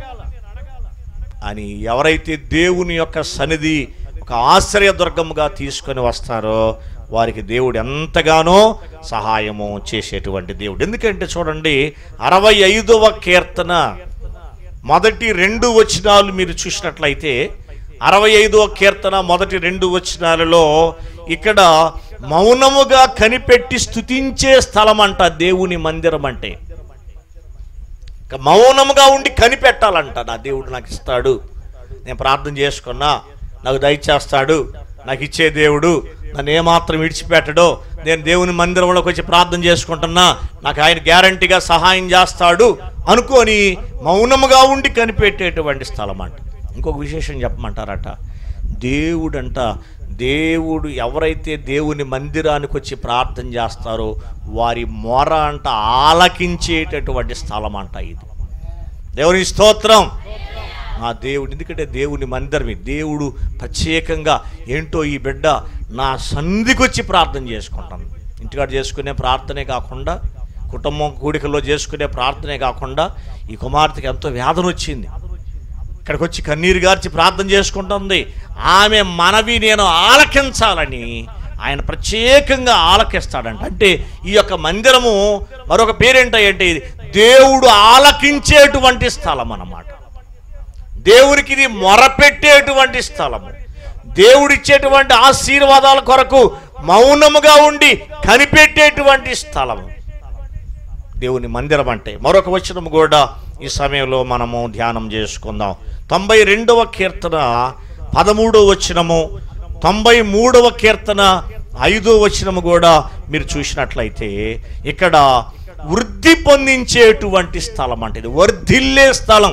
అని ఎవరైతే దేవుని యొక్క సన్నిధి ఒక ఆశ్రయ దుర్గముగా తీసుకొని వస్తారో వారికి దేవుడు ఎంతగానో సహాయము చేసేటువంటి దేవుడు ఎందుకంటే చూడండి అరవై ఐదవ కీర్తన మొదటి రెండు వచనాలు మీరు చూసినట్లయితే అరవై ఐదవ కీర్తన మొదటి రెండు వచనాలలో ఇక్కడ మౌనముగా కనిపెట్టి స్తుతించే స్థలం అంట దేవుని మందిరం అంటే ఇక మౌనముగా ఉండి కనిపెట్టాలంట నా దేవుడు నాకు ఇస్తాడు నేను ప్రార్థన చేసుకున్నా నాకు దయచేస్తాడు నాకు ఇచ్చే దేవుడు నన్ను ఏమాత్రం విడిచిపెట్టడో నేను దేవుని మందిరంలోకి వచ్చి ప్రార్థన చేసుకుంటున్నా నాకు ఆయన గ్యారంటీగా సహాయం చేస్తాడు అనుకొని మౌనముగా ఉండి కనిపెట్టేటువంటి స్థలం అంట ఇంకొక విశేషం చెప్పమంటారట దేవుడంట దేవుడు ఎవరైతే దేవుని మందిరానికి వచ్చి ప్రార్థన చేస్తారో వారి మొర అంట ఆలకించేటటువంటి స్థలం అంట ఇది దేవుని స్తోత్రం నా దేవుడు ఎందుకంటే దేవుని మందిరమే దేవుడు ప్రత్యేకంగా ఏంటో ఈ బిడ్డ నా సంధికి వచ్చి ప్రార్థన చేసుకుంటాను ఇంటికాడ చేసుకునే ప్రార్థనే కాకుండా కుటుంబం కూడికల్లో చేసుకునే ప్రార్థనే కాకుండా ఈ కుమార్తెకి ఎంతో వేదన వచ్చింది ఇక్కడికి వచ్చి కన్నీరు గార్చి ప్రార్థన చేసుకుంటుంది ఆమె మనవి నేను ఆలకించాలని ఆయన ప్రత్యేకంగా ఆలకిస్తాడంట అంటే ఈ యొక్క మందిరము మరొక పేరేంటంటే ఇది దేవుడు ఆలకించేటువంటి స్థలం అన్నమాట దేవునికి ఇది మొరపెట్టేటువంటి స్థలము దేవుడిచ్చేటువంటి ఆశీర్వాదాల కొరకు మౌనముగా ఉండి కనిపెట్టేటువంటి స్థలము దేవుని మందిరం అంటే మరొక వచనం కూడా ఈ సమయంలో మనము ధ్యానం చేసుకుందాం తొంభై రెండవ కీర్తన పదమూడవ వచనము తొంభై మూడవ కీర్తన ఐదో వచనము కూడా మీరు చూసినట్లయితే ఇక్కడ వృద్ధి పొందించేటువంటి స్థలం అంటే ఇది వర్ధిల్లే స్థలం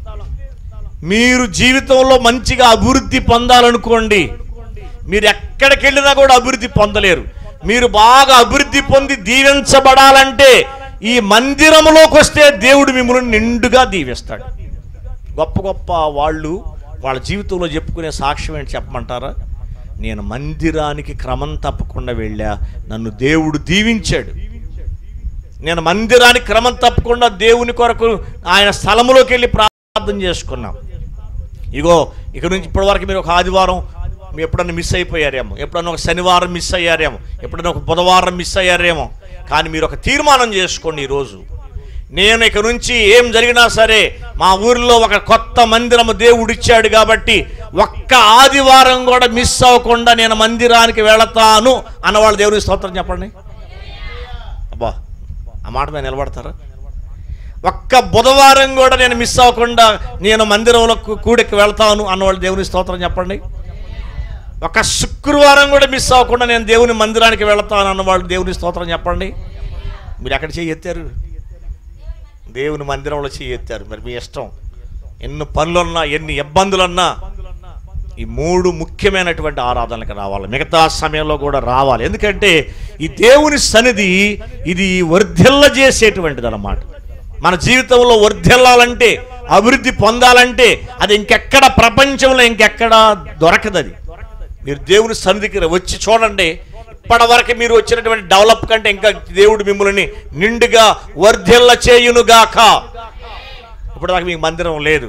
మీరు జీవితంలో మంచిగా అభివృద్ధి పొందాలనుకోండి మీరు ఎక్కడికి వెళ్ళినా కూడా అభివృద్ధి పొందలేరు మీరు బాగా అభివృద్ధి పొంది దీవించబడాలంటే ఈ మందిరంలోకి వస్తే దేవుడు మిమ్మల్ని నిండుగా దీవిస్తాడు గొప్ప గొప్ప వాళ్ళు వాళ్ళ జీవితంలో చెప్పుకునే సాక్ష్యం ఏంటి చెప్పమంటారా నేను మందిరానికి క్రమం తప్పకుండా వెళ్ళా నన్ను దేవుడు దీవించాడు నేను మందిరానికి క్రమం తప్పకుండా దేవుని కొరకు ఆయన స్థలములోకి వెళ్ళి ప్రార్థన చేసుకున్నాం ఇగో ఇక నుంచి ఇప్పటి వరకు మీరు ఒక ఆదివారం మీరు ఎప్పుడన్నా మిస్ అయిపోయారేమో ఎప్పుడన్నా ఒక శనివారం మిస్ అయ్యారేమో ఎప్పుడన్నా ఒక బుధవారం మిస్ అయ్యారేమో కానీ మీరు ఒక తీర్మానం చేసుకోండి ఈరోజు నేను ఇక నుంచి ఏం జరిగినా సరే మా ఊరిలో ఒక కొత్త మందిరము దేవుడు ఇచ్చాడు కాబట్టి ఒక్క ఆదివారం కూడా మిస్ అవ్వకుండా నేను మందిరానికి వెళతాను అన్నవాళ్ళు దేవుని స్తోత్రం చెప్పండి అబ్బా ఆ మాట మీద నిలబడతారా ఒక్క బుధవారం కూడా నేను మిస్ అవ్వకుండా నేను మందిరంలో కూ- కూడికి వెళ్తాను అన్నవాళ్ళు దేవుని స్తోత్రం చెప్పండి ఒక శుక్రవారం కూడా మిస్ అవ్వకుండా నేను దేవుని మందిరానికి వెళతాను అన్నవాళ్ళు దేవుని స్తోత్రం చెప్పండి మీరు ఎక్కడ చేయి ఎత్తారు దేవుని మందిరంలో చేయి ఎత్తారు మరి మీ ఇష్టం ఎన్ని పనులున్నా ఎన్ని ఇబ్బందులున్నా ఈ మూడు ముఖ్యమైనటువంటి ఆరాధనలకు రావాలి మిగతా సమయంలో కూడా రావాలి ఎందుకంటే ఈ దేవుని సన్నిధి ఇది వర్ధిల్ల చేసేటువంటిది అన్నమాట మన జీవితంలో వర్ధిల్లాలంటే అభివృద్ధి పొందాలంటే అది ఇంకెక్కడ ప్రపంచంలో ఇంకెక్కడ దొరకదు అది మీరు దేవుని సన్నిధికి వచ్చి చూడండి ఇప్పటివరకు మీరు వచ్చినటువంటి డెవలప్ కంటే ఇంకా దేవుడు మిమ్మల్ని నిండుగా వర్ధిల్ల చేయునుగాక ఇప్పుడు దాకా మీకు మందిరం లేదు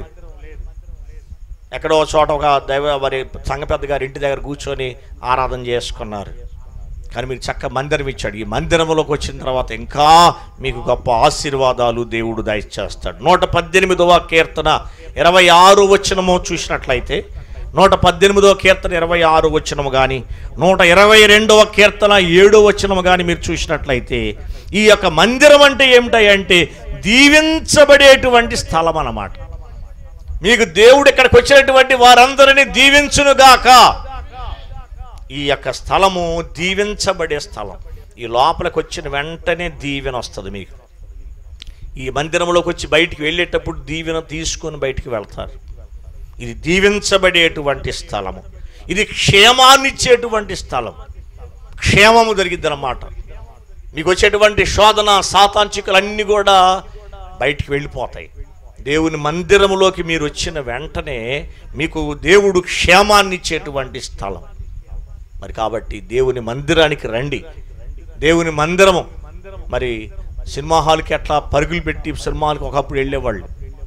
ఎక్కడో చోట ఒక దైవ మరి సంఘ పెద్ద గారి ఇంటి దగ్గర కూర్చొని ఆరాధన చేసుకున్నారు కానీ మీరు చక్క మందిరం ఇచ్చాడు ఈ మందిరంలోకి వచ్చిన తర్వాత ఇంకా మీకు గొప్ప ఆశీర్వాదాలు దేవుడు దయచేస్తాడు నూట పద్దెనిమిదవ కీర్తన ఇరవై ఆరు వచనము చూసినట్లయితే నూట పద్దెనిమిదవ కీర్తన ఇరవై ఆరు వచనము కానీ నూట ఇరవై రెండవ కీర్తన ఏడో వచనము కానీ మీరు చూసినట్లయితే ఈ యొక్క మందిరం అంటే ఏమిటాయంటే దీవించబడేటువంటి స్థలం అన్నమాట మీకు దేవుడు ఇక్కడికి వచ్చినటువంటి వారందరినీ దీవించునుగాక ఈ యొక్క స్థలము దీవించబడే స్థలం ఈ లోపలికి వచ్చిన వెంటనే దీవెన వస్తుంది మీకు ఈ మందిరంలోకి వచ్చి బయటికి వెళ్ళేటప్పుడు దీవెన తీసుకొని బయటికి వెళ్తారు ఇది దీవించబడేటువంటి స్థలము ఇది క్షేమాన్నిచ్చేటువంటి స్థలం క్షేమము జరిగిద్ది అన్నమాట మీకు వచ్చేటువంటి శోధన సాతాంచికలన్నీ కూడా బయటికి వెళ్ళిపోతాయి దేవుని మందిరములోకి మీరు వచ్చిన వెంటనే మీకు దేవుడు క్షేమాన్ని ఇచ్చేటువంటి స్థలం మరి కాబట్టి దేవుని మందిరానికి రండి దేవుని మందిరము మరి సినిమా హాల్కి అట్లా పరుగులు పెట్టి సినిమాలకు ఒకప్పుడు వెళ్ళేవాళ్ళు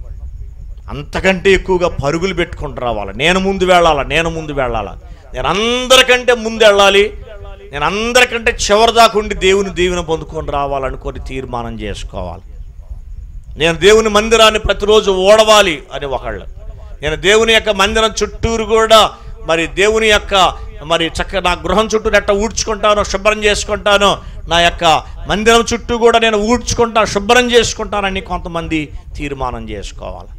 అంతకంటే ఎక్కువగా పరుగులు పెట్టుకుంటూ రావాలి నేను ముందు వెళ్ళాలా నేను ముందు వెళ్ళాలా నేను అందరికంటే ముందు వెళ్ళాలి నేను అందరికంటే చివరి దాకా ఉండి దేవుని దీవెన పొందుకొని రావాలనుకొని తీర్మానం చేసుకోవాలి నేను దేవుని మందిరాన్ని ప్రతిరోజు ఓడవాలి అని ఒకళ్ళు నేను దేవుని యొక్క మందిరం చుట్టూరు కూడా మరి దేవుని యొక్క మరి చక్క నా గృహం చుట్టూ ఎట్ట ఊడ్చుకుంటానో శుభ్రం చేసుకుంటానో నా యొక్క మందిరం చుట్టూ కూడా నేను ఊడ్చుకుంటా శుభ్రం చేసుకుంటానని కొంతమంది తీర్మానం చేసుకోవాలి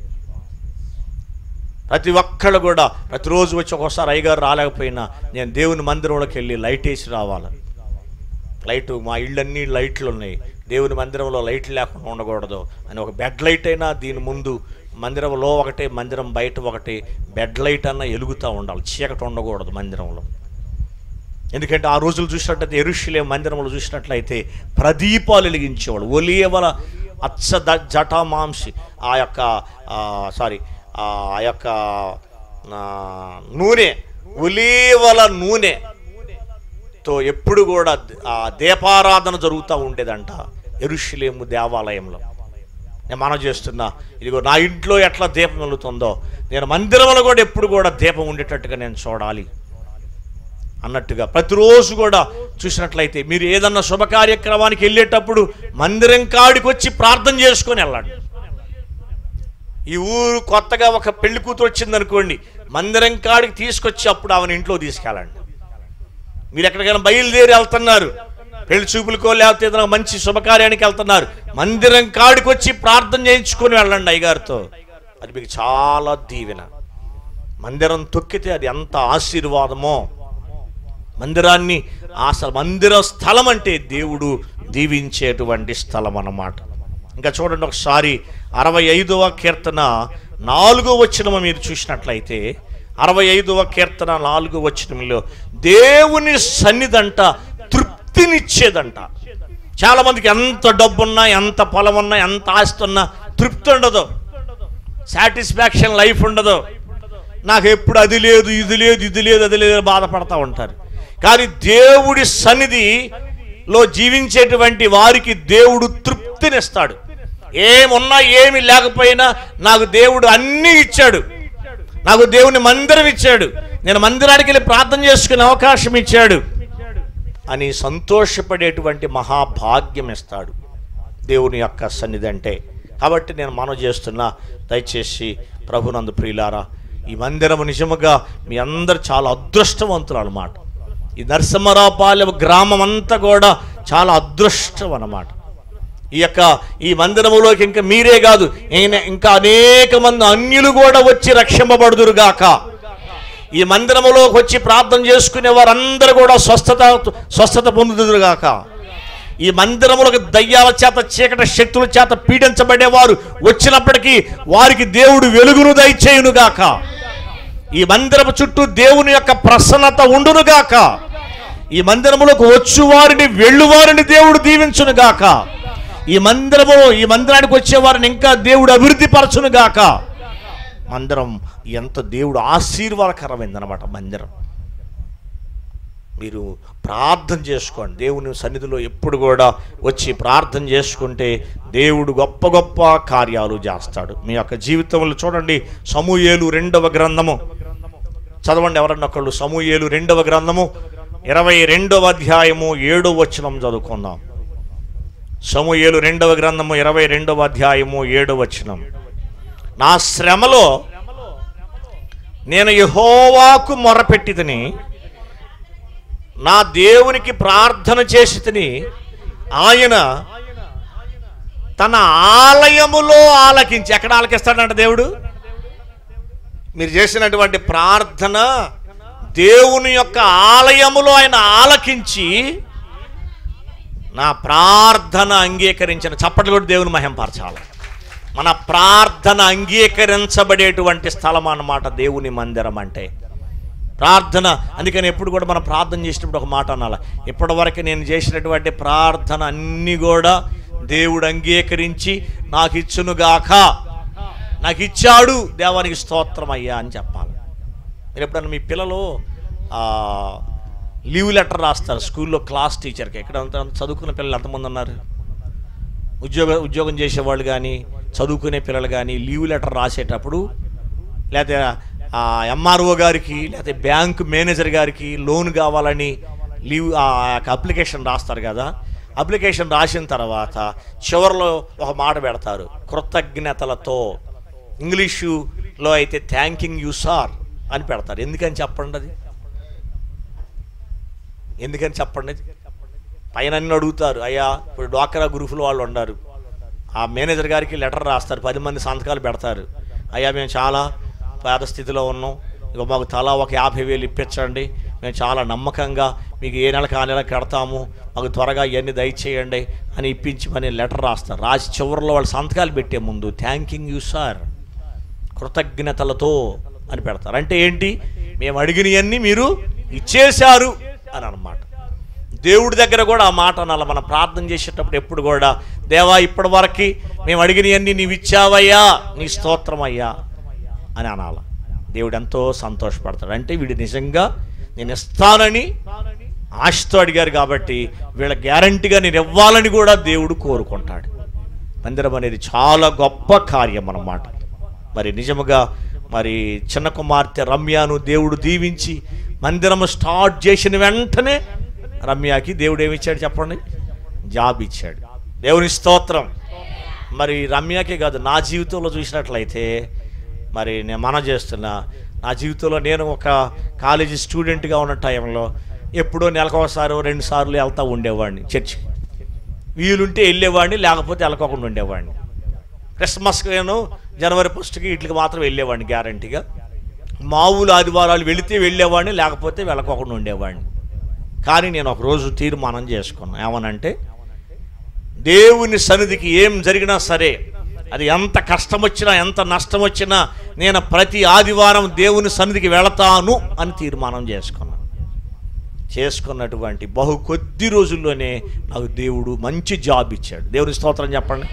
ప్రతి ఒక్కళ్ళు కూడా ప్రతిరోజు వచ్చి ఒక్కోసారి అయ్యగారు రాలేకపోయినా నేను దేవుని మందిరంలోకి వెళ్ళి లైట్ వేసి రావాలి లైట్ మా ఇళ్ళన్నీ లైట్లు ఉన్నాయి దేవుని మందిరంలో లైట్లు లేకుండా ఉండకూడదు అని ఒక బెడ్ లైట్ అయినా దీని ముందు మందిరంలో ఒకటి మందిరం బయట ఒకటి బెడ్ లైట్ అన్నా ఎలుగుతూ ఉండాలి చీకటి ఉండకూడదు మందిరంలో ఎందుకంటే ఆ రోజులు చూసినట్లయితే ఎరుషులే మందిరంలో చూసినట్లయితే ప్రదీపాలు వెలిగించేవాడు ఒలియవల అచ్చ ద- జటామాంసి ఆ యొక్క సారీ ఆ యొక్క ఆ, నూనె ఒలీవల నూనె తో ఎప్పుడు కూడా ఆ దీపారాధన జరుగుతూ ఉండేదంట ఎరుషులేము దేవాలయంలో నేను మనం చేస్తున్నా ఇదిగో నా ఇంట్లో ఎట్లా దీపం వెలుగుతుందో నేను మందిరంలో కూడా ఎప్పుడు కూడా దీపం ఉండేటట్టుగా నేను చూడాలి అన్నట్టుగా ప్రతిరోజు కూడా చూసినట్లయితే మీరు ఏదన్నా శుభ కార్యక్రమానికి వెళ్ళేటప్పుడు మందిరం కాడికి వచ్చి ప్రార్థన చేసుకొని వెళ్ళండి ఈ ఊరు కొత్తగా ఒక పెళ్లి కూతురు వచ్చిందనుకోండి మందిరం కాడికి తీసుకొచ్చి అప్పుడు ఆమెను ఇంట్లో తీసుకెళ్ళండి మీరు ఎక్కడికైనా బయలుదేరి వెళ్తున్నారు పెళ్లి చూపులకో లేకపోతే ఏదైనా మంచి శుభకార్యానికి వెళ్తున్నారు మందిరం కాడికి వచ్చి ప్రార్థన చేయించుకొని వెళ్ళండి అయ్యగారితో అది మీకు చాలా దీవెన మందిరం తొక్కితే అది ఎంత ఆశీర్వాదమో మందిరాన్ని అసలు మందిర స్థలం అంటే దేవుడు దీవించేటువంటి స్థలం అన్నమాట ఇంకా చూడండి ఒకసారి అరవై ఐదవ కీర్తన నాలుగో వచనము మీరు చూసినట్లయితే అరవై ఐదవ కీర్తన నాలుగో వచనంలో దేవుని సన్నిధంట తృప్తినిచ్చేదంట చాలా మందికి ఎంత డబ్బున్నా ఎంత పొలం ఉన్నా ఎంత ఆస్తి ఉన్నా తృప్తి ఉండదు సాటిస్ఫాక్షన్ లైఫ్ ఉండదు నాకు ఎప్పుడు అది లేదు ఇది లేదు ఇది లేదు అది లేదు అని బాధపడతా ఉంటారు కానీ దేవుడి సన్నిధిలో జీవించేటువంటి వారికి దేవుడు తృప్తినిస్తాడు ఏమున్నా ఏమి లేకపోయినా నాకు దేవుడు అన్నీ ఇచ్చాడు నాకు దేవుని మందిరం ఇచ్చాడు నేను మందిరానికి వెళ్ళి ప్రార్థన చేసుకునే అవకాశం ఇచ్చాడు అని సంతోషపడేటువంటి మహాభాగ్యం ఇస్తాడు దేవుని యొక్క సన్నిధి అంటే కాబట్టి నేను మనవి చేస్తున్నా దయచేసి ప్రభునందు ప్రియులారా ఈ మందిరం నిజముగా మీ అందరు చాలా అదృష్టవంతులు అన్నమాట ఈ నరసింహరావుపాలెం గ్రామం అంతా కూడా చాలా అదృష్టం అన్నమాట ఈ యొక్క ఈ మందిరములోకి ఇంకా మీరే కాదు ఈయన- ఇంకా అనేక మంది అన్యులు కూడా వచ్చి రక్షింపబడుదురుగాక ఈ మందిరములోకి వచ్చి ప్రార్థన చేసుకునే వారందరూ కూడా స్వస్థత స్వస్థత పొందుదురుగాక ఈ మందిరములకు దయ్యాల చేత చీకటి శక్తుల చేత పీడించబడేవారు వచ్చినప్పటికీ వారికి దేవుడు వెలుగును దయచేయునుగాక ఈ మందిరము చుట్టూ దేవుని యొక్క ప్రసన్నత ఉండునుగాక ఈ మందిరములకు వచ్చు వారిని వెళ్ళు వారిని దేవుడు దీవించునుగాక ఈ మందిరము ఈ మందిరానికి వచ్చే వారిని ఇంకా దేవుడు అభివృద్ధి పరచునుగాక మందిరం ఎంత దేవుడు ఆశీర్వాదకరమైందనమాట మందిరం మీరు ప్రార్థన చేసుకోండి దేవుని సన్నిధిలో ఎప్పుడు కూడా వచ్చి ప్రార్థన చేసుకుంటే దేవుడు గొప్ప గొప్ప కార్యాలు చేస్తాడు మీ యొక్క జీవితంలో చూడండి సమూయేలు రెండవ గ్రంథము చదవండి ఎవరన్నా ఒకళ్ళు సమూయేలు రెండవ గ్రంథము ఇరవై రెండవ అధ్యాయము ఏడవ వచనం చదువుకుందాం సమూయేలు రెండవ గ్రంథము ఇరవై రెండవ అధ్యాయము ఏడవ వచనం నా శ్రమలో నేను యహోవాకు మొరపెట్టి తిని నా దేవునికి ప్రార్థన చేసి తిని ఆయన తన ఆలయములో ఆలకించి ఎక్కడ ఆలకిస్తాడంట దేవుడు మీరు చేసినటువంటి ప్రార్థన దేవుని యొక్క ఆలయములో ఆయన ఆలకించి నా ప్రార్థన అంగీకరించిన చప్పట్లు కూడా దేవుని మహింపరచాలి మన ప్రార్థన అంగీకరించబడేటువంటి స్థలం అన్నమాట దేవుని మందిరం అంటే ప్రార్థన అందుకని ఎప్పుడు కూడా మనం ప్రార్థన చేసినప్పుడు ఒక మాట అనాలి ఇప్పటివరకు నేను చేసినటువంటి ప్రార్థన అన్నీ కూడా దేవుడు అంగీకరించి నాకు ఇచ్చునుగాక నాకు ఇచ్చాడు దేవానికి స్తోత్రం అయ్యా అని చెప్పాలి మీరు ఎప్పుడన్నా మీ పిల్లలు ఆ, లీవ్ లెటర్ రాస్తారు స్కూల్లో క్లాస్ టీచర్కి ఎక్కడ అంత చదువుకున్న పిల్లలు ఎంతమంది ఉన్నారు ఉద్యోగ ఉద్యోగం చేసేవాళ్ళు కానీ చదువుకునే పిల్లలు కానీ లీవ్ లెటర్ రాసేటప్పుడు లేకపోతే ఆ ఎంఆర్ఓ గారికి లేకపోతే బ్యాంక్ మేనేజర్ గారికి లోన్ కావాలని లీవ్ ఆ యొక్క అప్లికేషన్ రాస్తారు కదా అప్లికేషన్ రాసిన తర్వాత చివరిలో ఒక మాట పెడతారు కృతజ్ఞతలతో ఇంగ్లీషులో అయితే థ్యాంకింగ్ యూ సార్ అని పెడతారు ఎందుకని చెప్పండి అది ఎందుకని చెప్పండి పైన అన్ని అడుగుతారు అయ్యా ఇప్పుడు డ్వాక్రా గ్రూపులు వాళ్ళు ఉన్నారు ఆ మేనేజర్ గారికి లెటర్ రాస్తారు పది మంది సంతకాలు పెడతారు అయ్యా మేము చాలా పేద స్థితిలో ఉన్నాం ఇక మాకు తలా ఒక యాభై వేలు ఇప్పించండి మేము చాలా నమ్మకంగా మీకు ఏ నెలకు ఆ నెలకు కడతాము మాకు త్వరగా ఇవన్నీ దయచేయండి అని ఇప్పించి మన లెటర్ రాస్తారు రాసి చివరిలో వాళ్ళు సంతకాలు పెట్టే ముందు థ్యాంకింగ్ యూ సార్ కృతజ్ఞతలతో అని పెడతారు అంటే ఏంటి మేము అడిగినవన్నీ మీరు ఇచ్చేశారు అని అన్నమాట దేవుడి దగ్గర కూడా ఆ మాట అనాలి మనం ప్రార్థన చేసేటప్పుడు ఎప్పుడు కూడా దేవా ఇప్పటి వరకు మేము అడిగినవన్నీ నీవు ఇచ్చావయ్యా నీ స్తోత్రం అయ్యా అని అనాల దేవుడు ఎంతో సంతోషపడతాడు అంటే వీడు నిజంగా నేను ఇస్తానని ఆశతో అడిగారు కాబట్టి వీళ్ళ గ్యారంటీగా నేను ఇవ్వాలని కూడా దేవుడు కోరుకుంటాడు మందిరం అనేది చాలా గొప్ప కార్యం అన్నమాట మరి నిజముగా మరి చిన్న కుమార్తె రమ్యను దేవుడు దీవించి మందిరము స్టార్ట్ చేసిన వెంటనే రమ్యకి దేవుడు ఏమి ఇచ్చాడు చెప్పండి జాబ్ ఇచ్చాడు దేవుని స్తోత్రం మరి రమ్యకే కాదు నా జీవితంలో చూసినట్లయితే మరి నేను మన చేస్తున్నా నా జీవితంలో నేను ఒక కాలేజీ స్టూడెంట్గా ఉన్న టైంలో ఎప్పుడో నెలకు ఒకసారి రెండు సార్లు వెళ్తూ ఉండేవాడిని చర్చికి వీలుంటే వెళ్ళేవాడిని లేకపోతే వెళ్ళకోకుండా ఉండేవాడిని క్రిస్మస్కి నేను జనవరి ఫస్ట్కి వీటికి మాత్రం వెళ్ళేవాడిని గ్యారంటీగా మామూలు ఆదివారాలు వెళితే వెళ్ళేవాడిని లేకపోతే వెళ్ళకోకుండా ఉండేవాడిని కానీ నేను ఒక రోజు తీర్మానం చేసుకున్నాను ఏమనంటే దేవుని సన్నిధికి ఏం జరిగినా సరే అది ఎంత కష్టం వచ్చినా ఎంత నష్టం వచ్చినా నేను ప్రతి ఆదివారం దేవుని సన్నిధికి వెళతాను అని తీర్మానం చేసుకున్నాను చేసుకున్నటువంటి బహు కొద్ది రోజుల్లోనే నాకు దేవుడు మంచి జాబ్ ఇచ్చాడు దేవుని స్తోత్రం చెప్పండి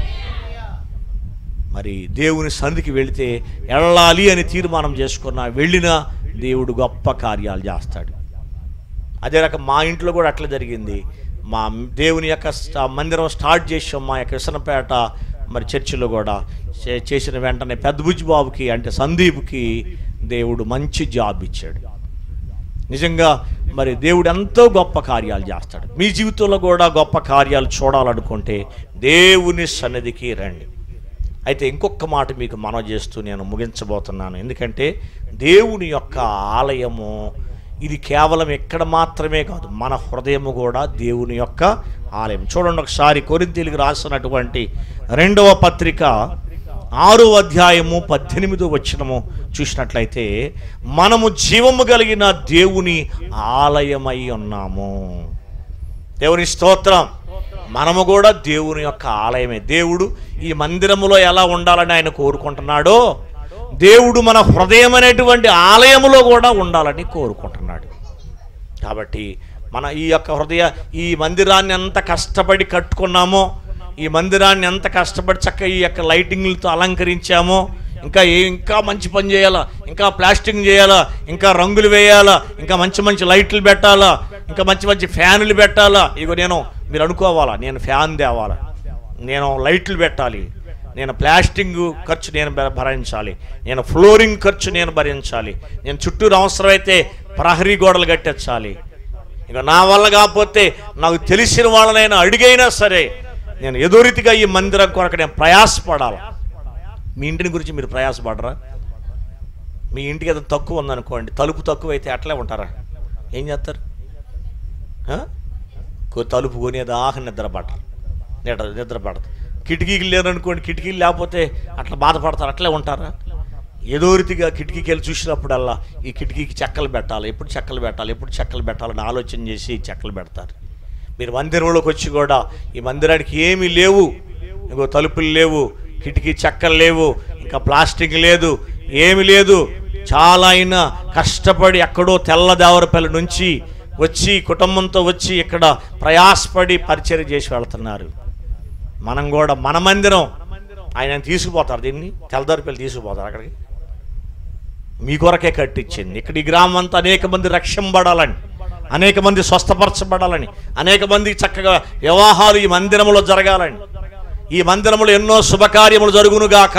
మరి దేవుని సన్నిధికి వెళితే వెళ్ళాలి అని తీర్మానం చేసుకున్న వెళ్ళినా దేవుడు గొప్ప కార్యాలు చేస్తాడు అదే రకం మా ఇంట్లో కూడా అట్లా జరిగింది మా దేవుని యొక్క స్ట- మందిరం స్టార్ట్ చేసాం మా యొక్క విసనపేట మరి చర్చిలో కూడా చే- చేసిన వెంటనే పెద్ద బుజ్జిబాబుకి అంటే సందీప్కి దేవుడు మంచి జాబ్ ఇచ్చాడు నిజంగా మరి దేవుడు ఎంతో గొప్ప కార్యాలు చేస్తాడు మీ జీవితంలో కూడా గొప్ప కార్యాలు చూడాలనుకుంటే దేవుని సన్నిధికి రండి అయితే ఇంకొక మాట మీకు మనవ చేస్తూ నేను ముగించబోతున్నాను ఎందుకంటే దేవుని యొక్క ఆలయము ఇది కేవలం ఎక్కడ మాత్రమే కాదు మన హృదయము కూడా దేవుని యొక్క ఆలయం చూడండి ఒకసారి కొరింతీలకు రాసినటువంటి రెండవ పత్రిక ఆరో అధ్యాయము పద్దెనిమిదో వచ్చినము చూసినట్లయితే మనము జీవము కలిగిన దేవుని ఆలయమై ఉన్నాము దేవుని స్తోత్రం మనము కూడా దేవుని యొక్క ఆలయమే దేవుడు ఈ మందిరములో ఎలా ఉండాలని ఆయన కోరుకుంటున్నాడో దేవుడు మన హృదయం అనేటువంటి ఆలయములో కూడా ఉండాలని కోరుకుంటున్నాడు కాబట్టి మన ఈ యొక్క హృదయ ఈ మందిరాన్ని ఎంత కష్టపడి కట్టుకున్నామో ఈ మందిరాన్ని ఎంత కష్టపడి చక్కగా ఈ యొక్క లైటింగ్లతో అలంకరించామో ఇంకా ఏ ఇంకా మంచి పని చేయాలా ఇంకా ప్లాస్టింగ్ చేయాలా ఇంకా రంగులు వేయాలా ఇంకా మంచి మంచి లైట్లు పెట్టాలా ఇంకా మంచి మంచి ఫ్యాన్లు పెట్టాలా ఇగో నేను మీరు అనుకోవాలా నేను ఫ్యాన్ తేవాలా నేను లైట్లు పెట్టాలి నేను ప్లాస్టింగ్ ఖర్చు నేను భ- భరించాలి నేను ఫ్లోరింగ్ ఖర్చు నేను భరించాలి నేను చుట్టూరు అవసరమైతే ప్రహరీ గోడలు కట్టించాలి ఇక నా వల్ల కాకపోతే నాకు తెలిసిన వాళ్ళనైనా అడిగైనా సరే నేను ఎదురీతిగా ఈ మందిరం కొరకు నేను ప్రయాసపడాలి మీ ఇంటిని గురించి మీరు ప్రయాసపడరా మీ ఇంటికి ఏదైనా తక్కువ ఉందనుకోండి తలుపు తక్కువ అయితే అట్లే ఉంటారా ఏం చేస్తారు ఆ? కో- తలుపు కొని దాకా నిద్ర పట్టరు నిద్ర నిద్ర పడదు కిటికీలు లేరనుకోండి కిటికీలు లేకపోతే అట్లా బాధపడతారు అట్లే ఉంటారా ఏదో రీతిగా కిటికీకి వెళ్ళి చూసినప్పుడల్లా ఈ కిటికీకి చెక్కలు పెట్టాలి ఎప్పుడు చెక్కలు పెట్టాలి ఎప్పుడు చెక్కలు పెట్టాలని ఆలోచన చేసి చెక్కలు పెడతారు మీరు మందిరంలోకి వచ్చి కూడా ఈ మందిరానికి ఏమీ లేవు ఇంకో తలుపులు లేవు కిటికీ చెక్కలు లేవు ఇంకా ప్లాస్టిక్ లేదు ఏమి లేదు చాలా అయినా కష్టపడి ఎక్కడో తెల్లదేవరపల్లి నుంచి వచ్చి కుటుంబంతో వచ్చి ఇక్కడ ప్రయాసపడి పరిచయం చేసి వెళ్తున్నారు మనం కూడా మన మందిరం ఆయన తీసుకుపోతారు దీన్ని తెల్లదారిపల్లి తీసుకుపోతారు అక్కడికి మీ కొరకే కట్టించింది ఇక్కడ ఈ గ్రామం అంతా అనేక మంది రక్షింపబడాలని అనేక మంది స్వస్థపరచబడాలని అనేక మంది చక్కగా వివాహాలు ఈ మందిరంలో జరగాలని ఈ మందిరంలో ఎన్నో శుభకార్యములు జరుగునుగాక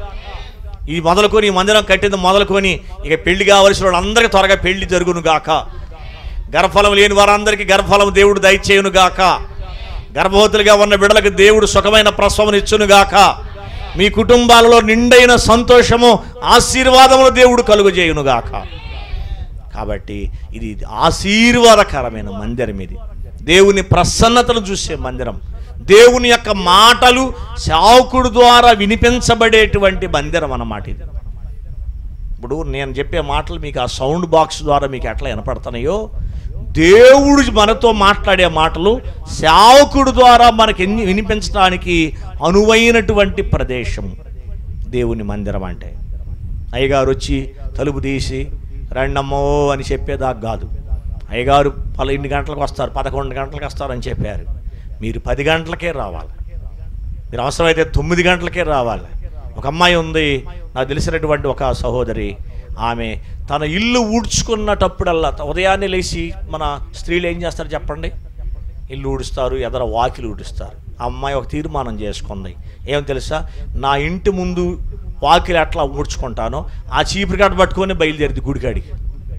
ఈ మొదలుకొని ఈ మందిరం కట్టింది మొదలుకొని ఇక పెళ్లి కావలసిన వాళ్ళందరికీ త్వరగా పెళ్లి జరుగునుగాక గర్భఫలం లేని వారందరికీ గర్భఫలం దేవుడు దయచేయునుగాక గర్భవతులుగా ఉన్న బిడ్డలకు దేవుడు సుఖమైన ప్రసవం ఇచ్చునుగాక మీ కుటుంబాలలో నిండైన సంతోషము ఆశీర్వాదములు దేవుడు కలుగజేయునుగాక కాబట్టి ఇది ఆశీర్వాదకరమైన మందిరం ఇది దేవుని ప్రసన్నతను చూసే మందిరం దేవుని యొక్క మాటలు శావకుడు ద్వారా వినిపించబడేటువంటి మందిరం అన్నమాట ఇది ఇప్పుడు నేను చెప్పే మాటలు మీకు ఆ సౌండ్ బాక్స్ ద్వారా మీకు ఎట్లా వినపడుతున్నాయో దేవుడు మనతో మాట్లాడే మాటలు సేవకుడు ద్వారా మనకి ఎన్ని వినిపించడానికి అనువైనటువంటి ప్రదేశం దేవుని మందిరం అంటే అయ్యగారు వచ్చి తలుపు తీసి రండమ్మో అని చెప్పేదాకా కాదు అయ్యగారు పలు ఇన్ని గంటలకు వస్తారు పదకొండు గంటలకు వస్తారని చెప్పారు మీరు పది గంటలకే రావాలి మీరు అవసరమైతే తొమ్మిది గంటలకే రావాలి ఒక అమ్మాయి ఉంది నాకు తెలిసినటువంటి ఒక సహోదరి ఆమె తన ఇల్లు ఊడ్చుకున్నటప్పుడల్లా త- ఉదయాన్నే లేచి మన స్త్రీలు ఏం చేస్తారు చెప్పండి ఇల్లు ఊడుస్తారు ఎదర వాకిలు ఊడుస్తారు ఆ అమ్మాయి ఒక తీర్మానం చేసుకుంది ఏం తెలుసా నా ఇంటి ముందు వాకిలు ఎట్లా ఊడ్చుకుంటానో ఆ చీపురు కట్ట పట్టుకొని బయలుదేరింది గుడికాడికి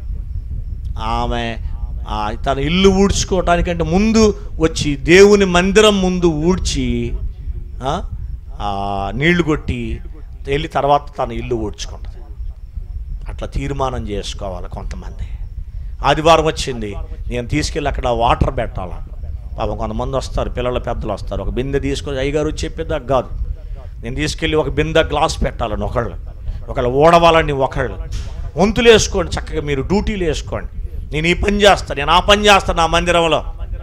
ఆమె ఆ తన ఇల్లు ఊడ్చుకోవటానికంటే ముందు వచ్చి దేవుని మందిరం ముందు ఊడ్చి ఆ, ఆ నీళ్లు కొట్టి వెళ్ళి తర్వాత తన ఇల్లు ఊడ్చుకుంటుంది అట్లా తీర్మానం చేసుకోవాలి కొంతమంది ఆదివారం వచ్చింది నేను తీసుకెళ్ళి అక్కడ వాటర్ పెట్టాలా పాపం కొంతమంది వస్తారు పిల్లల పెద్దలు వస్తారు ఒక బిందె తీసుకొని అయ్యగారు వచ్చి చెప్పేదాకా కాదు నేను తీసుకెళ్ళి ఒక బిందె గ్లాస్ పెట్టాలని ఒకళ్ళు ఒకళ్ళు ఓడవాలని ఒకళ్ళు వంతులు వేసుకోండి చక్కగా మీరు డ్యూటీలు వేసుకోండి నేను ఈ పని చేస్తాను నేను ఆ పని చేస్తాను నా మందిరంలో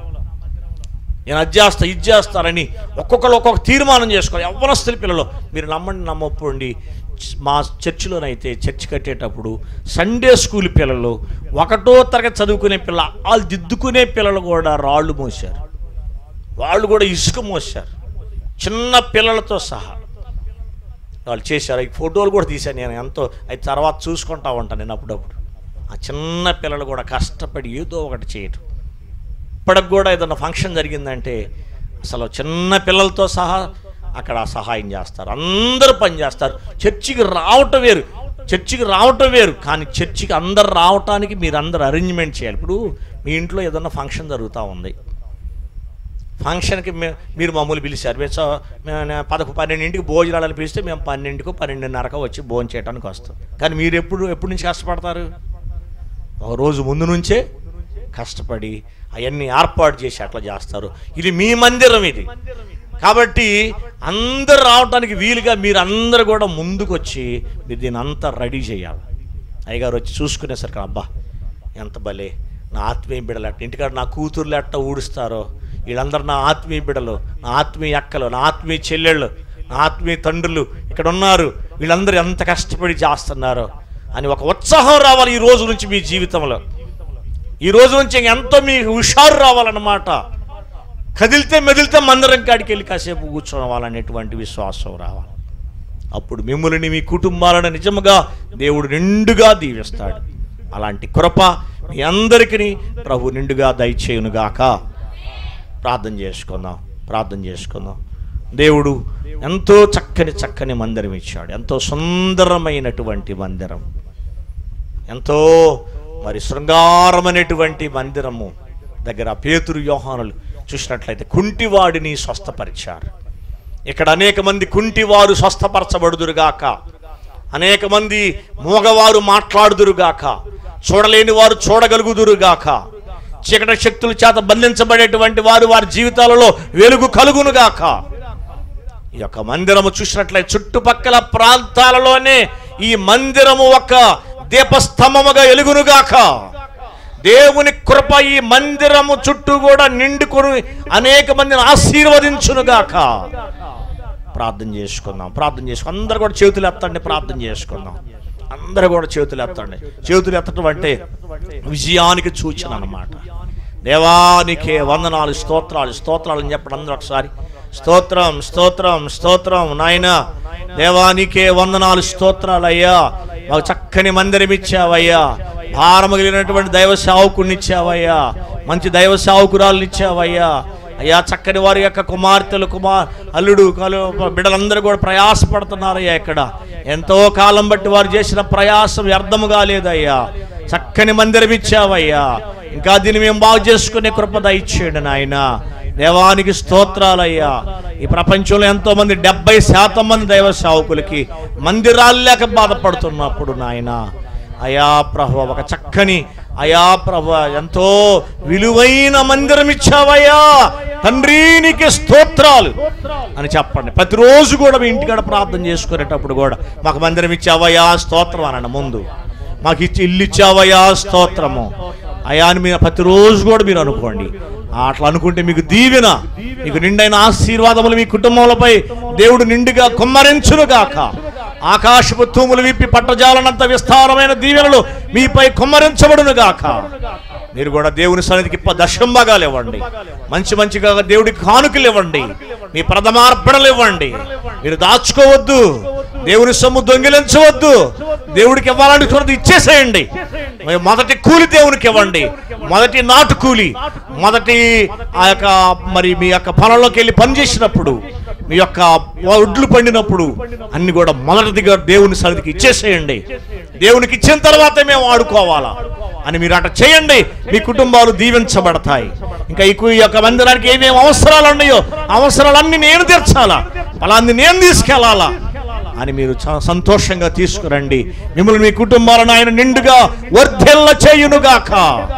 నేను అది చేస్తా ఇది చేస్తానని ఒక్కొక్కరు ఒక్కొక్క తీర్మానం చేసుకోవాలి యవ్వనస్తుల పిల్లలు మీరు నమ్మండి నమ్మకపోండి మా చర్చిలోనైతే చర్చ్ కట్టేటప్పుడు సండే స్కూల్ పిల్లలు ఒకటో తరగతి చదువుకునే పిల్ల వాళ్ళు దిద్దుకునే పిల్లలు కూడా రాళ్ళు మోసారు వాళ్ళు కూడా ఇసుక మోసారు చిన్న పిల్లలతో సహా వాళ్ళు చేశారు ఈ ఫోటోలు కూడా తీశాను నేను ఎంతో అది తర్వాత చూసుకుంటా ఉంటాను నేను అప్పుడప్పుడు ఆ చిన్న పిల్లలు కూడా కష్టపడి ఏదో ఒకటి చేయటం ఇప్పటికి కూడా ఏదైనా ఫంక్షన్ జరిగిందంటే అసలు చిన్న పిల్లలతో సహా అక్కడ సహాయం చేస్తారు అందరూ పని చేస్తారు చర్చికి రావటం వేరు చర్చికి రావటం వేరు కానీ చర్చికి అందరు రావటానికి మీరు అందరు అరేంజ్మెంట్ చేయాలి ఇప్పుడు మీ ఇంట్లో ఏదైనా ఫంక్షన్ జరుగుతూ ఉంది ఫంక్షన్కి మే మీరు మమ్మల్ని పిలిచారు మేము సో- మేము నే- పదకొ పన్నెండింటికి భోజనాలు పిలిస్తే మేము పన్నెండుకో పన్నెండున్నరకు వచ్చి భోజనం చేయడానికి వస్తాం కానీ మీరు ఎప్పుడు ఎప్పటి నుంచి కష్టపడతారు ఒక రోజు ముందు నుంచే కష్టపడి అవన్నీ ఏర్పాటు చేసి అట్లా చేస్తారు ఇది మీ మందిరం ఇది కాబట్టి అందరు రావడానికి వీలుగా మీరు అందరు కూడా ముందుకు వచ్చి మీరు దీన్ని అంతా రెడీ చేయాలి అయ్యగారు వచ్చి చూసుకునేసరికి అబ్బా ఎంత భలే నా ఆత్మీయ బిడ్డలు అట్ట ఇంటికాడ నా కూతుర్లు ఎట్ట ఊడుస్తారో వీళ్ళందరూ నా ఆత్మీయ బిడ్డలు నా ఆత్మీయ అక్కలు నా ఆత్మీయ చెల్లెళ్ళు నా ఆత్మీయ తండ్రులు ఇక్కడ ఉన్నారు వీళ్ళందరూ ఎంత కష్టపడి చేస్తున్నారో అని ఒక ఉత్సాహం రావాలి ఈ రోజు నుంచి మీ జీవితంలో ఈ రోజు నుంచి ఎంతో మీకు హుషారు రావాలన్నమాట కదిలితే మెదిలితే మందిరం కాడికి వెళ్ళి కాసేపు కూర్చోవాలనేటువంటి విశ్వాసం రావాలి అప్పుడు మిమ్మల్ని మీ కుటుంబాలను నిజముగా దేవుడు నిండుగా దీవిస్తాడు అలాంటి కృప మీ అందరికీ ప్రభు నిండుగా దయచేయునుగాక ప్రార్థన చేసుకుందాం ప్రార్థన చేసుకుందాం దేవుడు ఎంతో చక్కని చక్కని మందిరం ఇచ్చాడు ఎంతో సుందరమైనటువంటి మందిరం ఎంతో మరి శృంగారమైనటువంటి మందిరము దగ్గర పేతురు యోహానులు చూసినట్లయితే కుంటివాడిని స్వస్థపరిచారు ఇక్కడ అనేక మంది కుంటివారు స్వస్థపరచబడుదురుగాక అనేక మంది మూగవారు మాట్లాడుదురుగాక చూడలేని వారు చూడగలుగుదురుగాక చీకటి శక్తుల చేత బంధించబడేటువంటి వారు వారి జీవితాలలో వెలుగు కలుగునుగాక ఈ యొక్క మందిరము చూసినట్లయితే చుట్టుపక్కల ప్రాంతాలలోనే ఈ మందిరము ఒక దీపస్తంభముగా ఎలుగునుగాక దేవుని కృప ఈ మందిరము చుట్టూ కూడా నిండుకొని అనేక మందిని ఆశీర్వదించునుగాక ప్రార్థన చేసుకుందాం ప్రార్థన చేసుకుందాం అందరు కూడా చేతులు ఎత్తండి ప్రార్థన చేసుకుందాం అందరూ కూడా చేతులు ఎత్తండి చేతులు ఎత్తడం అంటే విజయానికి సూచన అన్నమాట దేవానికే వందనాలు స్తోత్రాలు స్తోత్రాలు అని చెప్పండి అందరూ ఒకసారి స్తోత్రం స్తోత్రం స్తోత్రం నాయన దేవానికే వందనాలు స్తోత్రాలు అయ్యా మాకు చక్కని మందిరం ఇచ్చావయ్యా భారము కలిగినటువంటి దైవ సావుకుని ఇచ్చావయ్యా మంచి దైవ సావుకురాలను ఇచ్చావయ్యా అయ్యా చక్కని వారి యొక్క కుమార్తెలు కుమార్ అల్లుడు కలు బిడ్డలందరూ కూడా ప్రయాసపడుతున్నారయ్యా ఇక్కడ ఎంతో కాలం బట్టి వారు చేసిన ప్రయాసం వ్యర్థము కాలేదయ్యా చక్కని మందిరం ఇచ్చావయ్యా ఇంకా దీన్ని మేము బాగు చేసుకునే కృప దయచేయండి నాయన దేవానికి స్తోత్రాలయ్యా ఈ ప్రపంచంలో ఎంతో మంది డెబ్బై శాతం మంది దైవ సేవకులకి మందిరాలు లేక బాధపడుతున్నప్పుడు నాయన అయా ప్రభు ఒక చక్కని అయా ప్రభు ఎంతో విలువైన మందిరం ఇచ్చావయ్యా తండ్రి నీకే స్తోత్రాలు అని చెప్పండి ప్రతిరోజు కూడా మీ ఇంటికాడ ప్రార్థన చేసుకునేటప్పుడు కూడా మాకు మందిరం ఇచ్చావయ్యా స్తోత్రం అనండి ముందు మాకు ఇచ్చి ఇల్లు ఇచ్చావయ్యా స్తోత్రము అయా అని మీరు ప్రతిరోజు కూడా మీరు అనుకోండి అట్లా అనుకుంటే మీకు దీవెన మీకు నిండైన ఆశీర్వాదములు మీ కుటుంబములపై దేవుడు నిండుగా కుమ్మరించునుగాక ఆకాశపు తూములు విప్పి పట్టజాలనంత విస్తారమైన దీవెనలు మీపై కుమ్మరించబడునుగాక మీరు కూడా దేవుని సన్నిధికి ఇప్ప దశంభాగాలు ఇవ్వండి మంచి మంచిగా దేవుడికి కానుకలు ఇవ్వండి మీ ప్రథమార్పణలు ఇవ్వండి మీరు దాచుకోవద్దు దేవుని సొమ్ము దొంగిలించవద్దు దేవుడికి ఇవ్వాలనుకున్నది ఇచ్చేసేయండి మరి మొదటి కూలి దేవునికి ఇవ్వండి మొదటి నాటు కూలి మొదటి ఆ యొక్క మరి మీ యొక్క పొలంలోకి వెళ్ళి పని చేసినప్పుడు మీ యొక్క ఒడ్లు పండినప్పుడు అన్ని కూడా మొదటిదిగా దేవుని సన్నిధికి ఇచ్చేసేయండి దేవునికి ఇచ్చిన తర్వాతే మేము ఆడుకోవాలా అని మీరు అట్లా చేయండి మీ కుటుంబాలు దీవించబడతాయి ఇంకా ఈ కు- ఈ యొక్క మందిరానికి ఏమేమి అవసరాలు ఉన్నాయో అవసరాలన్నీ నేను తీర్చాలా అలాంటి నేను తీసుకెళ్లాలా అని మీరు చాలా సంతోషంగా తీసుకురండి మిమ్మల్ని మీ కుటుంబాలను ఆయన నిండుగా వర్ధిల్ల చేయునుగాక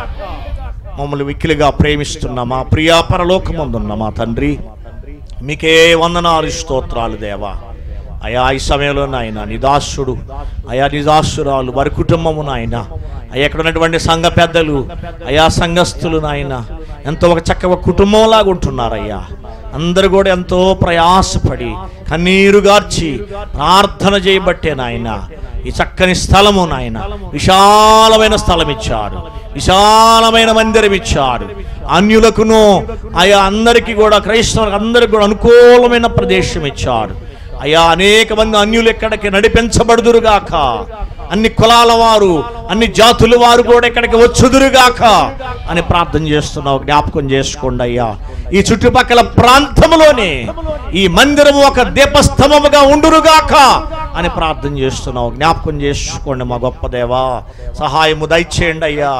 మమ్మల్ని మిక్కిలిగా ప్రేమిస్తున్న మా ప్రియా పరలోకమందున్న మా తండ్రి మీకే వందనాలు స్తోత్రాలు దేవా అయా ఈ సమయంలో నాయన నిదాసుడు అయా నిదాసురాలు వారి కుటుంబము నాయన అయ్యా ఇక్కడ ఉన్నటువంటి సంఘ పెద్దలు అయా సంఘస్థులు నాయన ఎంతో ఒక చక్కగా కుటుంబంలాగా ఉంటున్నారయ్యా అందరూ కూడా ఎంతో ప్రయాసపడి కన్నీరు గార్చి ప్రార్థన చేయబట్టే నాయన ఈ చక్కని స్థలము నాయన విశాలమైన స్థలం ఇచ్చాడు విశాలమైన మందిరం ఇచ్చాడు అన్యులకును ఆయా అందరికీ కూడా క్రైస్తవులకు అందరికి కూడా అనుకూలమైన ప్రదేశం ఇచ్చాడు అయ్యా అనేక మంది అన్యులు ఇక్కడికి నడిపించబడుదురుగాక అన్ని కులాల వారు అన్ని జాతుల వారు కూడా ఇక్కడికి వచ్చుదురుగాక అని ప్రార్థన చేస్తున్నావు జ్ఞాపకం చేసుకోండి అయ్యా ఈ చుట్టుపక్కల ప్రాంతంలోనే ఈ మందిరం ఒక దీపస్తంభముగా ఉండురుగాక అని ప్రార్థన చేస్తున్నావు జ్ఞాపకం చేసుకోండి మా గొప్ప దేవా సహాయము దయచేయండి అయ్యా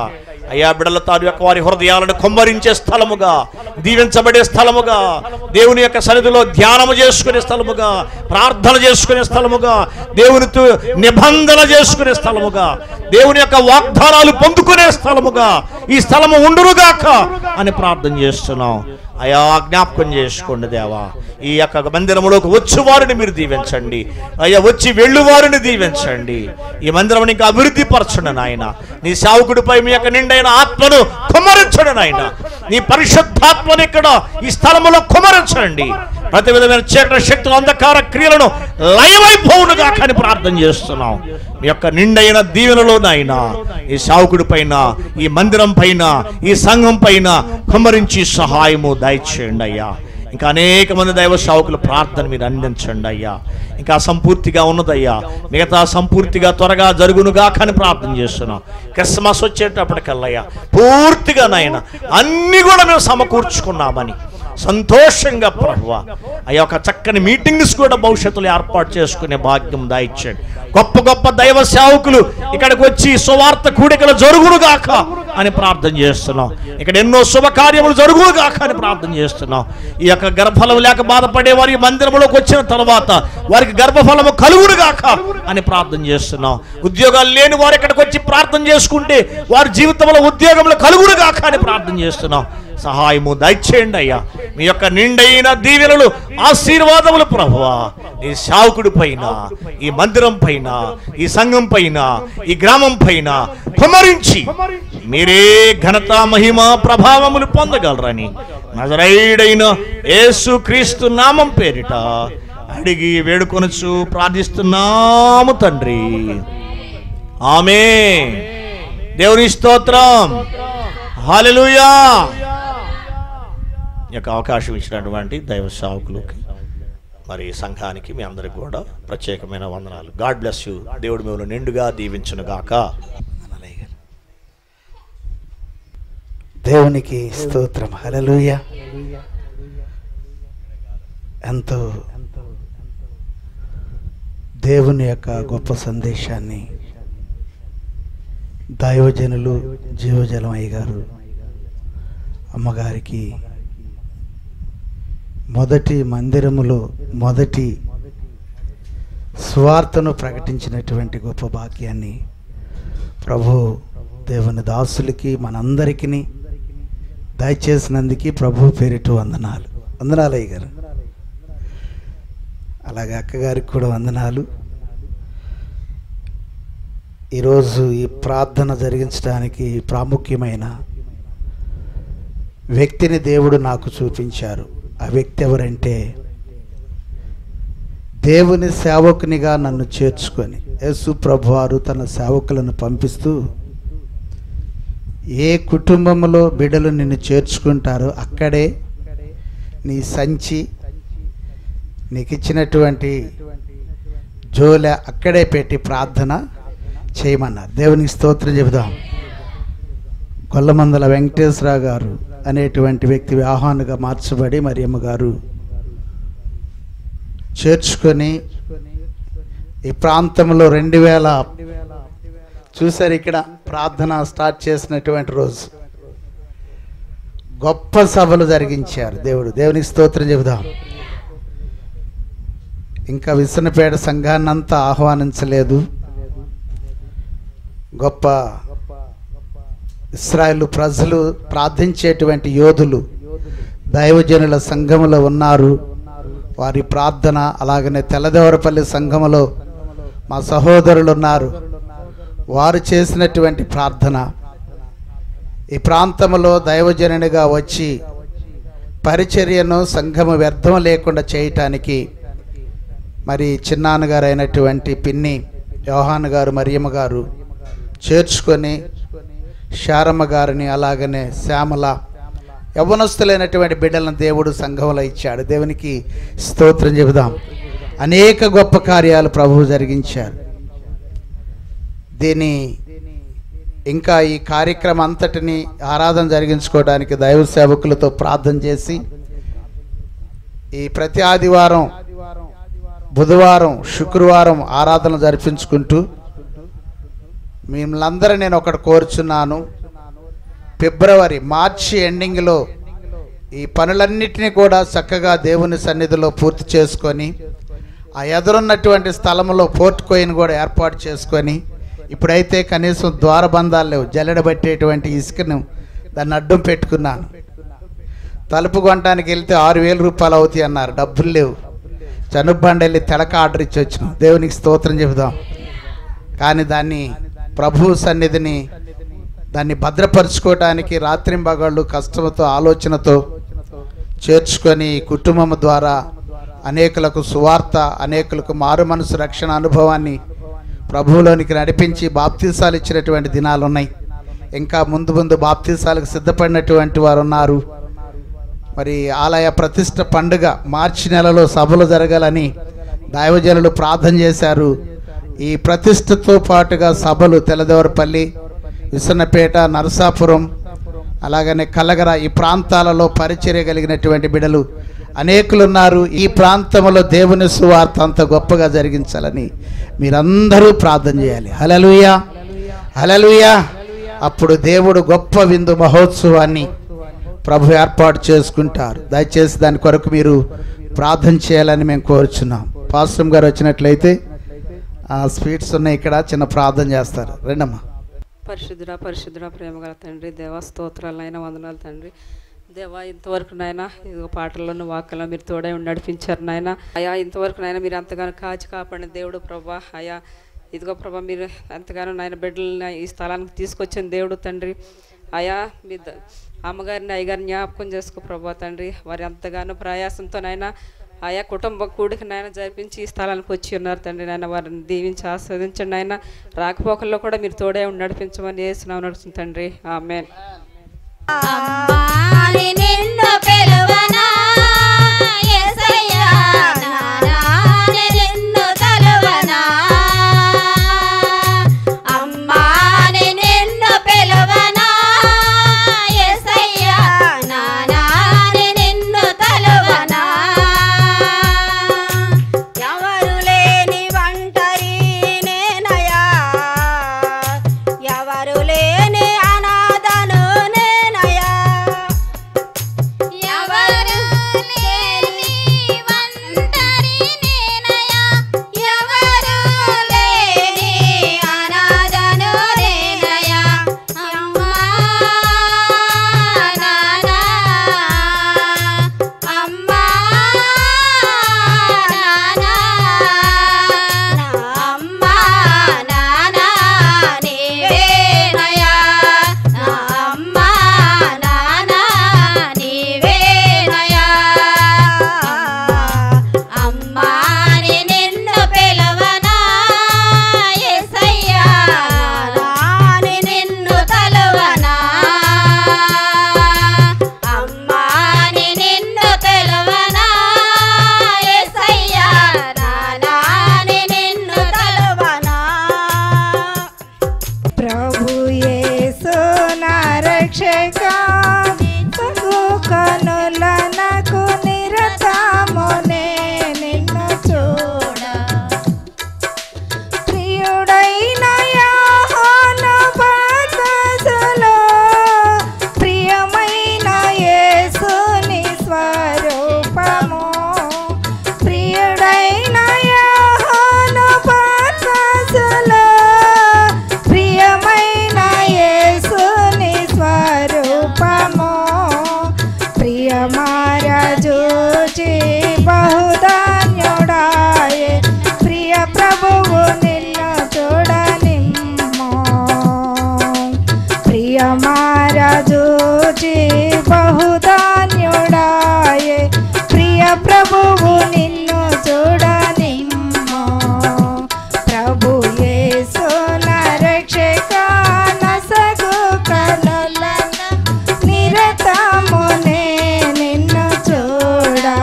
అయ్యా బిడల తాను యొక్క వారి హృదయాలను కొమ్మరించే స్థలముగా దీవించబడే స్థలముగా దేవుని యొక్క సన్నిధిలో ధ్యానము చేసుకునే స్థలముగా ప్రార్థన చేసుకునే స్థలముగా దేవునితో నిబంధన చేసుకునే స్థలముగా దేవుని యొక్క వాగ్దానాలు పొందుకునే స్థలముగా ఈ స్థలము ఉండునుగాక అని ప్రార్థన చేస్తున్నాం అయా జ్ఞాపకం చేసుకోండి దేవా ఈ యొక్క మందిరములోకి వచ్చి వారిని మీరు దీవించండి అయ్యా వచ్చి వెళ్ళు వారిని దీవించండి ఈ మందిరం ఇంకా అభివృద్ధి పరచండి నాయన నీ సేవకుడిపై మీ యొక్క నిండైన ఆత్మను కుమరించండి నాయన నీ పరిశుద్ధాత్మను ఇక్కడ ఈ స్థలములో కుమరించండి ప్రతి విధమైన చీకటి శక్తులు అంధకార క్రియలను లయమైపోవునుగా కానీ ప్రార్థన చేస్తున్నాం మీ యొక్క నిండైన దీవెనలో నాయన ఈ సావుకుడి పైన ఈ మందిరం పైన ఈ సంఘం పైన కుమ్మరించి సహాయము దయచేయండి అయ్యా ఇంకా అనేక మంది దైవ సేవకుల ప్రార్థన మీరు అందించండి అయ్యా ఇంకా సంపూర్తిగా ఉన్నదయ్యా మిగతా సంపూర్తిగా త్వరగా జరుగునుగా కానీ ప్రార్థన చేస్తున్నాం క్రిస్మస్ వచ్చేటప్పటికల్లయ్యా పూర్తిగా నాయన అన్ని కూడా మేము సమకూర్చుకున్నామని సంతోషంగా ప్రభువ అయ్యా ఒక చక్కని మీటింగ్స్ కూడా భవిష్యత్తులో ఏర్పాటు చేసుకునే భాగ్యం దాయిచ్చాడు గొప్ప గొప్ప దైవ సేవకులు ఇక్కడికి వచ్చి సువార్త కూడికలు జరుగునుగాక అని ప్రార్థన చేస్తున్నాం ఇక్కడ ఎన్నో శుభకార్యములు జరుగునుగాక అని ప్రార్థన చేస్తున్నాం ఈ యొక్క గర్భఫలం లేక బాధపడే వారి మందిరంలోకి వచ్చిన తర్వాత వారికి గర్భఫలము కలుగునుగాక అని ప్రార్థన చేస్తున్నాం ఉద్యోగాలు లేని వారు ఇక్కడికి వచ్చి ప్రార్థన చేసుకుంటే వారి జీవితంలో ఉద్యోగంలో కలుగునుగాక అని ప్రార్థన చేస్తున్నాం సహాయము దయచేయండి అయ్యా మీ యొక్క నిండైన దీవెనలు ఆశీర్వాదములు ప్రభువా ఈ సావుకుడి పైన ఈ మందిరం పైన ఈ సంఘం పైన ఈ గ్రామం పైన కుమరించి మీరే ఘనత మహిమ ప్రభావములు పొందగలరని నజరైడైన యేసు క్రీస్తు నామం పేరిట అడిగి వేడుకొనచ్చు ప్రార్థిస్తున్నాము తండ్రి ఆమె దేవుని స్తోత్రం హాలెలూయా ఈ యొక్క అవకాశం ఇచ్చినటువంటి దైవ సేవకులకి మరి సంఘానికి మీ అందరికి కూడా ప్రత్యేకమైన వందనాలు గాడ్ బ్లెస్ యూ దేవుడు మిమ్మల్ని నిండుగా దీవించును గాక దేవునికి స్తోత్రం హలలుయ ఎంతో దేవుని యొక్క గొప్ప సందేశాన్ని దైవజనులు జీవజలం అయ్య గారు అమ్మగారికి మొదటి మందిరములో మొదటి స్వార్థను ప్రకటించినటువంటి గొప్ప భాగ్యాన్ని ప్రభు దేవుని దాసులకి మనందరికీ దయచేసినందుకు ప్రభు పేరిట వందనాలు వందనాలు అయ్య గారు అలాగే అక్కగారికి కూడా వందనాలు ఈరోజు ఈ ప్రార్థన జరిగించడానికి ప్రాముఖ్యమైన వ్యక్తిని దేవుడు నాకు చూపించారు ఆ వ్యక్తి ఎవరంటే దేవుని సేవకునిగా నన్ను చేర్చుకొని యేసు ప్రభువారు తన సేవకులను పంపిస్తూ ఏ కుటుంబంలో బిడ్డలు నిన్ను చేర్చుకుంటారో అక్కడే నీ సంచి నీకు ఇచ్చినటువంటి జోలె అక్కడే పెట్టి ప్రార్థన చేయమన్నారు దేవునికి స్తోత్రం చెబుదాం కొల్లమందల వెంకటేశ్వరరావు గారు అనేటువంటి వ్యక్తి వివాహానుగా మార్చబడి మరియమ్మ గారు చేర్చుకొని ఈ ప్రాంతంలో రెండు వేల చూసారు ఇక్కడ ప్రార్థన స్టార్ట్ చేసినటువంటి రోజు గొప్ప సభలు జరిగించారు దేవుడు దేవునికి స్తోత్రం చెబుదాం ఇంకా విసనపేట సంఘాన్నంతా ఆహ్వానించలేదు గొప్ప ఇస్రాయేల్ ప్రజలు ప్రార్థించేటువంటి యోధులు దైవజనుల సంఘములో ఉన్నారు వారి ప్రార్థన అలాగనే తెల్లదేవరపల్లి సంఘములో మా సహోదరులు ఉన్నారు వారు చేసినటువంటి ప్రార్థన ఈ ప్రాంతంలో దైవజనునిగా వచ్చి పరిచర్యను సంఘము వ్యర్థం లేకుండా చేయటానికి మరి చిన్నాన్నగారు అయినటువంటి పిన్ని యోహాన్ గారు మరియమ్మ గారు చేర్చుకొని శారమ్మ గారిని అలాగనే శ్యామల యవనస్తులైనటువంటి బిడ్డలను దేవుడు సంఘంలో ఇచ్చాడు దేవునికి స్తోత్రం చెబుదాం అనేక గొప్ప కార్యాలు ప్రభువు జరిగించారు దీని ఇంకా ఈ కార్యక్రమం అంతటిని ఆరాధన జరిగించుకోవడానికి దైవ సేవకులతో ప్రార్థన చేసి ఈ ప్రతి ఆదివారం బుధవారం శుక్రవారం ఆరాధన జరిపించుకుంటూ మిమ్మల్ని అందరూ నేను ఒకటి కోరుచున్నాను ఫిబ్రవరి మార్చి ఎండింగ్లో ఈ పనులన్నిటినీ కూడా చక్కగా దేవుని సన్నిధిలో పూర్తి చేసుకొని ఆ ఎదురున్నటువంటి స్థలంలో పోర్ట్ కోయిన్ కూడా ఏర్పాటు చేసుకొని ఇప్పుడైతే కనీసం ద్వారబంధాలు లేవు జల్లెడబట్టేటువంటి ఇసుకను దాన్ని అడ్డం పెట్టుకున్నాను తలుపు కొనడానికి వెళ్తే ఆరు వేల రూపాయలు అవుతాయి అన్నారు డబ్బులు లేవు చనుబండి వెళ్ళి తెలక ఆర్డర్ ఇచ్చి వచ్చినాం దేవునికి స్తోత్రం చెబుదాం కానీ దాన్ని ప్రభు సన్నిధిని దాన్ని భద్రపరచుకోవడానికి రాత్రింబగళ్ళు కష్టంతో ఆలోచనతో చేర్చుకొని కుటుంబం ద్వారా అనేకులకు సువార్త అనేకులకు మారు మనసు రక్షణ అనుభవాన్ని ప్రభువులోనికి నడిపించి బాప్తీసాలు ఇచ్చినటువంటి దినాలు ఉన్నాయి ఇంకా ముందు ముందు బాప్తీసాలకు సిద్ధపడినటువంటి వారు ఉన్నారు మరి ఆలయ ప్రతిష్ట పండుగ మార్చి నెలలో సభలు జరగాలని దైవజనులు ప్రార్థన చేశారు ఈ ప్రతిష్టతో పాటుగా సభలు తెల్లదేవరపల్లి విసన్నపేట నరసాపురం అలాగనే కలగర ఈ ప్రాంతాలలో పరిచర్య కలిగినటువంటి బిడలు అనేకులు ఉన్నారు ఈ ప్రాంతంలో దేవుని సువార్త అంత గొప్పగా జరిగించాలని మీరందరూ ప్రార్థన చేయాలి హలలుయా హలలుయా అప్పుడు దేవుడు గొప్ప విందు మహోత్సవాన్ని ప్రభు ఏర్పాటు చేసుకుంటారు దయచేసి దాని కొరకు మీరు ప్రార్థన చేయాలని మేము కోరుచున్నాం పాస్టమ్ గారు వచ్చినట్లయితే ఆ స్వీట్స్ ఉన్నాయి ఇక్కడ చిన్న ప్రార్థన చేస్తారు రెండమ్మా పరిశుద్ధుడ పరిశుద్ధుడ ప్రేమగల తండ్రి దేవా స్తోత్రాలైన వందనాలు తండ్రి దేవా ఇంతవరకు నాయన ఇదిగో పాటల్లోని వాక్యంలో మీరు తోడై ఉండి నడిపించారు నాయన అయా ఇంతవరకు నాయన మీరు ఎంతగానో కాచి కాపాడిన దేవుడు ప్రభా అయా ఇదిగో ప్రభా మీరు ఎంతగానో నాయన బిడ్డలని ఈ స్థలానికి తీసుకొచ్చిన దేవుడు తండ్రి అయా మీ ద- అమ్మగారిని అయ్యగారిని జ్ఞాపకం చేసుకో ప్రభా తండ్రి వారు ఎంతగానో ప్రయాసంతో నాయన ఆయా కుటుంబ కూడికి నాయన జరిపించి ఈ స్థలానికి వచ్చి ఉన్నారు తండ్రి నాయన వారిని దీవించి ఆస్వాదించండి నాయన రాకపోకల్లో కూడా మీరు తోడే ఉండి నడిపించమని వేస్తున్నావు నడుస్తుంది తండ్రి ఆమెన్ అమ్మాని నిన్ను పిలువనా యేసయ్యా నానాని నిన్ను తలువనా అమ్మాని నిన్ను పిలువనా యేసయ్యా నానాని నిన్ను తలువనా ఎవరు లేని ఒంటరి నేనయా ఎవరు లేని అనాథను నేనయా ఎవరు లేని ఒంటరి నేనయా ఎవరు లేని అనాథను నేనయా అమ్మా నానా అమ్మా నానా అమ్మా నానా నీవేనయా నా అమ్మా నానా నీవేనయా అమ్మాని నిన్ను పిలవనా యేసయ్యా నాని నిన్ను తలవనా అమ్మాని నిన్ను పిలవనా యేసయ్యా నాని నిన్ను తలవనా ప్రభు యేసు నా రక్షక సగు కనుల నాకు నిరతమునే నిన్ను చూడ ప్రియుడైన యోహాను బాప్తిసములో ప్రియమైన యేసుని స్వరూపము ప్రియుడైన యోహాను బాప్తిసములో ప్రియమైన యేసుని స్వరూపము ప్రియమారాజు బహుధాన్యుడాయే ప్రియ ప్రభువు నిన్ను చూడనిమ్మో ప్రియమారాజు బహుధాన్యుడాయే ప్రియ ప్రభువు నిన్ను చూడనిమ్మో ప్రభు యేసు నరక్షక నసగు కనుల నిరతమునే నిన్ను చూడా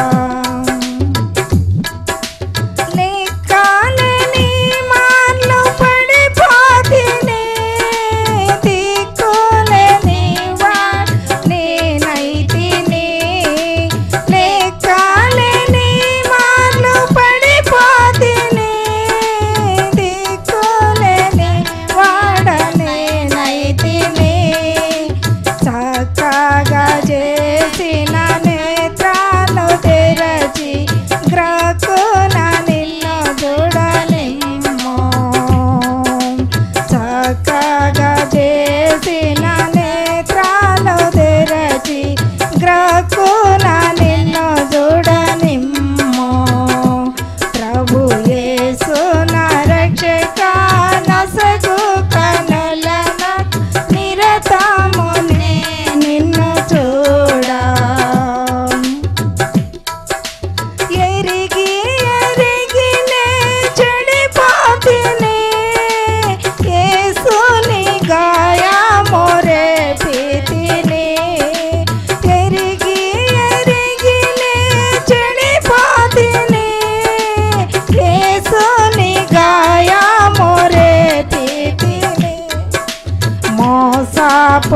లెక్కలేని మార్లు పడిపోతిని దిక్కులేని వాడిని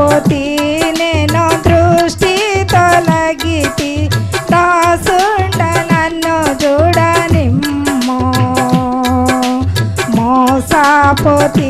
పోతి నేను దృష్టి తొలగితి దాసుండ నన్ను చూడనిమ్మో మోసపోతి